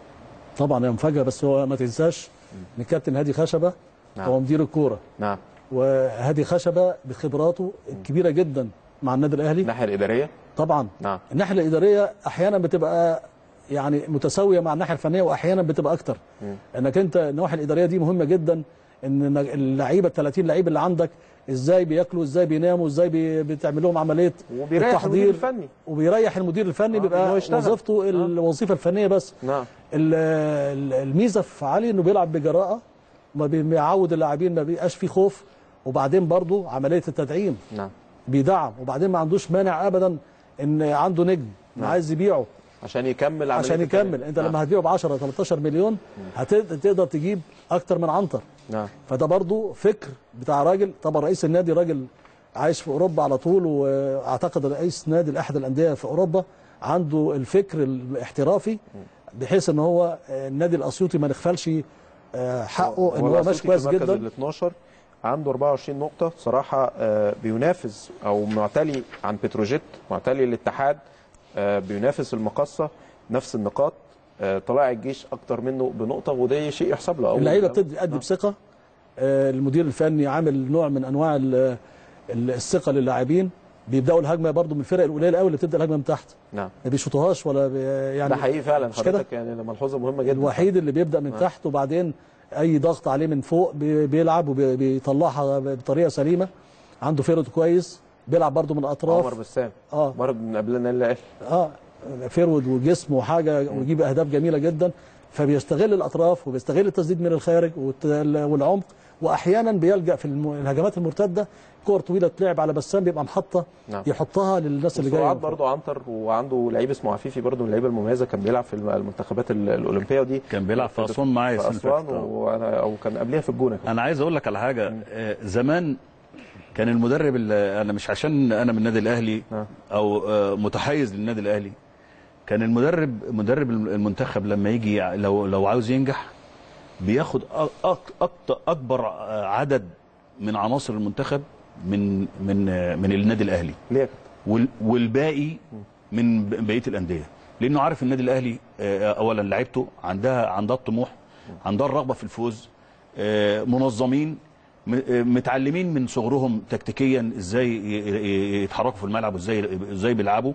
Speaker 2: طبعا هي مفاجاه بس هو ما تنساش ان كابتن هادي خشبه
Speaker 1: نعم.
Speaker 2: هو مدير الكوره
Speaker 1: نعم
Speaker 2: وهادي خشبه بخبراته الكبيره جدا مع النادي الاهلي
Speaker 1: الناحيه الاداريه
Speaker 2: طبعا
Speaker 1: نعم
Speaker 2: الناحيه الاداريه احيانا بتبقى يعني متساويه مع الناحيه الفنيه واحيانا بتبقى اكتر انك انت النواحي الاداريه دي مهمه جدا ان اللعيبه ال 30 لعيب اللي عندك ازاي بياكلوا ازاي بيناموا ازاي بي- بتعمل لهم عمليه
Speaker 1: وبيريح المدير الفني
Speaker 2: وبيريح المدير الفني
Speaker 1: آه، إن هو
Speaker 2: بيبقى
Speaker 1: يشتغل.
Speaker 2: وظيفته الوظيفه الفنيه بس
Speaker 1: نعم
Speaker 2: ال- ال- الميزه في علي انه بيلعب بجراءه ما بي- بيعود اللاعبين ما بيبقاش فيه خوف وبعدين برضو عمليه التدعيم
Speaker 1: نعم
Speaker 2: بيدعم وبعدين ما عندوش مانع ابدا ان عنده نجم
Speaker 1: نعم.
Speaker 2: عايز يبيعه
Speaker 1: عشان يكمل عمليه
Speaker 2: عشان يكمل
Speaker 1: التدريب.
Speaker 2: انت
Speaker 1: نعم.
Speaker 2: لما هتبيعه ب 10 13 مليون هتقدر تجيب اكتر من عنتر
Speaker 1: نعم
Speaker 2: فده برضو فكر بتاع راجل طبعا رئيس النادي راجل عايش في اوروبا على طول واعتقد رئيس نادي احد الانديه في اوروبا عنده الفكر الاحترافي بحيث ان هو النادي الاسيوطي ما نغفلش آه، حقه ان هو ماشي
Speaker 1: الأسيوطي
Speaker 2: كويس
Speaker 1: في المركز
Speaker 2: جدا
Speaker 1: ال 12 عنده 24 نقطة صراحة آه، بينافس أو معتلي عن بتروجيت معتلي الاتحاد آه، بينافس المقصة نفس النقاط آه، طلائع الجيش أكتر منه بنقطة وده شيء يحسب له أول
Speaker 2: اللعيبه بتدي بثقه آه، المدير الفني عامل نوع من انواع ال- ال- الثقه للاعبين بيبداوا الهجمه برضو من الفرق القليله قوي اللي بتبدا الهجمه من تحت
Speaker 1: نعم
Speaker 2: ما بيشوطوهاش ولا بي يعني
Speaker 1: ده حقيقي فعلا
Speaker 2: مش كده؟
Speaker 1: حضرتك يعني ده ملحوظة مهمة جدا
Speaker 2: الوحيد اللي بيبدا من
Speaker 1: نعم.
Speaker 2: تحت وبعدين اي ضغط عليه من فوق بي- بيلعب وبيطلعها بطريقه سليمه عنده فيرود كويس بيلعب برضو من
Speaker 1: عمر
Speaker 2: الاطراف
Speaker 1: بسام
Speaker 2: اه
Speaker 1: برضه من قبل النادي الاهلي
Speaker 2: اه فيرود وجسم وحاجه ويجيب اهداف جميله جدا فبيستغل الاطراف وبيستغل التسديد من الخارج والت- والعمق واحيانا بيلجا في الم- الهجمات المرتده كور طويله تلعب على بسام بيبقى محطه
Speaker 1: نعم
Speaker 2: يحطها للناس اللي جايه
Speaker 1: سرعات
Speaker 2: من فوق.
Speaker 1: برضه عنتر وعنده لعيب اسمه عفيفي برضه من اللعيبه المميزه كان بيلعب في الم- المنتخبات ال- الاولمبيه ودي
Speaker 3: كان بيلعب في اسوان معايا
Speaker 1: في
Speaker 3: السنه اللي
Speaker 1: اسوان
Speaker 3: فاتت آه.
Speaker 1: وانا او كان قبلها في الجونه كمان.
Speaker 3: انا عايز اقول لك على حاجه آه، زمان كان المدرب اللي انا مش عشان انا من النادي الاهلي
Speaker 1: آه.
Speaker 3: او آه، متحيز للنادي الاهلي كان المدرب مدرب المنتخب لما يجي لو لو عاوز ينجح بياخد أك أك اكبر آه، عدد من عناصر المنتخب من من آه، من النادي الاهلي
Speaker 1: ليه يا كابتن؟
Speaker 3: وال- والباقي من ب- بقيه الانديه لانه عارف النادي الاهلي آه، اولا لعيبته عندها عندها الطموح عندها الرغبه في الفوز آه، منظمين م- آه، متعلمين من صغرهم تكتيكيا ازاي ي- ي- يتحركوا في الملعب وازاي ازاي بيلعبوا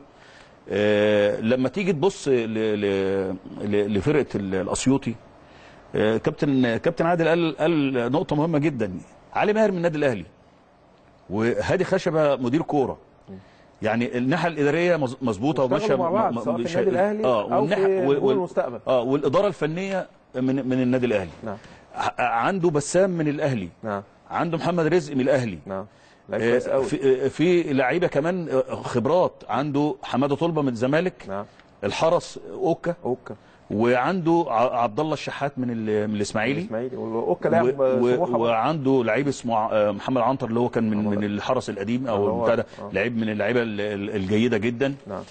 Speaker 3: آه، لما تيجي تبص ل- ل- ل- لفرقه ال- الاسيوطي آه، كابتن كابتن عادل قال قال نقطه مهمه جدا علي ماهر من النادي الاهلي وهادي خشبه مدير كوره يعني الناحيه الاداريه مظ- مظبوطه وماشيه
Speaker 1: اشتغلوا مع بعض
Speaker 3: م- م-
Speaker 1: سواء في
Speaker 3: مش-
Speaker 1: النادي الاهلي
Speaker 3: اه
Speaker 1: او
Speaker 3: والناحية-
Speaker 1: في
Speaker 3: وال-
Speaker 1: نجوم
Speaker 3: وال-
Speaker 1: المستقبل
Speaker 3: اه والاداره الفنيه من من النادي الاهلي
Speaker 1: نعم
Speaker 3: ع- عنده بسام من الاهلي
Speaker 1: نعم
Speaker 3: عنده محمد رزق من الاهلي
Speaker 1: نعم لعيب كويس
Speaker 3: آه،
Speaker 1: قوي
Speaker 3: في, آه، في لعيبه كمان آه، خبرات عنده حماده طلبه من الزمالك
Speaker 1: نعم
Speaker 3: الحرس اوكا
Speaker 1: اوكا
Speaker 3: وعنده ع- عبد الله الشحات من ال- من الاسماعيلي
Speaker 1: اسماعيلي واوكا
Speaker 3: و-
Speaker 1: لاعب
Speaker 3: و-
Speaker 1: سموحه برضه.
Speaker 3: وعنده لعيب اسمه ع- محمد عنتر اللي هو كان من
Speaker 1: محمد
Speaker 3: من الحرس القديم
Speaker 1: اللي
Speaker 3: او
Speaker 1: هو-
Speaker 3: بتاع ده
Speaker 1: آه.
Speaker 3: لعيب من اللعيبه ال- ال- الجيده جدا
Speaker 1: نعم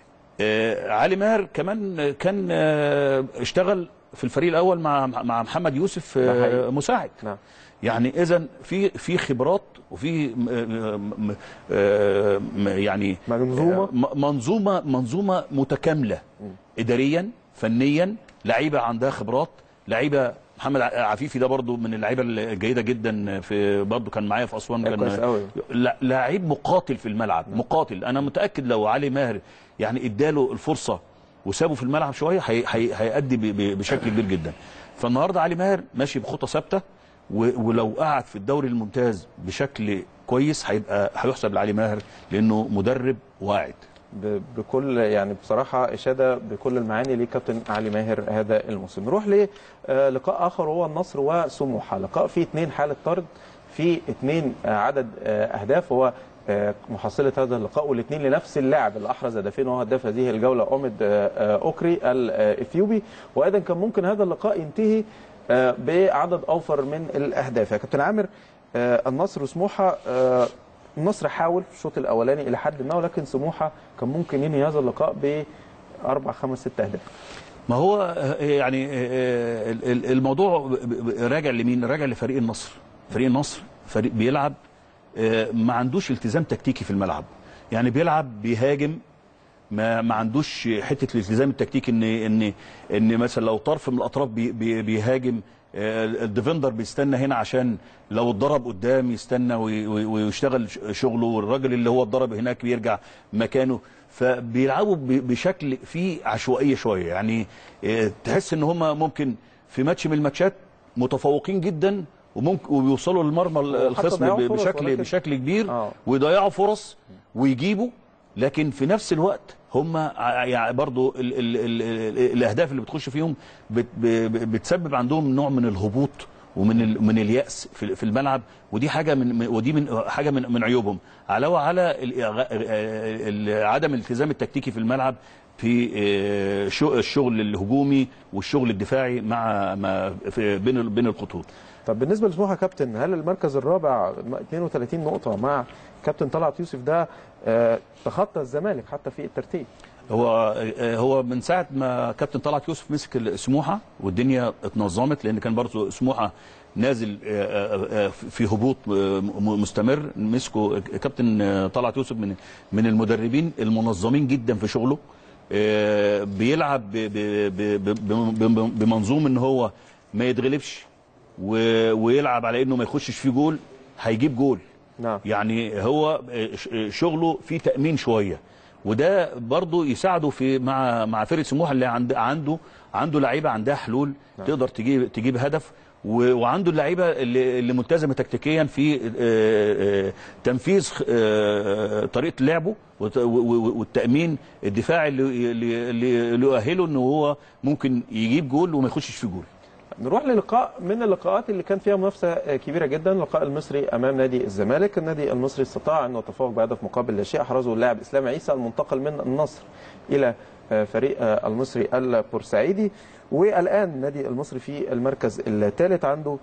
Speaker 3: آه، علي ماهر كمان كان آه، اشتغل في الفريق الاول مع مع محمد يوسف
Speaker 1: ده
Speaker 3: آه،
Speaker 1: حقيقي.
Speaker 3: مساعد
Speaker 1: نعم
Speaker 3: يعني اذا في في خبرات وفي م- م- م- آه، م- يعني
Speaker 1: منظومة.
Speaker 3: آه، م- منظومه منظومه متكامله اداريا فنيا لعيبه عندها خبرات لعيبه محمد ع- عفيفي ده برضو من اللعيبه الجيده جدا في برضو كان معايا في اسوان
Speaker 1: لعيب كويس قوي.
Speaker 3: لا- لعيب مقاتل في الملعب مقاتل انا متاكد لو علي ماهر يعني اداله الفرصه وسابه في الملعب شويه هي- هي- هيأدي ب- ب- بشكل كبير جدا فالنهارده علي ماهر ماشي بخطى ثابته و- ولو قعد في الدوري الممتاز بشكل كويس هيبقى هيحسب لعلي ماهر لانه مدرب واعد
Speaker 1: ب- بكل يعني بصراحه اشاده بكل المعاني لكابتن علي ماهر هذا الموسم نروح للقاء اخر وهو النصر وسموحه لقاء فيه اثنين حاله طرد في اثنين آه، عدد آه، اهداف هو آه، محصله هذا اللقاء والاثنين لنفس اللاعب اللي احرز هدفين وهو هداف هذه الجوله اومد آه، آه، اوكري الاثيوبي وايضا كان ممكن هذا اللقاء ينتهي آه، بعدد اوفر من الاهداف يا كابتن عامر آه، النصر وسموحه آه، النصر حاول في الشوط الاولاني الى حد ما ولكن سموحه كان ممكن ينهي هذا اللقاء باربع خمس ست اهداف
Speaker 3: ما هو آه، يعني آه، ال- ال- الموضوع ب- ب- راجع لمين؟ راجع لفريق النصر. فريق النصر فريق بيلعب آه، ما عندوش التزام تكتيكي في الملعب. يعني بيلعب بيهاجم ما ما عندوش حته الالتزام التكتيكي ان ان ان مثلا لو طرف من الاطراف بي بي بيهاجم آه، الديفندر بيستنى هنا عشان لو اتضرب قدام يستنى وي- وي- ويشتغل ش- شغله والراجل اللي هو اتضرب هناك بيرجع مكانه فبيلعبوا ب- بشكل فيه عشوائيه شويه يعني آه، تحس ان هم ممكن في ماتش من الماتشات متفوقين جدا وممكن وبيوصلوا للمرمى الخصم
Speaker 1: ضيعوا
Speaker 3: ب-
Speaker 1: فرص
Speaker 3: بشكل
Speaker 1: ولكن-
Speaker 3: بشكل كبير
Speaker 1: آه.
Speaker 3: ويضيعوا فرص ويجيبوا لكن في نفس الوقت هم ع- يعني برضو ال ال ال ال الاهداف اللي بتخش فيهم بت ب- بتسبب عندهم نوع من الهبوط ومن ال من الياس في في الملعب ودي حاجه من من- ودي من حاجه من من عيوبهم علاوه على الإغا- ال- عدم الالتزام التكتيكي في الملعب في آه، شو- الشغل الهجومي والشغل الدفاعي مع مع- في بين ال- بين الخطوط
Speaker 1: طب بالنسبه لسموحه يا كابتن هل المركز الرابع 32 نقطه مع كابتن طلعت يوسف ده آه، تخطى الزمالك حتى في الترتيب
Speaker 3: هو آه، هو من ساعه ما كابتن طلعت يوسف مسك سموحه والدنيا اتنظمت لان كان برضه سموحه نازل آه، آه، آه، في هبوط آه، م- مستمر مسكوا كابتن آه، طلعت يوسف من من المدربين المنظمين جدا في شغله آه، بيلعب ب- ب- ب- ب- ب- بمنظوم ان هو ما يتغلبش و- ويلعب على انه ما يخشش فيه جول هيجيب جول
Speaker 1: نعم
Speaker 3: يعني هو ش- شغله فيه تأمين شوية وده برضه يساعده في مع مع فرقه سموحه اللي عند عنده عنده لعيبه عندها حلول
Speaker 1: نعم.
Speaker 3: تقدر تجيب تجيب هدف و- وعنده اللعيبه اللي, اللي ملتزمه تكتيكيا في آه، آه، تنفيذ آه، طريقه لعبه وت- و- و- والتامين الدفاعي اللي اللي- اللي اللي يؤهله ان هو ممكن يجيب جول وما يخشش في جول
Speaker 1: نروح للقاء من اللقاءات اللي كان فيها منافسه كبيره جدا اللقاء المصري امام نادي الزمالك النادي المصري استطاع انه يتفوق بهدف مقابل لا شيء احرزه اللاعب اسلام عيسى المنتقل من النصر الى فريق المصري البورسعيدي والان النادي المصري في المركز الثالث عنده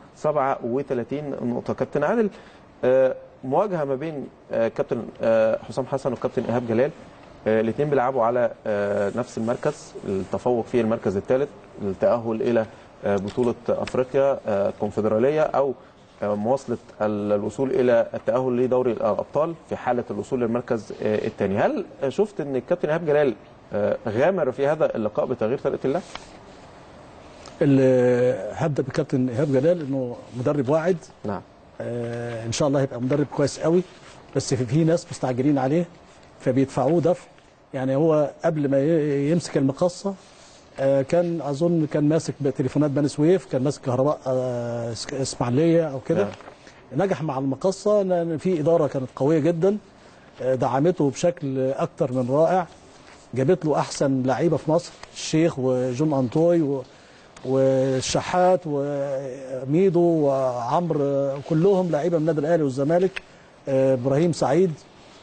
Speaker 1: 37 نقطه كابتن عادل آه، مواجهه ما بين آه، كابتن آه، حسام حسن وكابتن ايهاب جلال الاثنين بيلعبوا على آه، نفس المركز التفوق في المركز الثالث التاهل الى آه، بطوله افريقيا آه، الكونفدراليه او آه، مواصله ال- الوصول الى التاهل لدوري الابطال في حاله الوصول للمركز آه، الثاني هل آه، شفت ان الكابتن ايهاب جلال آه، غامر في هذا اللقاء بتغيير طريقه اللعب
Speaker 2: اللي هبدا بكابتن ايهاب جلال انه مدرب واعد
Speaker 1: نعم
Speaker 2: آه ان شاء الله هيبقى مدرب كويس قوي بس في, في ناس مستعجلين عليه فبيدفعوه دفع يعني هو قبل ما ي- يمسك المقصه آه كان اظن كان ماسك تليفونات بني سويف كان ماسك كهرباء آه إس- اسماعيليه او كده
Speaker 1: نعم.
Speaker 2: نجح مع المقصه لان في اداره كانت قويه جدا آه دعمته بشكل اكتر من رائع جابت له احسن لعيبه في مصر الشيخ وجون انطوي و والشحات وميدو وعمرو كلهم لعيبه من النادي الاهلي والزمالك آه، ابراهيم سعيد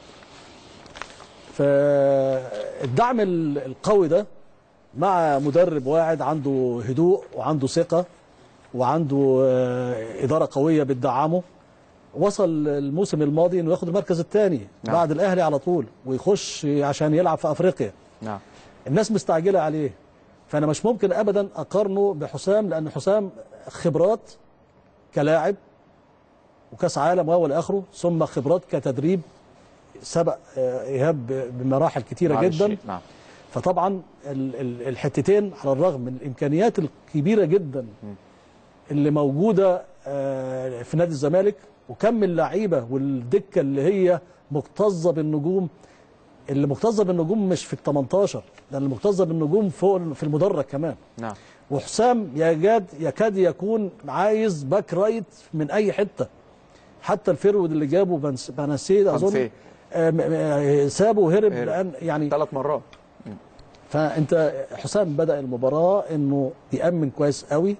Speaker 2: فالدعم ال- القوي ده مع مدرب واعد عنده هدوء وعنده ثقه وعنده آه، اداره قويه بتدعمه وصل الموسم الماضي انه ياخد المركز الثاني
Speaker 1: نعم.
Speaker 2: بعد الاهلي على طول ويخش عشان يلعب في افريقيا
Speaker 1: نعم
Speaker 2: الناس مستعجله عليه فانا مش ممكن ابدا اقارنه بحسام لان حسام خبرات كلاعب وكاس عالم واول اخره ثم خبرات كتدريب سبق آه، ايهاب ب- بمراحل كتيره
Speaker 1: معلش.
Speaker 2: جدا
Speaker 1: نعم
Speaker 2: فطبعا ال- ال- الحتتين على الرغم من الامكانيات الكبيره جدا اللي موجوده آه، في نادي الزمالك وكم اللعيبه والدكه اللي هي مكتظه بالنجوم اللي مكتظه بالنجوم مش في ال 18 ده اللي مكتظه بالنجوم فوق في المدرج كمان
Speaker 1: نعم
Speaker 2: وحسام يكاد يكاد يكون عايز باك رايت من اي حته حتى الفيرود اللي جابه بنس- بنسيد اظن
Speaker 1: بنسيد.
Speaker 2: آه، م- م- سابه وهرب
Speaker 1: هرب.
Speaker 2: لان يعني
Speaker 1: ثلاث مرات
Speaker 2: فانت حسام بدا المباراه انه يامن كويس قوي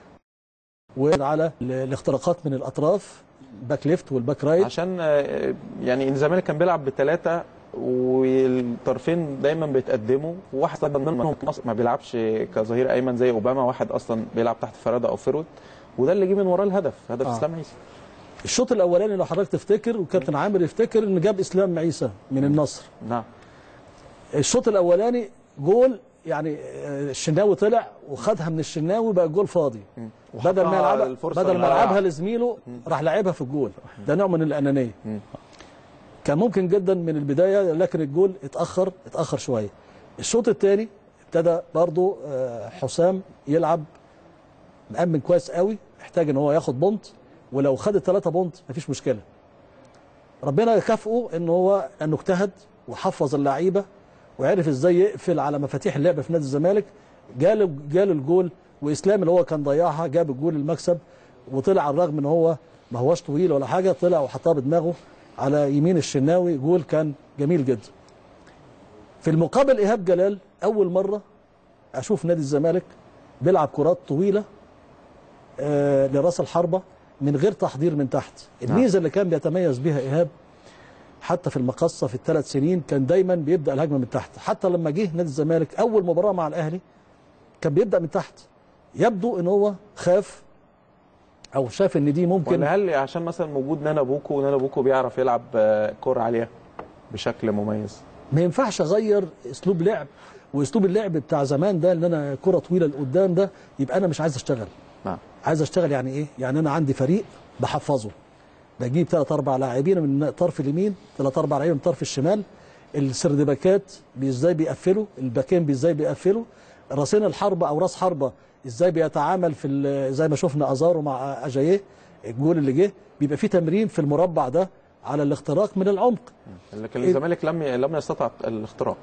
Speaker 2: وعلى ال- الاختراقات من الاطراف باك ليفت والباك رايت
Speaker 1: عشان آه، يعني الزمالك كان بيلعب بثلاثه والطرفين دايما بيتقدموا وواحد منهم أصلاً ما بيلعبش كظهير ايمن زي اوباما واحد اصلا بيلعب تحت فراده او فيرود وده اللي جه من وراه الهدف هدف
Speaker 2: آه.
Speaker 1: اسلام عيسى
Speaker 2: الشوط الاولاني لو حضرتك تفتكر وكابتن عامر يفتكر ان جاب اسلام عيسى من النصر
Speaker 1: نعم
Speaker 2: الشوط الاولاني جول يعني آه، الشناوي طلع وخدها من الشناوي بقى الجول فاضي بدل ما
Speaker 1: وحطها
Speaker 2: يلعبها
Speaker 1: الفرصة
Speaker 2: بدل ما
Speaker 1: اللي
Speaker 2: يلعبها
Speaker 1: ضيعها.
Speaker 2: لزميله راح لعبها في الجول ده نوع من الانانيه
Speaker 1: مم.
Speaker 2: كان ممكن جدا من البدايه لكن الجول اتاخر اتاخر شويه الشوط الثاني ابتدى برضو آه، حسام يلعب مأمن كويس قوي محتاج ان هو ياخد بونت ولو خد الثلاثه بونت مفيش مشكله ربنا يكافئه ان هو انه اجتهد وحفظ اللعيبه وعرف ازاي يقفل على مفاتيح اللعب في نادي الزمالك جاله جاله الجول واسلام اللي هو كان ضيعها جاب الجول المكسب وطلع على الرغم ان هو ما هوش طويل ولا حاجه طلع وحطها بدماغه على يمين الشناوي جول كان جميل جدا في المقابل ايهاب جلال اول مره اشوف نادي الزمالك بيلعب كرات طويله آه لراس الحربه من غير تحضير من تحت الميزه اللي كان بيتميز بها ايهاب حتى في المقصه في الثلاث سنين كان دايما بيبدا الهجمه من تحت حتى لما جه نادي الزمالك اول مباراه مع الاهلي كان بيبدا من تحت يبدو ان هو خاف او شاف ان دي ممكن
Speaker 1: ولا هل عشان مثلا وجود نانا بوكو ونانا بوكو بيعرف يلعب آه، كرة عاليه بشكل مميز
Speaker 2: ما ينفعش اغير اسلوب لعب واسلوب اللعب بتاع زمان ده ان انا كره طويله لقدام ده يبقى انا مش عايز اشتغل
Speaker 1: نعم
Speaker 2: عايز اشتغل يعني ايه يعني انا عندي فريق بحفظه بجيب ثلاث اربع لاعبين من طرف اليمين ثلاث اربع لاعبين من طرف الشمال السردباكات بي- ازاي بيقفلوا الباكين بي- ازاي بيقفلوا راسين الحربه او راس حربه ازاي بيتعامل في ال- زي ما شفنا ازارو مع اجاييه الجول اللي جه بيبقى فيه تمرين في المربع ده على الاختراق من العمق
Speaker 1: لكن الزمالك لم لم يستطع الاختراق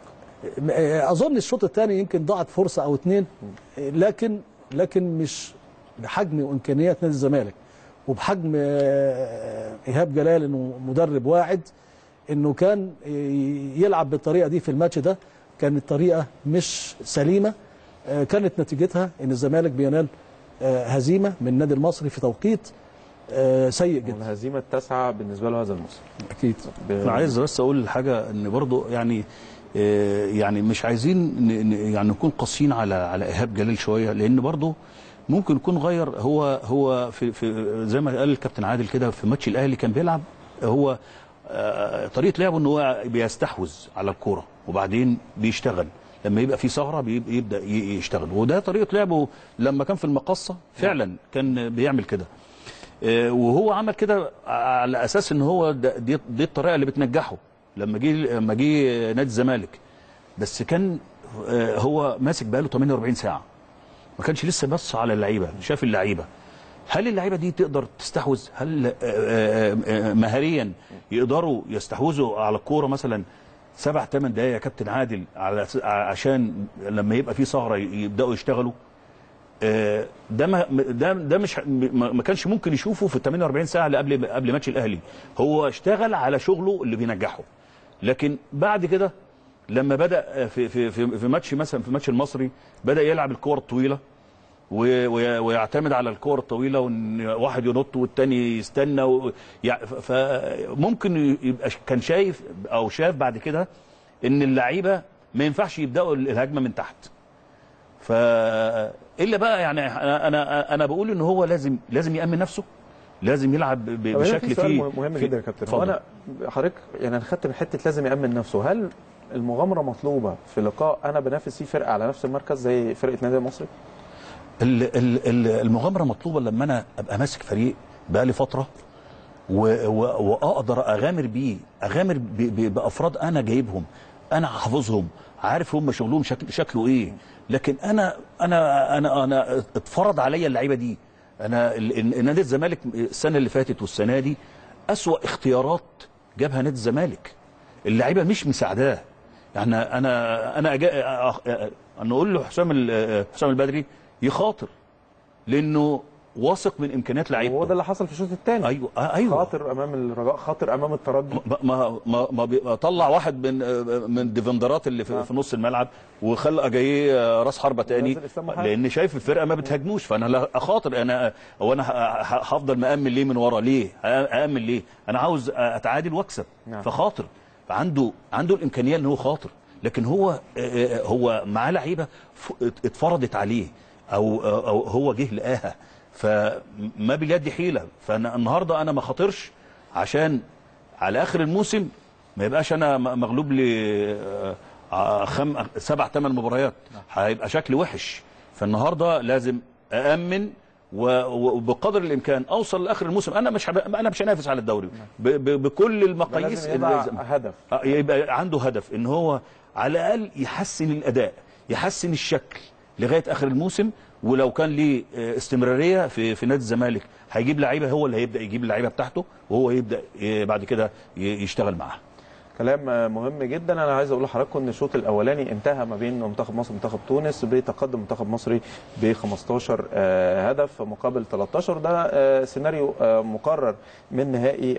Speaker 2: اظن الشوط الثاني يمكن ضاعت فرصه او اتنين لكن لكن مش بحجم وامكانيات نادي الزمالك وبحجم آه، ايهاب جلال انه مدرب واعد انه كان يلعب بالطريقه دي في الماتش ده كانت طريقه مش سليمه آه، كانت نتيجتها ان الزمالك بينال آه، هزيمه من النادي المصري في توقيت آه، سيء جدا
Speaker 1: والهزيمه التاسعه بالنسبه له هذا الموسم
Speaker 2: اكيد
Speaker 1: ب-
Speaker 3: انا عايز بس اقول حاجه ان برضو يعني آه، يعني مش عايزين ن- ن- يعني نكون قاسيين على على ايهاب جلال شويه لان برضو ممكن يكون غير هو هو في, في زي ما قال الكابتن عادل كده في ماتش الاهلي كان بيلعب هو آه، طريقه لعبه ان هو بيستحوذ على الكوره وبعدين بيشتغل لما يبقى في ثغره بيب- يبدا ي- يشتغل وده طريقه لعبه لما كان في المقصه فعلا كان بيعمل كده آه، وهو عمل كده على اساس ان هو ده- دي, دي الطريقه اللي بتنجحه لما جه لما جه نادي الزمالك بس كان آه، هو ماسك بقاله 48 ساعه ما كانش لسه بص على اللعيبه شاف اللعيبه هل اللعيبه دي تقدر تستحوذ هل آه، آه، آه، مهاريا يقدروا يستحوذوا على الكوره مثلا سبع ثمان دقائق يا كابتن عادل على أس- عشان لما يبقى في ثغره يبداوا يشتغلوا آه، ده ما ده ده مش ما ما كانش ممكن يشوفه في ال 48 ساعه اللي قبل قبل ماتش الاهلي هو اشتغل على شغله اللي بينجحه لكن بعد كده لما بدا في في في, في ماتش مثلا في ماتش المصري بدا يلعب الكور الطويله و- وي- ويعتمد على الكور الطويله وان واحد ينط والتاني يستنى و... يع- ف- فممكن يبقى ش- كان شايف او شاف بعد كده ان اللعيبه ما ينفعش يبداوا الهجمه من تحت ف الا بقى يعني انا انا انا بقول ان هو لازم لازم يامن نفسه لازم يلعب ب-
Speaker 1: طب هنا
Speaker 3: بشكل
Speaker 1: في سؤال
Speaker 3: فيه
Speaker 1: مهم- مهم
Speaker 3: في-
Speaker 1: جدا يا كابتن هو
Speaker 3: اتفضل.
Speaker 1: انا حضرتك يعني انا خدت من حته لازم يامن نفسه هل المغامره مطلوبه في لقاء انا بنافس فيه فرقه على نفس المركز زي فرقه نادي المصري
Speaker 3: ال- ال- ال- المغامره مطلوبه لما انا ابقى ماسك فريق بقالي فتره و- و- واقدر اغامر بيه اغامر ب- ب- بافراد انا جايبهم انا حافظهم عارف هم شغلهم شكل شكله ايه لكن انا انا انا انا اتفرض عليا اللعيبه دي انا ال- ال- نادي الزمالك السنه اللي فاتت والسنه دي اسوا اختيارات جابها نادي الزمالك اللعيبه مش مساعداه يعني انا انا أجا أ- أ- نقول له حسام ال- حسام البدري يخاطر لانه واثق من امكانيات لعيبته
Speaker 1: وهو ده اللي حصل في الشوط الثاني
Speaker 3: ايوه آه، ايوه
Speaker 1: خاطر امام الرجاء خاطر امام الترجي
Speaker 3: ما ما ما, ما بي- طلع واحد من من الديفندرات اللي في, في نص الملعب وخلى جاي راس حربه تاني
Speaker 1: ونزل إسلام محمد.
Speaker 3: لان شايف الفرقه ما بتهاجموش فانا لا اخاطر انا هو انا ه- ه- هفضل مامن ليه من ورا ليه اامن ليه انا عاوز اتعادل واكسب
Speaker 1: نعم.
Speaker 3: فخاطر فعنده عنده الامكانيه ان هو خاطر لكن هو آه، آه، هو معاه لعيبه ف- اتفرضت عليه او او هو جه لقاها فما باليد حيله فانا النهارده انا ما خاطرش عشان على اخر الموسم ما يبقاش انا م- مغلوب ل آه، خم سبع ثمان مباريات هيبقى شكل وحش فالنهارده لازم أأمن و- وبقدر الامكان اوصل لاخر الموسم انا مش هب- انا مش هنافس على الدوري ب- ب- بكل المقاييس
Speaker 1: لازم يضع
Speaker 3: اللي-
Speaker 1: هدف
Speaker 3: آه، يبقى عنده هدف ان هو على الاقل يحسن الاداء يحسن الشكل لغايه اخر الموسم ولو كان ليه آه، استمراريه في في نادي الزمالك هيجيب لعيبه هو اللي هيبدا يجيب اللعيبه بتاعته وهو يبدا آه، بعد كده ي- يشتغل معاها
Speaker 1: كلام آه، مهم جدا انا عايز اقول لحضراتكم ان الشوط الاولاني انتهى ما بين منتخب مصر ومنتخب تونس بتقدم منتخب مصري ب 15 آه، هدف مقابل 13 ده آه، سيناريو آه، مقرر من نهائي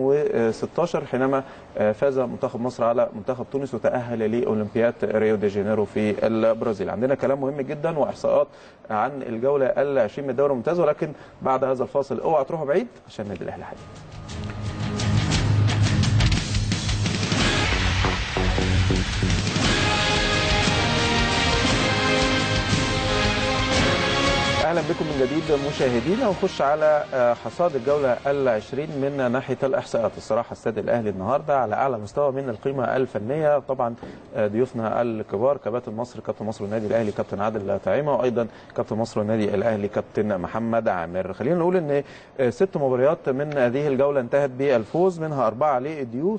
Speaker 1: 2016 حينما آه، فاز منتخب مصر على منتخب تونس وتاهل لاولمبياد ريو دي جانيرو في البرازيل عندنا كلام مهم جدا واحصاءات عن الجوله ال 20 من الدوري الممتاز ولكن بعد هذا الفاصل اوعى تروحوا بعيد عشان النادي الاهلي حاجه اهلا بكم من جديد مشاهدينا ونخش على آه، حصاد الجوله العشرين من ناحيه الاحصاءات الصراحه استاد الاهلي النهارده على اعلى مستوى من القيمه الفنيه طبعا آه، ضيوفنا الكبار كباتن مصر كابتن مصر والنادي الاهلي كابتن عادل طعيمه وايضا كابتن مصر والنادي الاهلي كابتن محمد عامر خلينا نقول ان آه، ست مباريات من هذه الجوله انتهت بالفوز منها اربعه للضيوف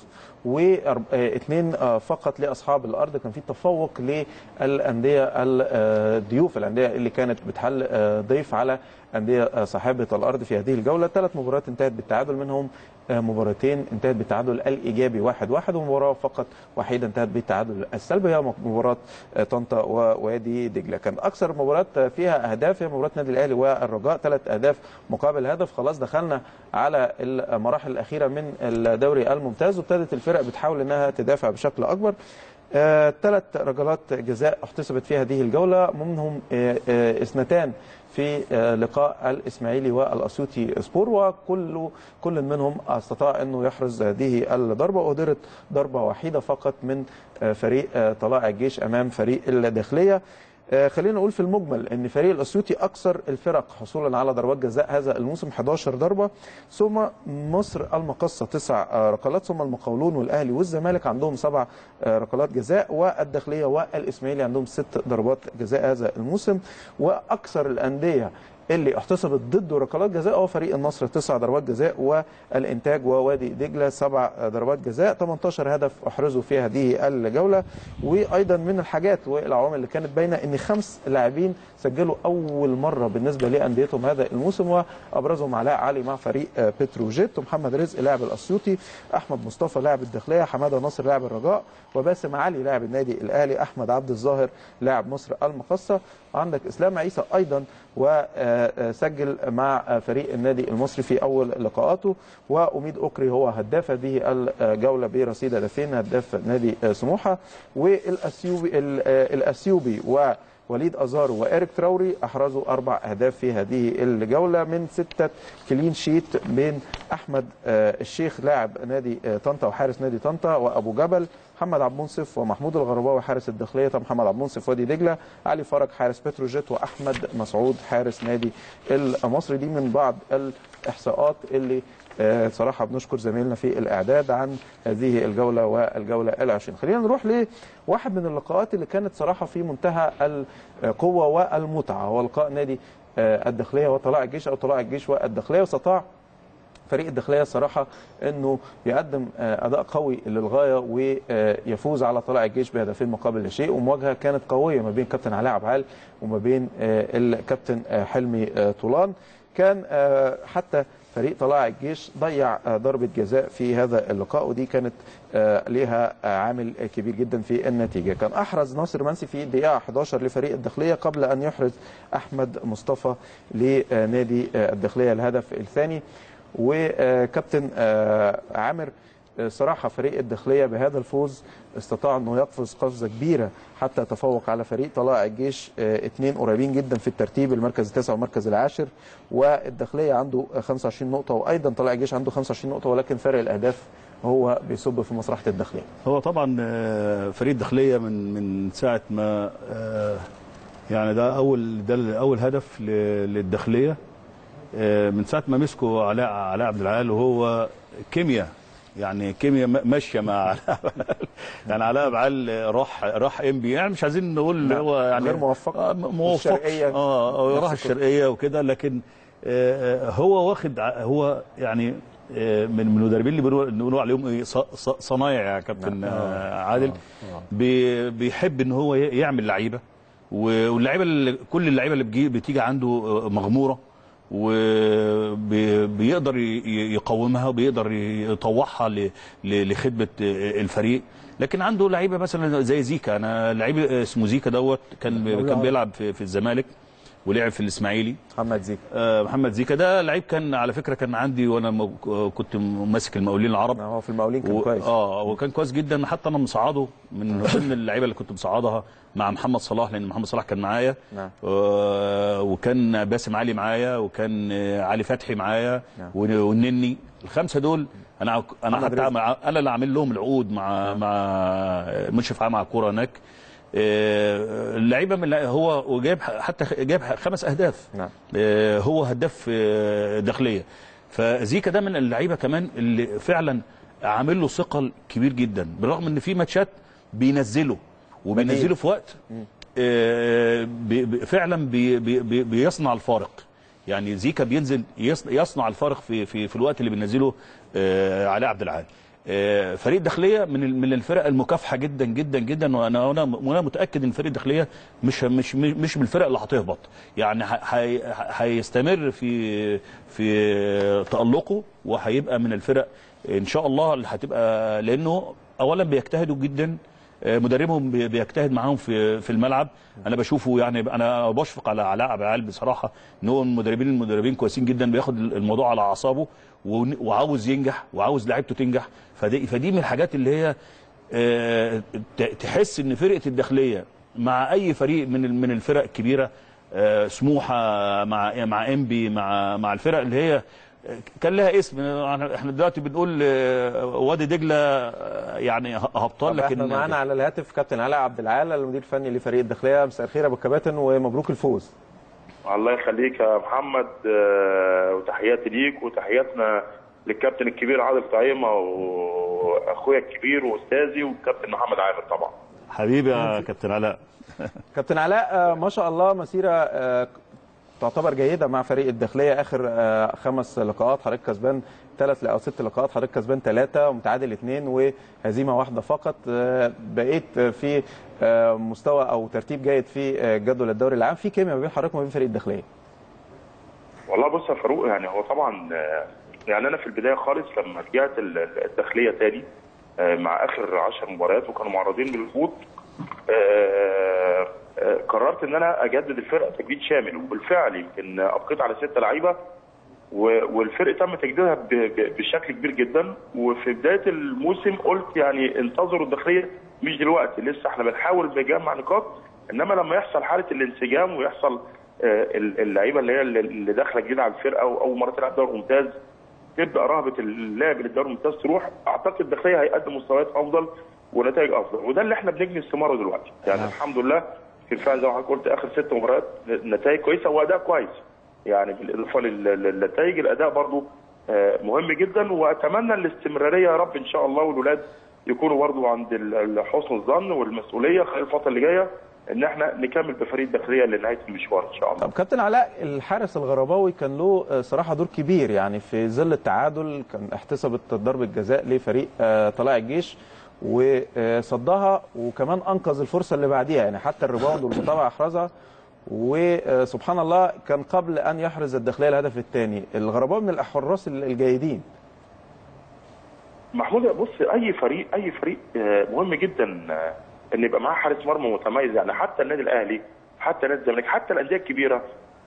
Speaker 1: واثنين فقط لاصحاب الارض كان في تفوق للانديه ال- آه، ضيوف الانديه اللي كانت بتحل آه، ضيف على انديه آه، صاحبه الارض في هذه الجوله ثلاث مباريات انتهت بالتعادل منهم آه، مباراتين انتهت بالتعادل الايجابي واحد واحد ومباراه فقط وحيده انتهت بالتعادل السلبي هي مباراه آه، طنطا ووادي دجله كان اكثر مباراه آه، فيها اهداف هي مباراه النادي الاهلي والرجاء ثلاث اهداف مقابل هدف خلاص دخلنا على المراحل الاخيره من الدوري الممتاز وابتدت الفرق بتحاول انها تدافع بشكل اكبر ثلاث ركلات جزاء احتسبت في هذه الجوله منهم آه، آه، اثنتان في آه، لقاء الاسماعيلي والاسيوطي سبور وكل كل منهم استطاع انه يحرز هذه الضربه وقدرت ضربه وحيده فقط من آه، فريق آه، طلائع الجيش امام فريق الداخليه آه، خلينا نقول في المجمل ان فريق الاسيوطي اكثر الفرق حصولا على ضربات جزاء هذا الموسم 11 ضربه ثم مصر المقصه تسع آه، ركلات ثم المقاولون والاهلي والزمالك عندهم سبع آه، ركلات جزاء والداخليه والاسماعيلي عندهم ست ضربات جزاء هذا الموسم واكثر الانديه اللي احتسبت ضده ركلات جزاء هو فريق النصر تسع ضربات جزاء والانتاج ووادي دجله سبع ضربات جزاء 18 هدف احرزوا في هذه الجوله وايضا من الحاجات والعوامل اللي كانت باينه ان خمس لاعبين سجلوا اول مره بالنسبه لانديتهم هذا الموسم وابرزهم علاء علي مع فريق آه، بتروجيت ومحمد رزق لاعب الاسيوطي احمد مصطفى لاعب الداخليه حماده ناصر لاعب الرجاء وباسم علي لاعب النادي الاهلي احمد عبد الظاهر لاعب مصر المقصه عندك اسلام عيسى ايضا وسجل مع فريق النادي المصري في اول لقاءاته واميد اوكري هو هداف هذه الجوله برصيد هدفين هداف نادي سموحه والاثيوبي الاثيوبي و وليد ازارو واريك تراوري احرزوا اربع اهداف في هذه الجوله من سته كلين شيت بين احمد آه، الشيخ لاعب نادي آه، طنطا وحارس نادي طنطا وابو جبل محمد عبد المنصف ومحمود الغرباوي حارس الداخليه طب محمد عبد المنصف وادي دجله علي فرج حارس بتروجيت واحمد مسعود حارس نادي المصري دي من بعض الاحصاءات اللي آه، صراحه بنشكر زميلنا في الاعداد عن هذه الجوله والجوله العشرين خلينا نروح لواحد من اللقاءات اللي كانت صراحه في منتهى القوه والمتعه هو لقاء نادي آه، الداخليه وطلائع الجيش او طلائع الجيش والداخليه واستطاع فريق الداخليه الصراحه انه يقدم آه، اداء قوي للغايه ويفوز على طلائع الجيش بهدفين مقابل لا شيء ومواجهه كانت قويه ما بين كابتن علاء عبعال وما بين آه، الكابتن آه، حلمي آه، طولان كان آه، حتى فريق طلائع الجيش ضيع آه، ضربه جزاء في هذا اللقاء ودي كانت آه، ليها آه، عامل آه، كبير جدا في النتيجه كان احرز ناصر منسي في الدقيقه 11 لفريق الداخليه قبل ان يحرز احمد مصطفى لنادي آه، الداخليه الهدف الثاني وكابتن آه، عامر آه، صراحة فريق الداخلية بهذا الفوز استطاع انه يقفز قفزة كبيرة حتى يتفوق على فريق طلائع الجيش آه، اتنين قريبين جدا في الترتيب المركز التاسع والمركز العاشر والداخلية عنده آه، 25 نقطة وايضا طلائع الجيش عنده 25 نقطة ولكن فرق الاهداف هو بيصب في مصلحة الداخلية
Speaker 3: هو طبعا آه، فريق الداخليه من من ساعه ما آه، يعني ده اول ده اول هدف ل- للداخليه آه، من ساعه ما مسكوا علاء علاء عبد العال وهو كيمياء يعني كيمياء م- ماشيه مع علاء يعني علاء عبد العال راح راح ام بي يعني مش عايزين نقول
Speaker 1: نعم.
Speaker 3: هو يعني
Speaker 1: غير موفق.
Speaker 3: آه، م- موفق
Speaker 1: والشرقية
Speaker 3: اه آه، راح
Speaker 1: نفس
Speaker 3: الشرقيه وكده لكن آه، آه، هو واخد ع- هو يعني آه، من من المدربين اللي بنقول بنقول عليهم ايه ص- ص- صنايع يا كابتن آه، عادل بي- بيحب ان هو ي- يعمل لعيبه و- واللعيبه اللي كل اللعيبه اللي بتجي بتيجي عنده آه، مغموره وبيقدر يقومها وبيقدر يطوعها ل- ل- لخدمه آه، الفريق لكن عنده لعيبه مثلا زي زيكا انا لعيب اسمه زيكا دوت كان كان بيلعب في في الزمالك ولعب في الاسماعيلي
Speaker 1: محمد زيك
Speaker 3: آه، محمد زيكا ده لعيب كان على فكره كان عندي وانا م- كنت ماسك المقاولين العرب
Speaker 1: هو في المقاولين كان
Speaker 3: و-
Speaker 1: كويس
Speaker 3: اه وكان كويس جدا حتى انا مصعده من ضمن اللعيبه اللي كنت مصعدها مع محمد صلاح لان محمد صلاح كان معايا
Speaker 1: نعم.
Speaker 3: آه وكان باسم علي معايا وكان آه، علي فتحي معايا
Speaker 1: نعم.
Speaker 3: ون- والنني الخمسه دول انا ع- انا
Speaker 1: محمد
Speaker 3: حتى
Speaker 1: رزق.
Speaker 3: مع انا اللي عامل لهم العقود مع مع مشرف عام على الكوره هناك آه، اللعيبه من اللع- هو وجايب ح- حتى جايب خمس اهداف
Speaker 1: نعم
Speaker 3: آه، هو هداف آه، داخليه فزيكا ده من اللعيبه كمان اللي فعلا عامل له ثقل كبير جدا بالرغم ان في ماتشات بينزله وبينزله في وقت آه، بي- بي- فعلا بي بي بي بيصنع الفارق يعني زيكا بينزل يص- يصنع الفارق في في في الوقت اللي بينزله آه، علاء عبد العال آه، فريق الداخليه من ال- من الفرق المكافحه جدا جدا جدا وانا وانا وانا متاكد ان فريق الداخليه مش مش مش مش من الفرق اللي هتهبط يعني ه- هي- هيستمر في في تالقه وهيبقى من الفرق ان شاء الله اللي هتبقى لانه اولا بيجتهدوا جدا آه، مدربهم بي- بيجتهد معاهم في في الملعب انا بشوفه يعني انا بشفق على علاء عبد العال بصراحه ان هو من المدربين المدربين كويسين جدا بياخد الموضوع على اعصابه ون- وعاوز ينجح وعاوز لعيبته تنجح فدي فدي من الحاجات اللي هي آه، ت- تحس ان فرقه الداخليه مع اي فريق من ال- من الفرق الكبيره آه، سموحه مع مع انبي مع مع الفرق اللي هي كان لها اسم احنا دلوقتي بنقول آه، وادي دجله آه، يعني هبطان
Speaker 1: طب احنا
Speaker 3: لكن
Speaker 1: معانا على الهاتف كابتن علاء عبد العال المدير الفني لفريق الداخليه مساء الخير يا ابو الكباتن ومبروك الفوز
Speaker 6: الله يخليك يا محمد آه، وتحياتي ليك وتحياتنا للكابتن الكبير عادل طعيمه واخويا الكبير واستاذي والكابتن محمد عامر طبعا
Speaker 3: حبيبي يا كابتن علاء
Speaker 1: كابتن علاء آه، ما شاء الله مسيره آه، تعتبر جيده مع فريق الداخليه اخر آه، خمس لقاءات حضرتك كسبان ثلاث او ست لقاءات حضرتك كسبان ثلاثه ومتعادل اثنين وهزيمه واحده فقط آه، بقيت في آه، مستوى او ترتيب جيد في آه، جدول الدوري العام في كيمياء ما بين حضرتك وما بين فريق الداخليه
Speaker 6: والله بص يا فاروق يعني هو طبعا آه، يعني انا في البدايه خالص لما رجعت ال- ال- الداخليه تاني آه، مع اخر 10 مباريات وكانوا معرضين للهبوط آه، آه، قررت ان انا اجدد الفرقه تجديد شامل وبالفعل يمكن ابقيت على ست لعيبه و- والفرق تم تجديدها ب- ب- بشكل كبير جدا وفي بدايه الموسم قلت يعني انتظروا الداخليه مش دلوقتي لسه احنا بنحاول نجمع نقاط انما لما يحصل حاله الانسجام ويحصل آه، اللعيبه اللي هي اللي داخله جديده على الفرقه واول مره تلعب دوري ممتاز تبدا رهبه اللعب للدوري الممتاز تروح اعتقد الداخليه هيقدم مستويات افضل ونتائج افضل وده اللي احنا بنجني ثماره دلوقتي يعني الحمد لله في فعلا زي ما حضرتك قلت اخر ست مباريات نتائج كويسه واداء كويس يعني بالاضافه لل- للنتائج الاداء برضو آه، مهم جدا واتمنى الاستمراريه يا رب ان شاء الله والولاد يكونوا برضو عند ال- حسن الظن والمسؤوليه خلال الفتره اللي جايه ان احنا نكمل بفريق الداخليه لنهايه المشوار ان شاء الله
Speaker 1: طب كابتن علاء الحارس الغرباوي كان له آه، صراحه دور كبير يعني في ظل التعادل كان احتسبت ضربه جزاء لفريق آه، طلائع الجيش وصدها وكمان انقذ الفرصه اللي بعديها يعني حتى الريباوند والمتابعه احرزها وسبحان الله كان قبل ان يحرز الداخليه الهدف الثاني الغرباوي من الحراس الجيدين
Speaker 6: محمود بص اي فريق اي فريق آه، مهم جدا آه، ان يبقى معاه حارس مرمى متميز يعني حتى النادي الاهلي حتى نادي الزمالك حتى الانديه الكبيره آه،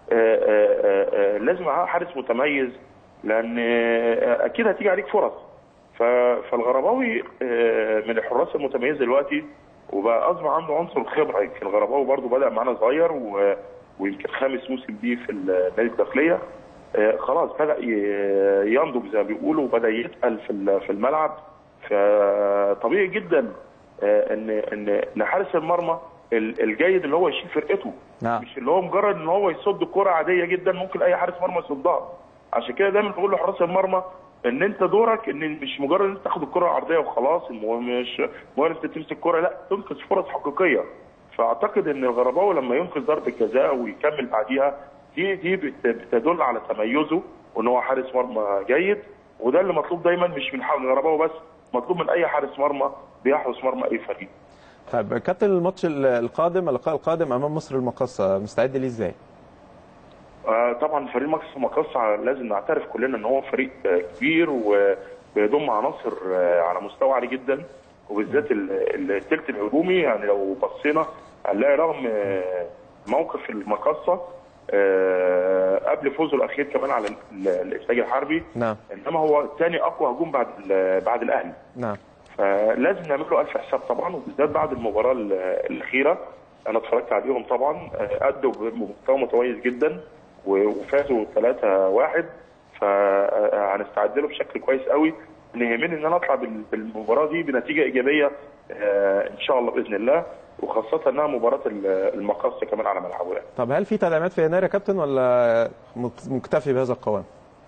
Speaker 6: آه، آه، لازم معاه حارس متميز لان آه، اكيد هتيجي عليك فرص ف- فالغرباوي آه، من الحراس المتميزه دلوقتي وبقى اصبح عنده عنصر الخبره يمكن الغرباوي برضو بدا معانا صغير و- ويمكن خامس موسم ليه في النادي الداخليه آه، خلاص بدا ي- ينضج زي ما بيقولوا وبدا يتقل في ال- في الملعب فطبيعي جدا آه، ان ان ان حارس المرمى ال- الجيد اللي هو يشيل فرقته
Speaker 1: نعم.
Speaker 6: مش اللي هو مجرد ان هو يصد كرة عاديه جدا ممكن اي حارس مرمى يصدها عشان كده دايما بقول لحراس المرمى ان انت دورك ان مش مجرد ان انت تاخد الكره العرضيه وخلاص المهم مش مهم انت تمسك الكره لا تنقذ فرص حقيقيه فاعتقد ان الغرباوي لما ينقذ ضربه جزاء ويكمل بعديها دي دي بت- بتدل على تميزه وان هو حارس مرمى جيد وده اللي مطلوب دايما مش من حارس الغرباوي بس مطلوب من اي حارس مرمى بيحرس مرمى اي فريق
Speaker 1: طيب كابتن الماتش القادم اللقاء القادم امام مصر المقاصه مستعد ليه ازاي؟
Speaker 6: آه، طبعا فريق مكس مقاصة لازم نعترف كلنا ان هو فريق آه، كبير وبيضم عناصر آه، على مستوى عالي جدا وبالذات ال- ال- الثلث الهجومي يعني لو بصينا هنلاقي رغم آه، موقف المقاصة آه، قبل فوزه الاخير كمان على ال- الانتاج الحربي
Speaker 1: نعم
Speaker 6: انما هو ثاني اقوى هجوم بعد ال- بعد الاهلي
Speaker 1: نعم
Speaker 6: فلازم نعمل له الف حساب طبعا وبالذات بعد المباراه ال- الاخيره انا اتفرجت عليهم طبعا آه، ادوا بمستوى متميز جدا و- وفازوا 3-1 فهنستعد له بشكل كويس قوي ان يهمني ان انا اطلع بال- بالمباراه دي بنتيجه ايجابيه آه، ان شاء الله باذن الله وخاصه انها مباراه ال- المقص كمان على ملعبه يعني.
Speaker 1: طب هل في تدعيمات في يناير يا كابتن ولا مك- مكتفي بهذا القوام؟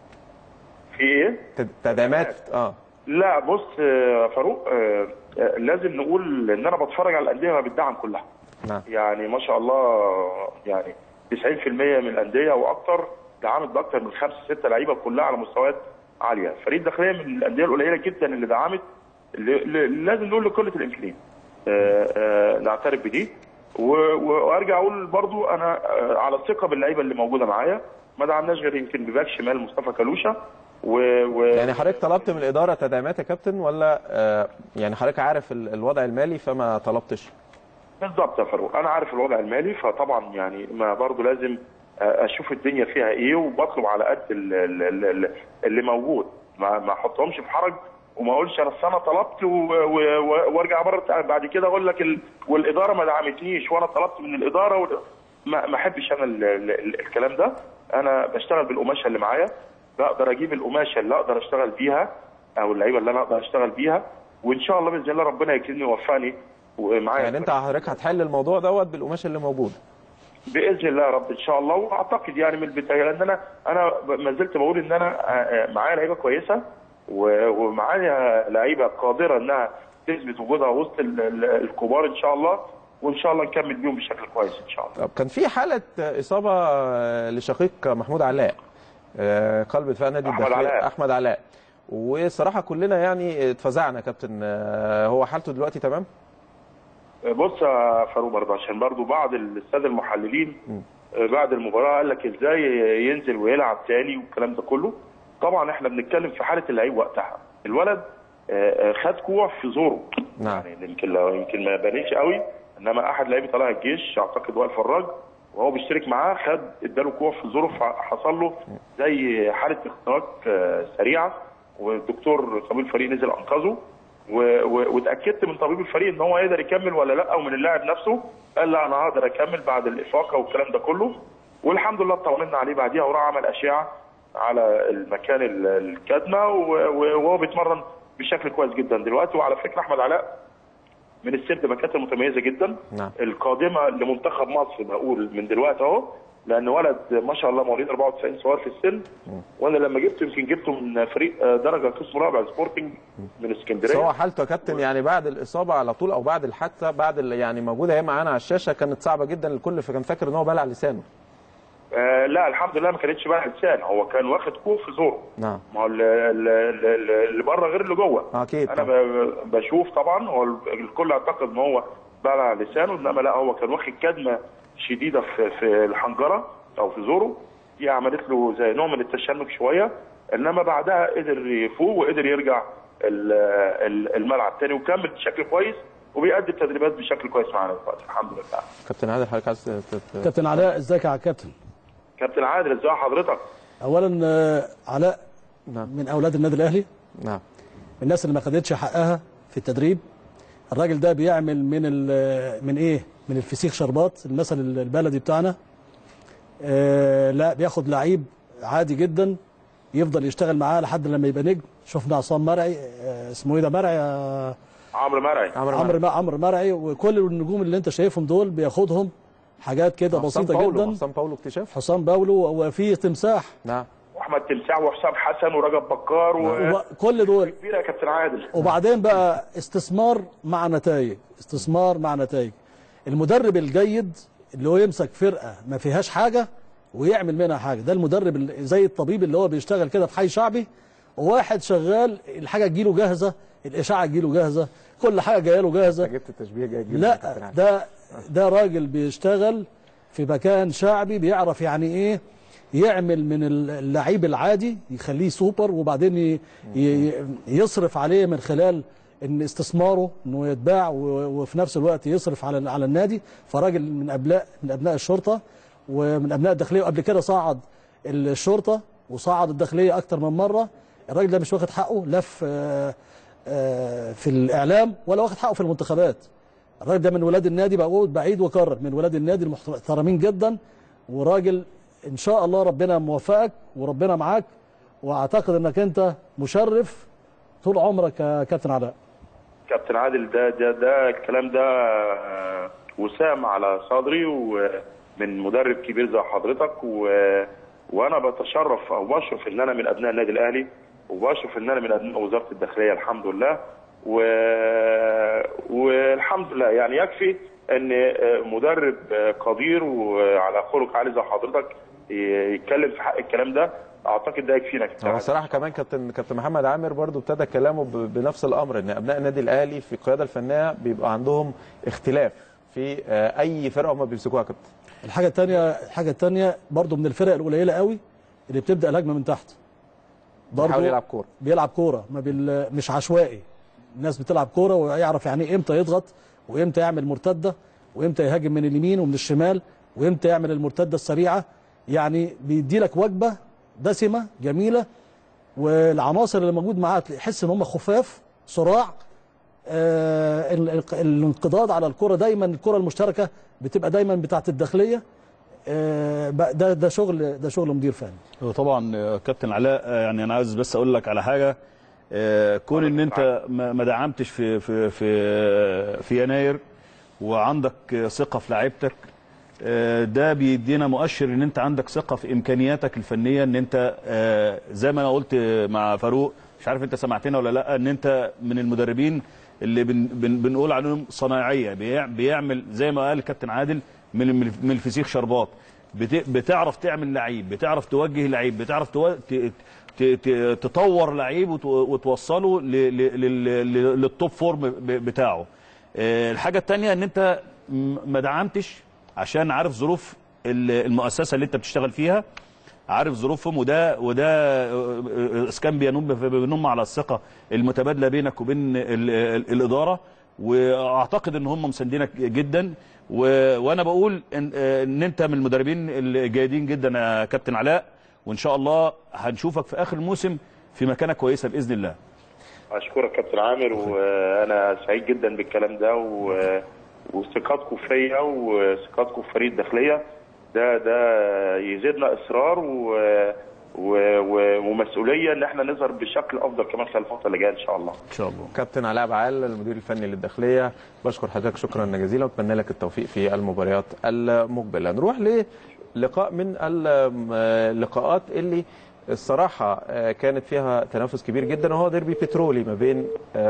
Speaker 6: في ايه؟
Speaker 1: تد- تدعيمات اه
Speaker 6: لا بص آه، فاروق آه، آه، لازم نقول ان انا بتفرج على الانديه ما بتدعم كلها
Speaker 1: نعم
Speaker 6: يعني ما شاء الله يعني 90% من الانديه واكثر دعمت باكثر من خمسه سته لعيبه كلها على مستويات عاليه، فريق الداخليه من الانديه القليله جدا اللي دعمت اللي اللي لازم نقول لقله الامكانيات. آه، آه، نعترف بدي و- و- وارجع اقول برضو انا آه، على ثقه باللعيبه اللي موجوده معايا ما دعمناش غير يمكن بباك شمال مصطفى كلوشه و... و...
Speaker 1: يعني حضرتك طلبت من الاداره تدعيمات يا كابتن ولا آه يعني حضرتك عارف ال- الوضع المالي فما طلبتش؟
Speaker 6: بالظبط يا فاروق انا عارف الوضع المالي فطبعا يعني ما برضو لازم اشوف الدنيا فيها ايه وبطلب على قد ال- ال- ال- اللي موجود ما ما احطهمش في حرج وما اقولش انا السنه طلبت و- و- و- وارجع بره بعد كده اقول لك ال... والاداره ما دعمتنيش وانا طلبت من الاداره وال... ما ما احبش انا ال... ال... ال- الكلام ده انا بشتغل بالقماشه اللي معايا بقدر اجيب القماشه اللي اقدر اشتغل بيها او اللعيبه اللي انا اقدر اشتغل بيها وان شاء الله باذن الله ربنا يكرمني ويوفقني ومعايا
Speaker 1: يعني انت حضرتك هتحل الموضوع دوت بالقماش اللي موجود
Speaker 6: باذن الله يا رب ان شاء الله واعتقد يعني من البدايه لان انا انا ما زلت بقول ان انا آه، آه، معايا لعيبه كويسه و- ومعايا لعيبه قادره انها تثبت وجودها وسط ال- ال- الكبار ان شاء الله وان شاء الله نكمل بيهم بشكل كويس ان شاء الله
Speaker 1: طب كان في حاله اصابه لشقيق محمود علاء آه، قلب دفاع نادي
Speaker 6: أحمد
Speaker 1: الداخليه
Speaker 6: علاء.
Speaker 1: احمد علاء وصراحه كلنا يعني اتفزعنا يا كابتن آه، هو حالته دلوقتي تمام؟
Speaker 6: بص يا فاروق برضه عشان برضه بعض الساده المحللين آه، بعد المباراه قال لك ازاي ينزل ويلعب تاني والكلام ده كله طبعا احنا بنتكلم في حاله اللعيب وقتها الولد آه، آه، خد كوع في زوره
Speaker 1: نعم.
Speaker 6: يعني يمكن لو يمكن ما بانتش قوي انما احد لعيبه طلائع الجيش اعتقد وائل فراج وهو بيشترك معاه خد اداله كوع في زوره فحصل له زي حاله اختراق آه، سريعه والدكتور طبيب الفريق نزل انقذه و- و- واتاكدت من طبيب الفريق ان هو يقدر يكمل ولا لا ومن اللاعب نفسه قال لا انا هقدر اكمل بعد الافاقه والكلام ده كله والحمد لله اطمنا عليه بعديها وراح عمل اشعه على المكان ال- الكدمه و- و- وهو بيتمرن بشكل كويس جدا دلوقتي وعلى فكره احمد علاء من السردباكات المتميزه جدا
Speaker 1: نعم.
Speaker 6: القادمه لمنتخب مصر بقول من دلوقتي اهو لان ولد ما شاء الله مواليد 94 صغير في السن وانا لما جبته يمكن جبته من فريق آه، درجه قسم رابع سبورتنج من
Speaker 1: بس هو
Speaker 6: اسكندريه
Speaker 1: حالته يا كابتن يعني بعد الاصابه على طول او بعد الحادثه بعد ال- يعني موجوده هي معانا على الشاشه كانت صعبه جدا الكل كان فاكر ان هو بلع لسانه
Speaker 6: آه لا الحمد لله ما كانتش بقى لسان هو كان واخد كوف في زوره
Speaker 1: نعم
Speaker 6: ما هو ال- ال- ال- اللي بره غير اللي جوه
Speaker 1: اكيد
Speaker 6: انا
Speaker 1: طبعا.
Speaker 6: ب- بشوف طبعا هو الكل اعتقد ان هو بلع لسانه انما لا هو كان واخد كدمه شديده في في الحنجره او في زوره دي عملت له زي نوع من التشنج شويه انما بعدها قدر يفوق وقدر يرجع ال- ال- الملعب تاني وكمل بشكل كويس وبيأدي التدريبات بشكل كويس معانا دلوقتي الحمد لله
Speaker 1: كابتن عادل حضرتك عايز ت- ت-
Speaker 2: كابتن علاء ازيك يا كابتن
Speaker 6: كابتن عادل ازي حضرتك
Speaker 2: اولا آه، علاء
Speaker 1: نعم.
Speaker 2: من اولاد النادي الاهلي
Speaker 1: نعم
Speaker 2: من الناس اللي ما خدتش حقها في التدريب الراجل ده بيعمل من ال- من ايه من الفسيخ شربات المثل البلدي بتاعنا آه لا بياخد لعيب عادي جدا يفضل يشتغل معاه لحد لما يبقى نجم شفنا عصام مرعي آه اسمه ايه ده مرعي آه
Speaker 6: عمرو مرعي
Speaker 1: عمرو
Speaker 2: عمرو ما- عمرو مرعي وكل النجوم اللي انت شايفهم دول بياخدهم حاجات كده
Speaker 1: حسام
Speaker 2: بسيطه
Speaker 1: باولو
Speaker 2: جدا
Speaker 1: حسام باولو اكتشاف
Speaker 2: حسام باولو وفي تمساح
Speaker 1: نعم
Speaker 6: واحمد تمساح وحسام حسن ورجب بكار و...
Speaker 2: وكل دول
Speaker 6: كبيره يا كابتن عادل
Speaker 2: وبعدين بقى استثمار مع نتائج استثمار مع نتائج المدرب الجيد اللي هو يمسك فرقه ما فيهاش حاجه ويعمل منها حاجه ده المدرب اللي- زي الطبيب اللي هو بيشتغل كده في حي شعبي وواحد شغال الحاجه تجيله جاهزه الاشعه تجيله جاهزه كل حاجه جايه له جاهزه
Speaker 1: جبت التشبيه جيد جدا يا كابتن
Speaker 2: لا
Speaker 1: عادل.
Speaker 2: ده ده راجل بيشتغل في مكان شعبي بيعرف يعني ايه يعمل من اللعيب العادي يخليه سوبر وبعدين ي- ي- يصرف عليه من خلال ان استثماره انه يتباع و- وفي نفس الوقت يصرف على على النادي فراجل من ابناء من ابناء الشرطه ومن ابناء الداخليه وقبل كده صعد الشرطه وصعد الداخليه اكتر من مره الراجل ده مش واخد حقه لا في آه، آه، في الاعلام ولا واخد حقه في المنتخبات الراجل ده من ولاد النادي بقول بعيد وكرر من ولاد النادي المحترمين جدا وراجل ان شاء الله ربنا موفقك وربنا معاك واعتقد انك انت مشرف طول عمرك يا كابتن علاء
Speaker 6: كابتن عادل ده ده ده الكلام ده آه، وسام على صدري ومن مدرب كبير زي حضرتك و وانا بتشرف او بشرف ان انا من ابناء النادي الاهلي وبشرف ان انا من ابناء وزاره الداخليه الحمد لله و... والحمد لله يعني يكفي ان آه، مدرب آه، قدير وعلى خلق عالي زي حضرتك ي- يتكلم في حق الكلام ده اعتقد ده يكفينا كابتن
Speaker 1: هو
Speaker 6: عادل.
Speaker 1: الصراحه كمان كابتن كابتن محمد عامر برضو ابتدى كلامه ب- بنفس الامر ان ابناء النادي الاهلي في القياده الفنيه بيبقى عندهم اختلاف في آه، اي فرقه هم بيمسكوها يا كابتن
Speaker 2: الحاجه الثانيه الحاجه الثانيه برضو من الفرق القليله قوي اللي بتبدا الهجمه من تحت
Speaker 1: بيحاول يلعب كوره
Speaker 2: بيلعب كوره ما بال... مش عشوائي الناس بتلعب كوره ويعرف يعني إيه امتى يضغط وامتى يعمل مرتده وامتى يهاجم من اليمين ومن الشمال وامتى يعمل المرتده السريعه يعني بيدي لك وجبه دسمه جميله والعناصر اللي موجود معاه تحس ان هم خفاف صراع آه ال- ال- الانقضاض على الكره دايما الكره المشتركه بتبقى دايما بتاعت الداخليه آه بقى ده ده شغل ده شغل مدير فني
Speaker 3: هو طبعا آه، كابتن علاء آه، يعني انا عايز بس اقول لك على حاجه آه، كون ان انت ما ما دعمتش في في في في يناير وعندك آه، ثقه في لعيبتك آه، ده بيدينا مؤشر ان انت عندك ثقه في امكانياتك الفنيه ان انت آه، زي ما انا قلت مع فاروق مش عارف انت سمعتنا ولا لا ان انت من المدربين اللي بن بن بنقول عليهم صنايعيه بيع- بيعمل زي ما قال الكابتن عادل من من الفسيخ شربات بت- بتعرف تعمل لعيب بتعرف توجه لعيب بتعرف تو... ت... ت... ت... تطور لعيب وت... وتوصله ل... ل... لل... لل- للتوب فورم ب... بتاعه آه، الحاجه الثانيه ان انت م- ما دعمتش عشان عارف ظروف ال- المؤسسه اللي انت بتشتغل فيها عارف ظروفهم وده وده آه، آه، اسكان بينم بينم على الثقه المتبادله بينك وبين ال- ال- الاداره واعتقد ان هم مساندينك جدا و- وانا بقول ان, آه، ان انت من المدربين الجيدين جدا يا كابتن علاء وان شاء الله هنشوفك في اخر الموسم في مكانه كويسه باذن الله
Speaker 6: اشكرك كابتن عامر وانا سعيد جدا بالكلام ده و... وثقتكم فيا وثقتكم في فريق الداخليه ده ده يزيدنا اصرار و... و... و... ومسؤوليه ان احنا نظهر بشكل افضل كمان خلال الفتره اللي جايه ان شاء الله
Speaker 3: ان شاء الله
Speaker 1: كابتن علاء بعال المدير الفني للداخليه بشكر حضرتك شكرا جزيلا واتمنى لك التوفيق في المباريات المقبله نروح للقاء من اللقاءات اللي الصراحة آه، كانت فيها تنافس كبير جدا وهو ديربي بترولي ما بين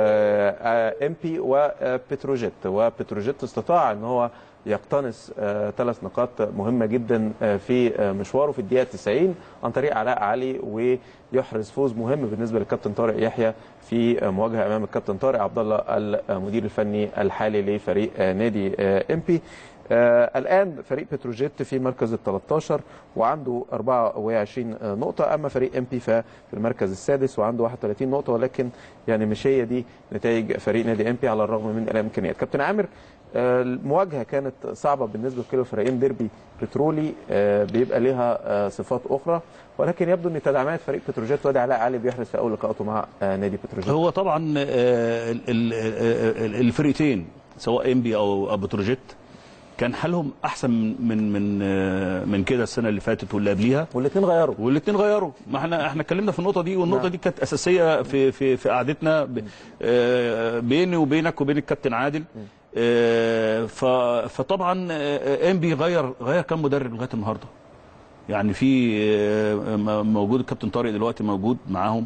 Speaker 1: ام بي وبتروجيت وبتروجيت استطاع ان هو يقتنص ثلاث نقاط مهمة جدا آه، في آه، مشواره في الدقيقة 90 عن طريق علاء علي ويحرز فوز مهم بالنسبة للكابتن طارق يحيى في آه، مواجهة أمام الكابتن طارق عبد الله المدير الفني الحالي لفريق آه، نادي ام بي آه الان فريق بتروجيت في مركز ال 13 وعنده 24 نقطه اما فريق ام بي في المركز السادس وعنده 31 نقطه ولكن يعني مش هي دي نتائج فريق نادي ام بي على الرغم من الامكانيات كابتن عامر آه، المواجهه كانت صعبه بالنسبه لكلا الفريقين ديربي بترولي آه، بيبقى لها آه، صفات اخرى ولكن يبدو ان تدعيمات فريق بتروجيت وادي علاء علي بيحرز في اول لقاءاته مع آه، نادي بتروجيت
Speaker 3: هو طبعا آه، ال- ال- ال- الفرقتين سواء ام بي او أو بتروجيت كان حالهم احسن من من آه، من كده السنه اللي فاتت واللي قبليها
Speaker 1: والاثنين غيروا
Speaker 3: والاثنين غيروا ما احنا احنا اتكلمنا في النقطه دي والنقطه
Speaker 1: نعم.
Speaker 3: دي كانت اساسيه في في في قعدتنا ب- آه، بيني وبينك وبين الكابتن عادل آه، ف- فطبعا ام بي غير غير كام مدرب لغايه النهارده يعني في آه، م- موجود الكابتن طارق دلوقتي موجود معاهم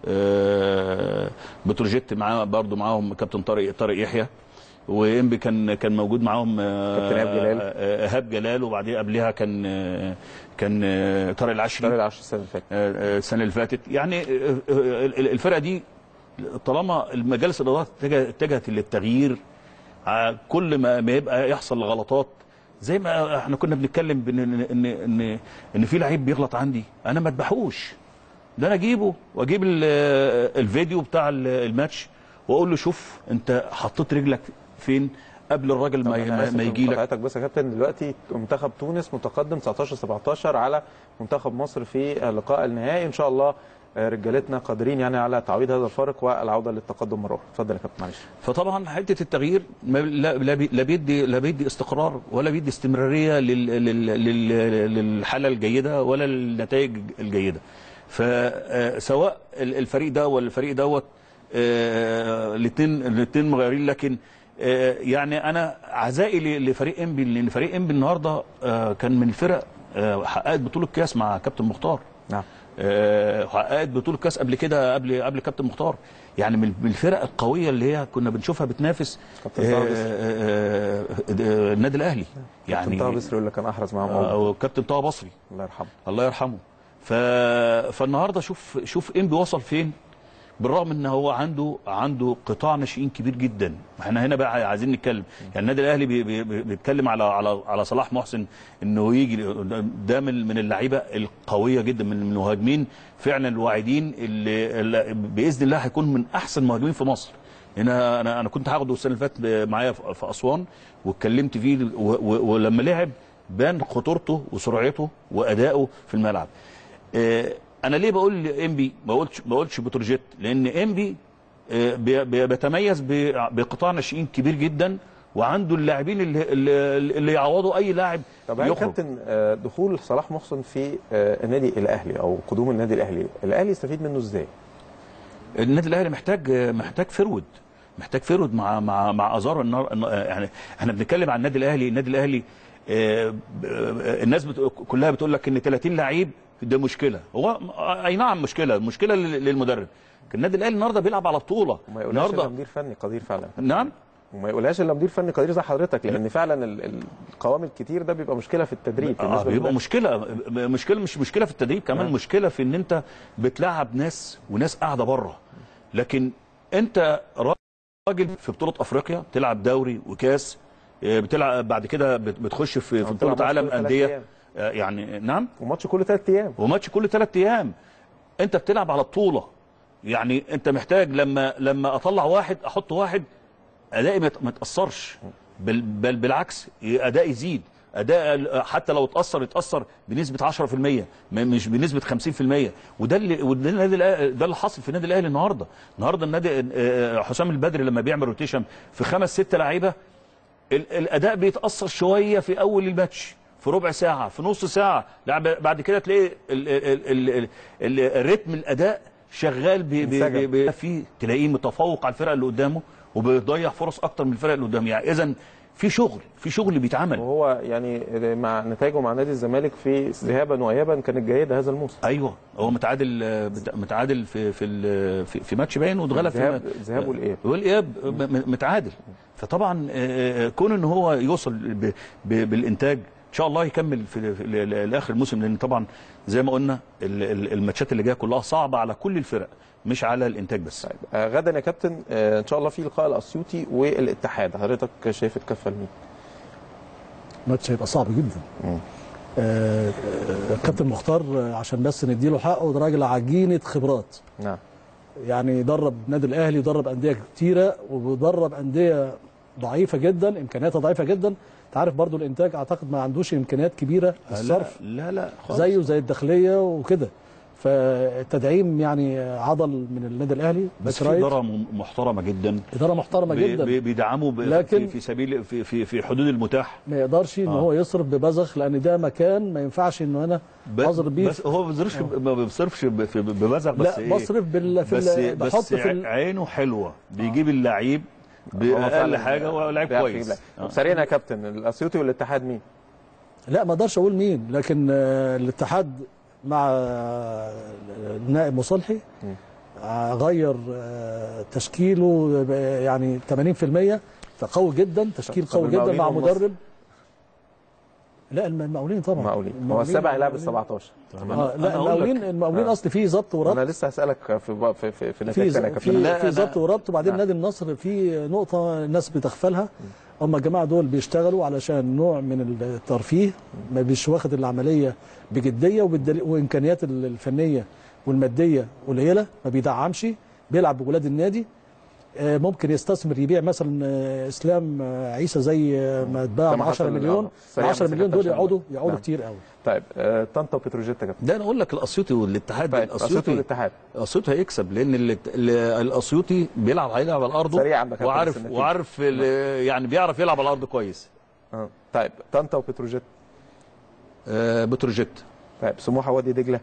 Speaker 3: آه، بتروجيت معاه برضه معاهم كابتن طارق طارق يحيى وانبي كان كان موجود معاهم آه،
Speaker 1: كابتن إيهاب جلال.
Speaker 3: آه، ايهاب جلال وبعديها قبلها كان آه، كان آه، طارق العشري
Speaker 1: طارق العشر السنه اللي فاتت
Speaker 3: آه، آه، السنه اللي فاتت يعني آه، آه، الفرقه دي طالما المجالس الادارات اتجه- اتجهت للتغيير ع- كل ما ما يبقى يحصل غلطات زي ما احنا كنا بنتكلم بان ان ان ان, إن في لعيب بيغلط عندي انا ما اذبحوش ده انا اجيبه واجيب ال- الفيديو بتاع ال- الماتش واقول له شوف انت حطيت رجلك فين قبل الراجل
Speaker 1: طب
Speaker 3: ما,
Speaker 1: أنا
Speaker 3: ما,
Speaker 1: آسف
Speaker 3: ما
Speaker 1: في
Speaker 3: يجي لك
Speaker 1: مقاطعتك بس يا كابتن دلوقتي منتخب تونس متقدم 19 17 على منتخب مصر في اللقاء النهائي ان شاء الله آه، رجالتنا قادرين يعني على تعويض هذا الفارق والعوده للتقدم مره اخرى اتفضل يا كابتن معلش
Speaker 3: فطبعا حته التغيير ما لا لا بي- لا بيدي لا بيدي استقرار ولا بيدي استمراريه لل لل لل للحاله الجيده ولا للنتائج الجيده فسواء الفريق ده ولا الفريق دوت الاثنين الاثنين مغيرين لكن آه، يعني انا عزائي ل- لفريق انبي لان فريق انبي النهارده آه، كان من الفرق آه، حققت بطوله كاس مع كابتن مختار
Speaker 1: نعم
Speaker 3: آه، حققت بطوله كاس قبل كده قبل قبل كابتن مختار يعني من من الفرق القويه اللي هي كنا بنشوفها بتنافس
Speaker 1: كابتن
Speaker 3: آه،
Speaker 1: طه بسر.
Speaker 3: آه، آه، النادي الاهلي
Speaker 1: يعني
Speaker 3: يعني
Speaker 1: طه بسري اللي كان احرز معاهم
Speaker 3: آه،
Speaker 1: أول.
Speaker 3: وكابتن طه بصري
Speaker 1: الله يرحمه
Speaker 3: الله يرحمه ف... فالنهارده شوف شوف انبي وصل فين بالرغم ان هو عنده عنده قطاع ناشئين كبير جدا احنا هنا بقى عايزين نتكلم يعني النادي الاهلي بي بي بي- بيتكلم على على على صلاح محسن انه يجي ده من من اللعيبه القويه جدا من المهاجمين فعلا الواعدين اللي, اللي باذن الله هيكون من احسن المهاجمين في مصر هنا انا انا كنت هاخده السنه اللي فاتت معايا في في اسوان واتكلمت فيه و- و- ولما لعب بان خطورته وسرعته وادائه في الملعب آه، انا ليه بقول انبي ما قلتش ما قلتش بتروجيت لان انبي آه، بي- بي- بيتميز ب- بقطاع ناشئين كبير جدا وعنده اللاعبين اللي اللي, اللي يعوضوا اي لاعب
Speaker 1: طب هل
Speaker 3: يخرج
Speaker 1: كابتن آه، دخول صلاح محسن في آه، النادي الاهلي او قدوم النادي الاهلي الاهلي يستفيد منه ازاي؟
Speaker 3: النادي الاهلي محتاج محتاج فرود محتاج فرود مع مع مع ازار النار النار- يعني احنا بنتكلم عن النادي الاهلي النادي الاهلي آه، ب- آه، الناس بت... كلها بتقول لك ان 30 لعيب ده مشكله هو اي نعم مشكله مشكله لل- للمدرب النادي الاهلي النهارده بيلعب على بطوله
Speaker 1: وما يقولهاش الا
Speaker 3: النهارده
Speaker 1: مدير فني قدير فعلا
Speaker 3: نعم
Speaker 1: وما يقولهاش الا مدير فني قدير زي حضرتك لان فعلا ال- ال- القوام الكتير ده بيبقى مشكله في التدريب
Speaker 3: آه
Speaker 1: بالنسبه
Speaker 3: بيبقى
Speaker 1: للمدرب.
Speaker 3: مشكله مشكله مش مشكله في التدريب كمان
Speaker 1: نعم.
Speaker 3: مشكله في ان انت بتلعب ناس وناس قاعده بره لكن انت راجل في بطوله افريقيا بتلعب دوري وكاس آه، بتلعب بعد كده بت- بتخش في في
Speaker 1: أو
Speaker 3: بطوله
Speaker 1: بتلعب ماتش
Speaker 3: عالم
Speaker 1: كل ثلاث
Speaker 3: انديه
Speaker 1: أيام.
Speaker 3: آه، يعني نعم
Speaker 1: وماتش كل ثلاث ايام
Speaker 3: وماتش كل ثلاث ايام انت بتلعب على بطوله يعني انت محتاج لما لما اطلع واحد احط واحد ادائي ما يت- ما يتاثرش بل, بل بالعكس ادائي يزيد اداء حتى لو اتاثر اتاثر بنسبه 10% م- مش بنسبه 50% وده اللي وده النادي الأهلي- ده اللي حاصل في النادي الاهلي النهارده النهارده النادي آه، حسام البدري لما بيعمل روتيشن في خمس ست لعيبه ال- الاداء بيتاثر شويه في اول الماتش في ربع ساعه في نص ساعه لا ب- بعد كده تلاقي ال- ال- ال- ال- ال- الريتم الاداء شغال بي بي بي بي في تلاقيه متفوق على الفرقه اللي قدامه وبيضيع فرص اكتر من الفرق اللي قدامه يعني اذا في شغل في شغل بيتعمل
Speaker 1: وهو يعني مع نتائجه مع نادي الزمالك في ذهابا وايابا كانت جيده هذا الموسم
Speaker 3: ايوه هو متعادل آه، بت- متعادل في في ال- في, في ماتش باين واتغلب في
Speaker 1: الذهاب-
Speaker 3: ما-
Speaker 1: الذهاب والإياب.
Speaker 3: والاياب م- م- متعادل فطبعا آه، آه، كون ان هو يوصل ب- ب- بالانتاج ان شاء الله يكمل في, في ل- ل- لاخر الموسم لان طبعا زي ما قلنا ال- ال- الماتشات اللي جايه كلها صعبه على كل الفرق مش على الانتاج بس
Speaker 1: آه، غدا يا كابتن آه، ان شاء الله في لقاء الاسيوطي والاتحاد حضرتك شايف الكفه لمين؟
Speaker 2: ماتش هيبقى صعب جدا آه، آه، كابتن مختار آه، عشان بس نديله حقه ده راجل عجينه خبرات
Speaker 1: نعم
Speaker 2: يعني درب النادي الاهلي ودرب انديه كتيره وبيدرب انديه ضعيفه جدا امكانياتها ضعيفه جدا انت عارف برضو الانتاج اعتقد ما عندوش امكانيات كبيره في الصرف
Speaker 3: لا لا خالص
Speaker 2: زيه زي الداخليه وكده فالتدعيم يعني عضل من النادي الاهلي
Speaker 3: بس
Speaker 2: باك
Speaker 3: في
Speaker 2: رايت.
Speaker 3: اداره م- محترمه جدا
Speaker 2: اداره محترمه
Speaker 3: بي-
Speaker 2: جدا
Speaker 3: بي- بيدعموا ب-
Speaker 2: لكن-
Speaker 3: في, في سبيل في, في في حدود المتاح
Speaker 2: ما يقدرش ان
Speaker 3: آه.
Speaker 2: هو يصرف ببذخ لان ده مكان ما ينفعش انه انا
Speaker 3: ب-
Speaker 2: اصرف بيه
Speaker 3: بس هو ما بيصرفش ما بيصرفش ب- في- ببذخ بس
Speaker 2: لا
Speaker 3: إيه؟
Speaker 2: بصرف بال في
Speaker 3: بس
Speaker 2: ال- بحط
Speaker 3: بس
Speaker 2: في ال...
Speaker 3: عينه حلوه بيجيب اللعيب
Speaker 1: هو
Speaker 3: باقل
Speaker 1: فعلاً
Speaker 3: حاجه هو لعيب
Speaker 1: بيعرف يجيب
Speaker 3: كويس
Speaker 1: لعيب.
Speaker 3: آه.
Speaker 1: طب سريعا يا كابتن الاسيوطي والاتحاد مين؟
Speaker 2: لا ما اقدرش اقول مين لكن آه، الاتحاد مع آه، النائب مصلحي آه، غير آه، تشكيله آه، يعني 80% فقوي جدا تشكيل
Speaker 1: طب
Speaker 2: قوي جدا
Speaker 1: المقاولين
Speaker 2: مع
Speaker 1: والمصري؟
Speaker 2: مدرب لا الم- المقاولين طبعا
Speaker 1: المقاولين هو
Speaker 2: المقاولين-
Speaker 1: السابع هيلعب ال
Speaker 2: المقاولين.
Speaker 1: 17
Speaker 2: آه لا
Speaker 3: أنا أقول لك.
Speaker 2: المقاولين المقاولين
Speaker 1: آه.
Speaker 2: اصل فيه ظبط وربط
Speaker 1: انا لسه هسالك في في في, في نتائج
Speaker 2: في
Speaker 1: تانية يا كابتن
Speaker 2: في
Speaker 3: لا،
Speaker 2: في
Speaker 3: أنا-
Speaker 2: ظبط وربط وبعدين
Speaker 1: نعم.
Speaker 2: نادي النصر في نقطه الناس بتغفلها هم الجماعه دول بيشتغلوا علشان نوع من الترفيه ما بيش واخد العمليه بجديه وبالدليل وامكانيات الفنيه والماديه قليله ما بيدعمش بيلعب بولاد النادي آه، ممكن يستثمر يبيع مثلا آه، اسلام آه، عيسى زي آه، ما اتباع
Speaker 1: كما
Speaker 2: ب 10
Speaker 1: حصل
Speaker 2: مليون
Speaker 1: آه، سريعاً
Speaker 2: 10
Speaker 1: بس
Speaker 2: مليون
Speaker 1: كابتن
Speaker 2: دول
Speaker 1: عشان
Speaker 2: يقعدوا
Speaker 1: الوقت.
Speaker 2: يقعدوا
Speaker 1: نعم.
Speaker 2: كتير قوي
Speaker 1: طيب آه، طنطا وبتروجيت يا كابتن
Speaker 3: ده انا اقول لك الاسيوطي والاتحاد
Speaker 1: طيب الاسيوطي
Speaker 3: الاسيوطي
Speaker 1: والاتحاد
Speaker 3: الاسيوطي هيكسب لان ال- ال- الاسيوطي بيلعب هيلعب على ارضه
Speaker 1: سريعاً بقى كابتن، بس
Speaker 3: وعارف
Speaker 1: النتيجة.
Speaker 3: وعارف ال- يعني بيعرف يلعب على الارض كويس
Speaker 1: آه. طيب طنطا وبتروجيت
Speaker 3: آه، بتروجيت
Speaker 1: طيب سموحه وادي دجله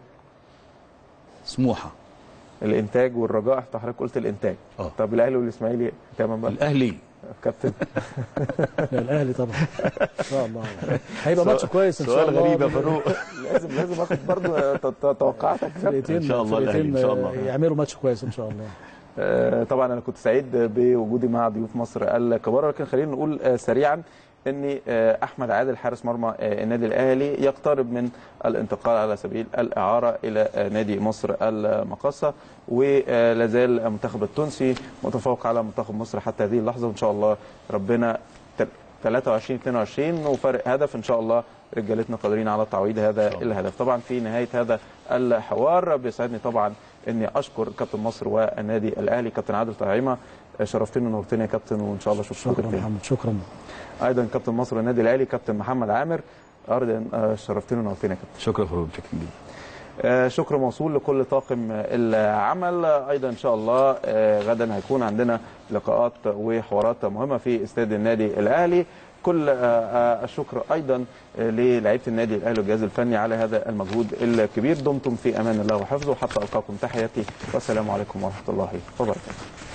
Speaker 3: سموحه
Speaker 1: الانتاج والرجاء انت حضرتك قلت الانتاج
Speaker 3: آه.
Speaker 1: طب الاهلي والاسماعيلي تمام بقى
Speaker 3: الاهلي
Speaker 1: كابتن
Speaker 2: لا، الاهلي طبعا ان شاء الله هيبقى ماتش كويس ان شاء
Speaker 3: سؤال
Speaker 2: الله
Speaker 3: غريب يا فاروق
Speaker 1: لازم لازم اخد برضه ت- ت- توقعاتك يا كابتن.
Speaker 2: فرقتين
Speaker 3: إن شاء الله الأهلي،
Speaker 2: فرقتين
Speaker 3: إن شاء الله.
Speaker 2: يعملوا ماتش كويس ان شاء الله
Speaker 1: آه، طبعا انا كنت سعيد بوجودي مع ضيوف مصر الكبار ولكن خلينا نقول آه، سريعا ان آه، احمد عادل حارس مرمى آه، النادي الاهلي يقترب من الانتقال على سبيل الاعاره الى آه، نادي مصر المقاصه ولا زال المنتخب التونسي متفوق على منتخب مصر حتى هذه اللحظه وان شاء الله ربنا تل- 23 22 وفرق هدف ان شاء الله رجالتنا قادرين على تعويض هذا الهدف طبعا في نهايه هذا الحوار بيسعدني طبعا اني اشكر كابتن مصر والنادي الاهلي كابتن عادل طعيمه شرفتني ونورتني يا كابتن وان شاء الله اشوفك
Speaker 2: شكرا
Speaker 1: تاني
Speaker 2: محمد شكرا
Speaker 1: ايضا كابتن مصر والنادي الاهلي كابتن محمد عامر ايضا آه، شرفتني ونورتني يا كابتن
Speaker 3: شكرا فاروق بشكل كبير
Speaker 1: آه، شكر موصول لكل طاقم العمل آه، ايضا ان شاء الله آه، غدا هيكون عندنا لقاءات وحوارات مهمه في استاد النادي الاهلي كل آه، آه، الشكر ايضا آه، للاعيبه النادي الاهلي والجهاز الفني على هذا المجهود الكبير دمتم في امان الله وحفظه حتى القاكم تحياتي والسلام عليكم ورحمه الله وبركاته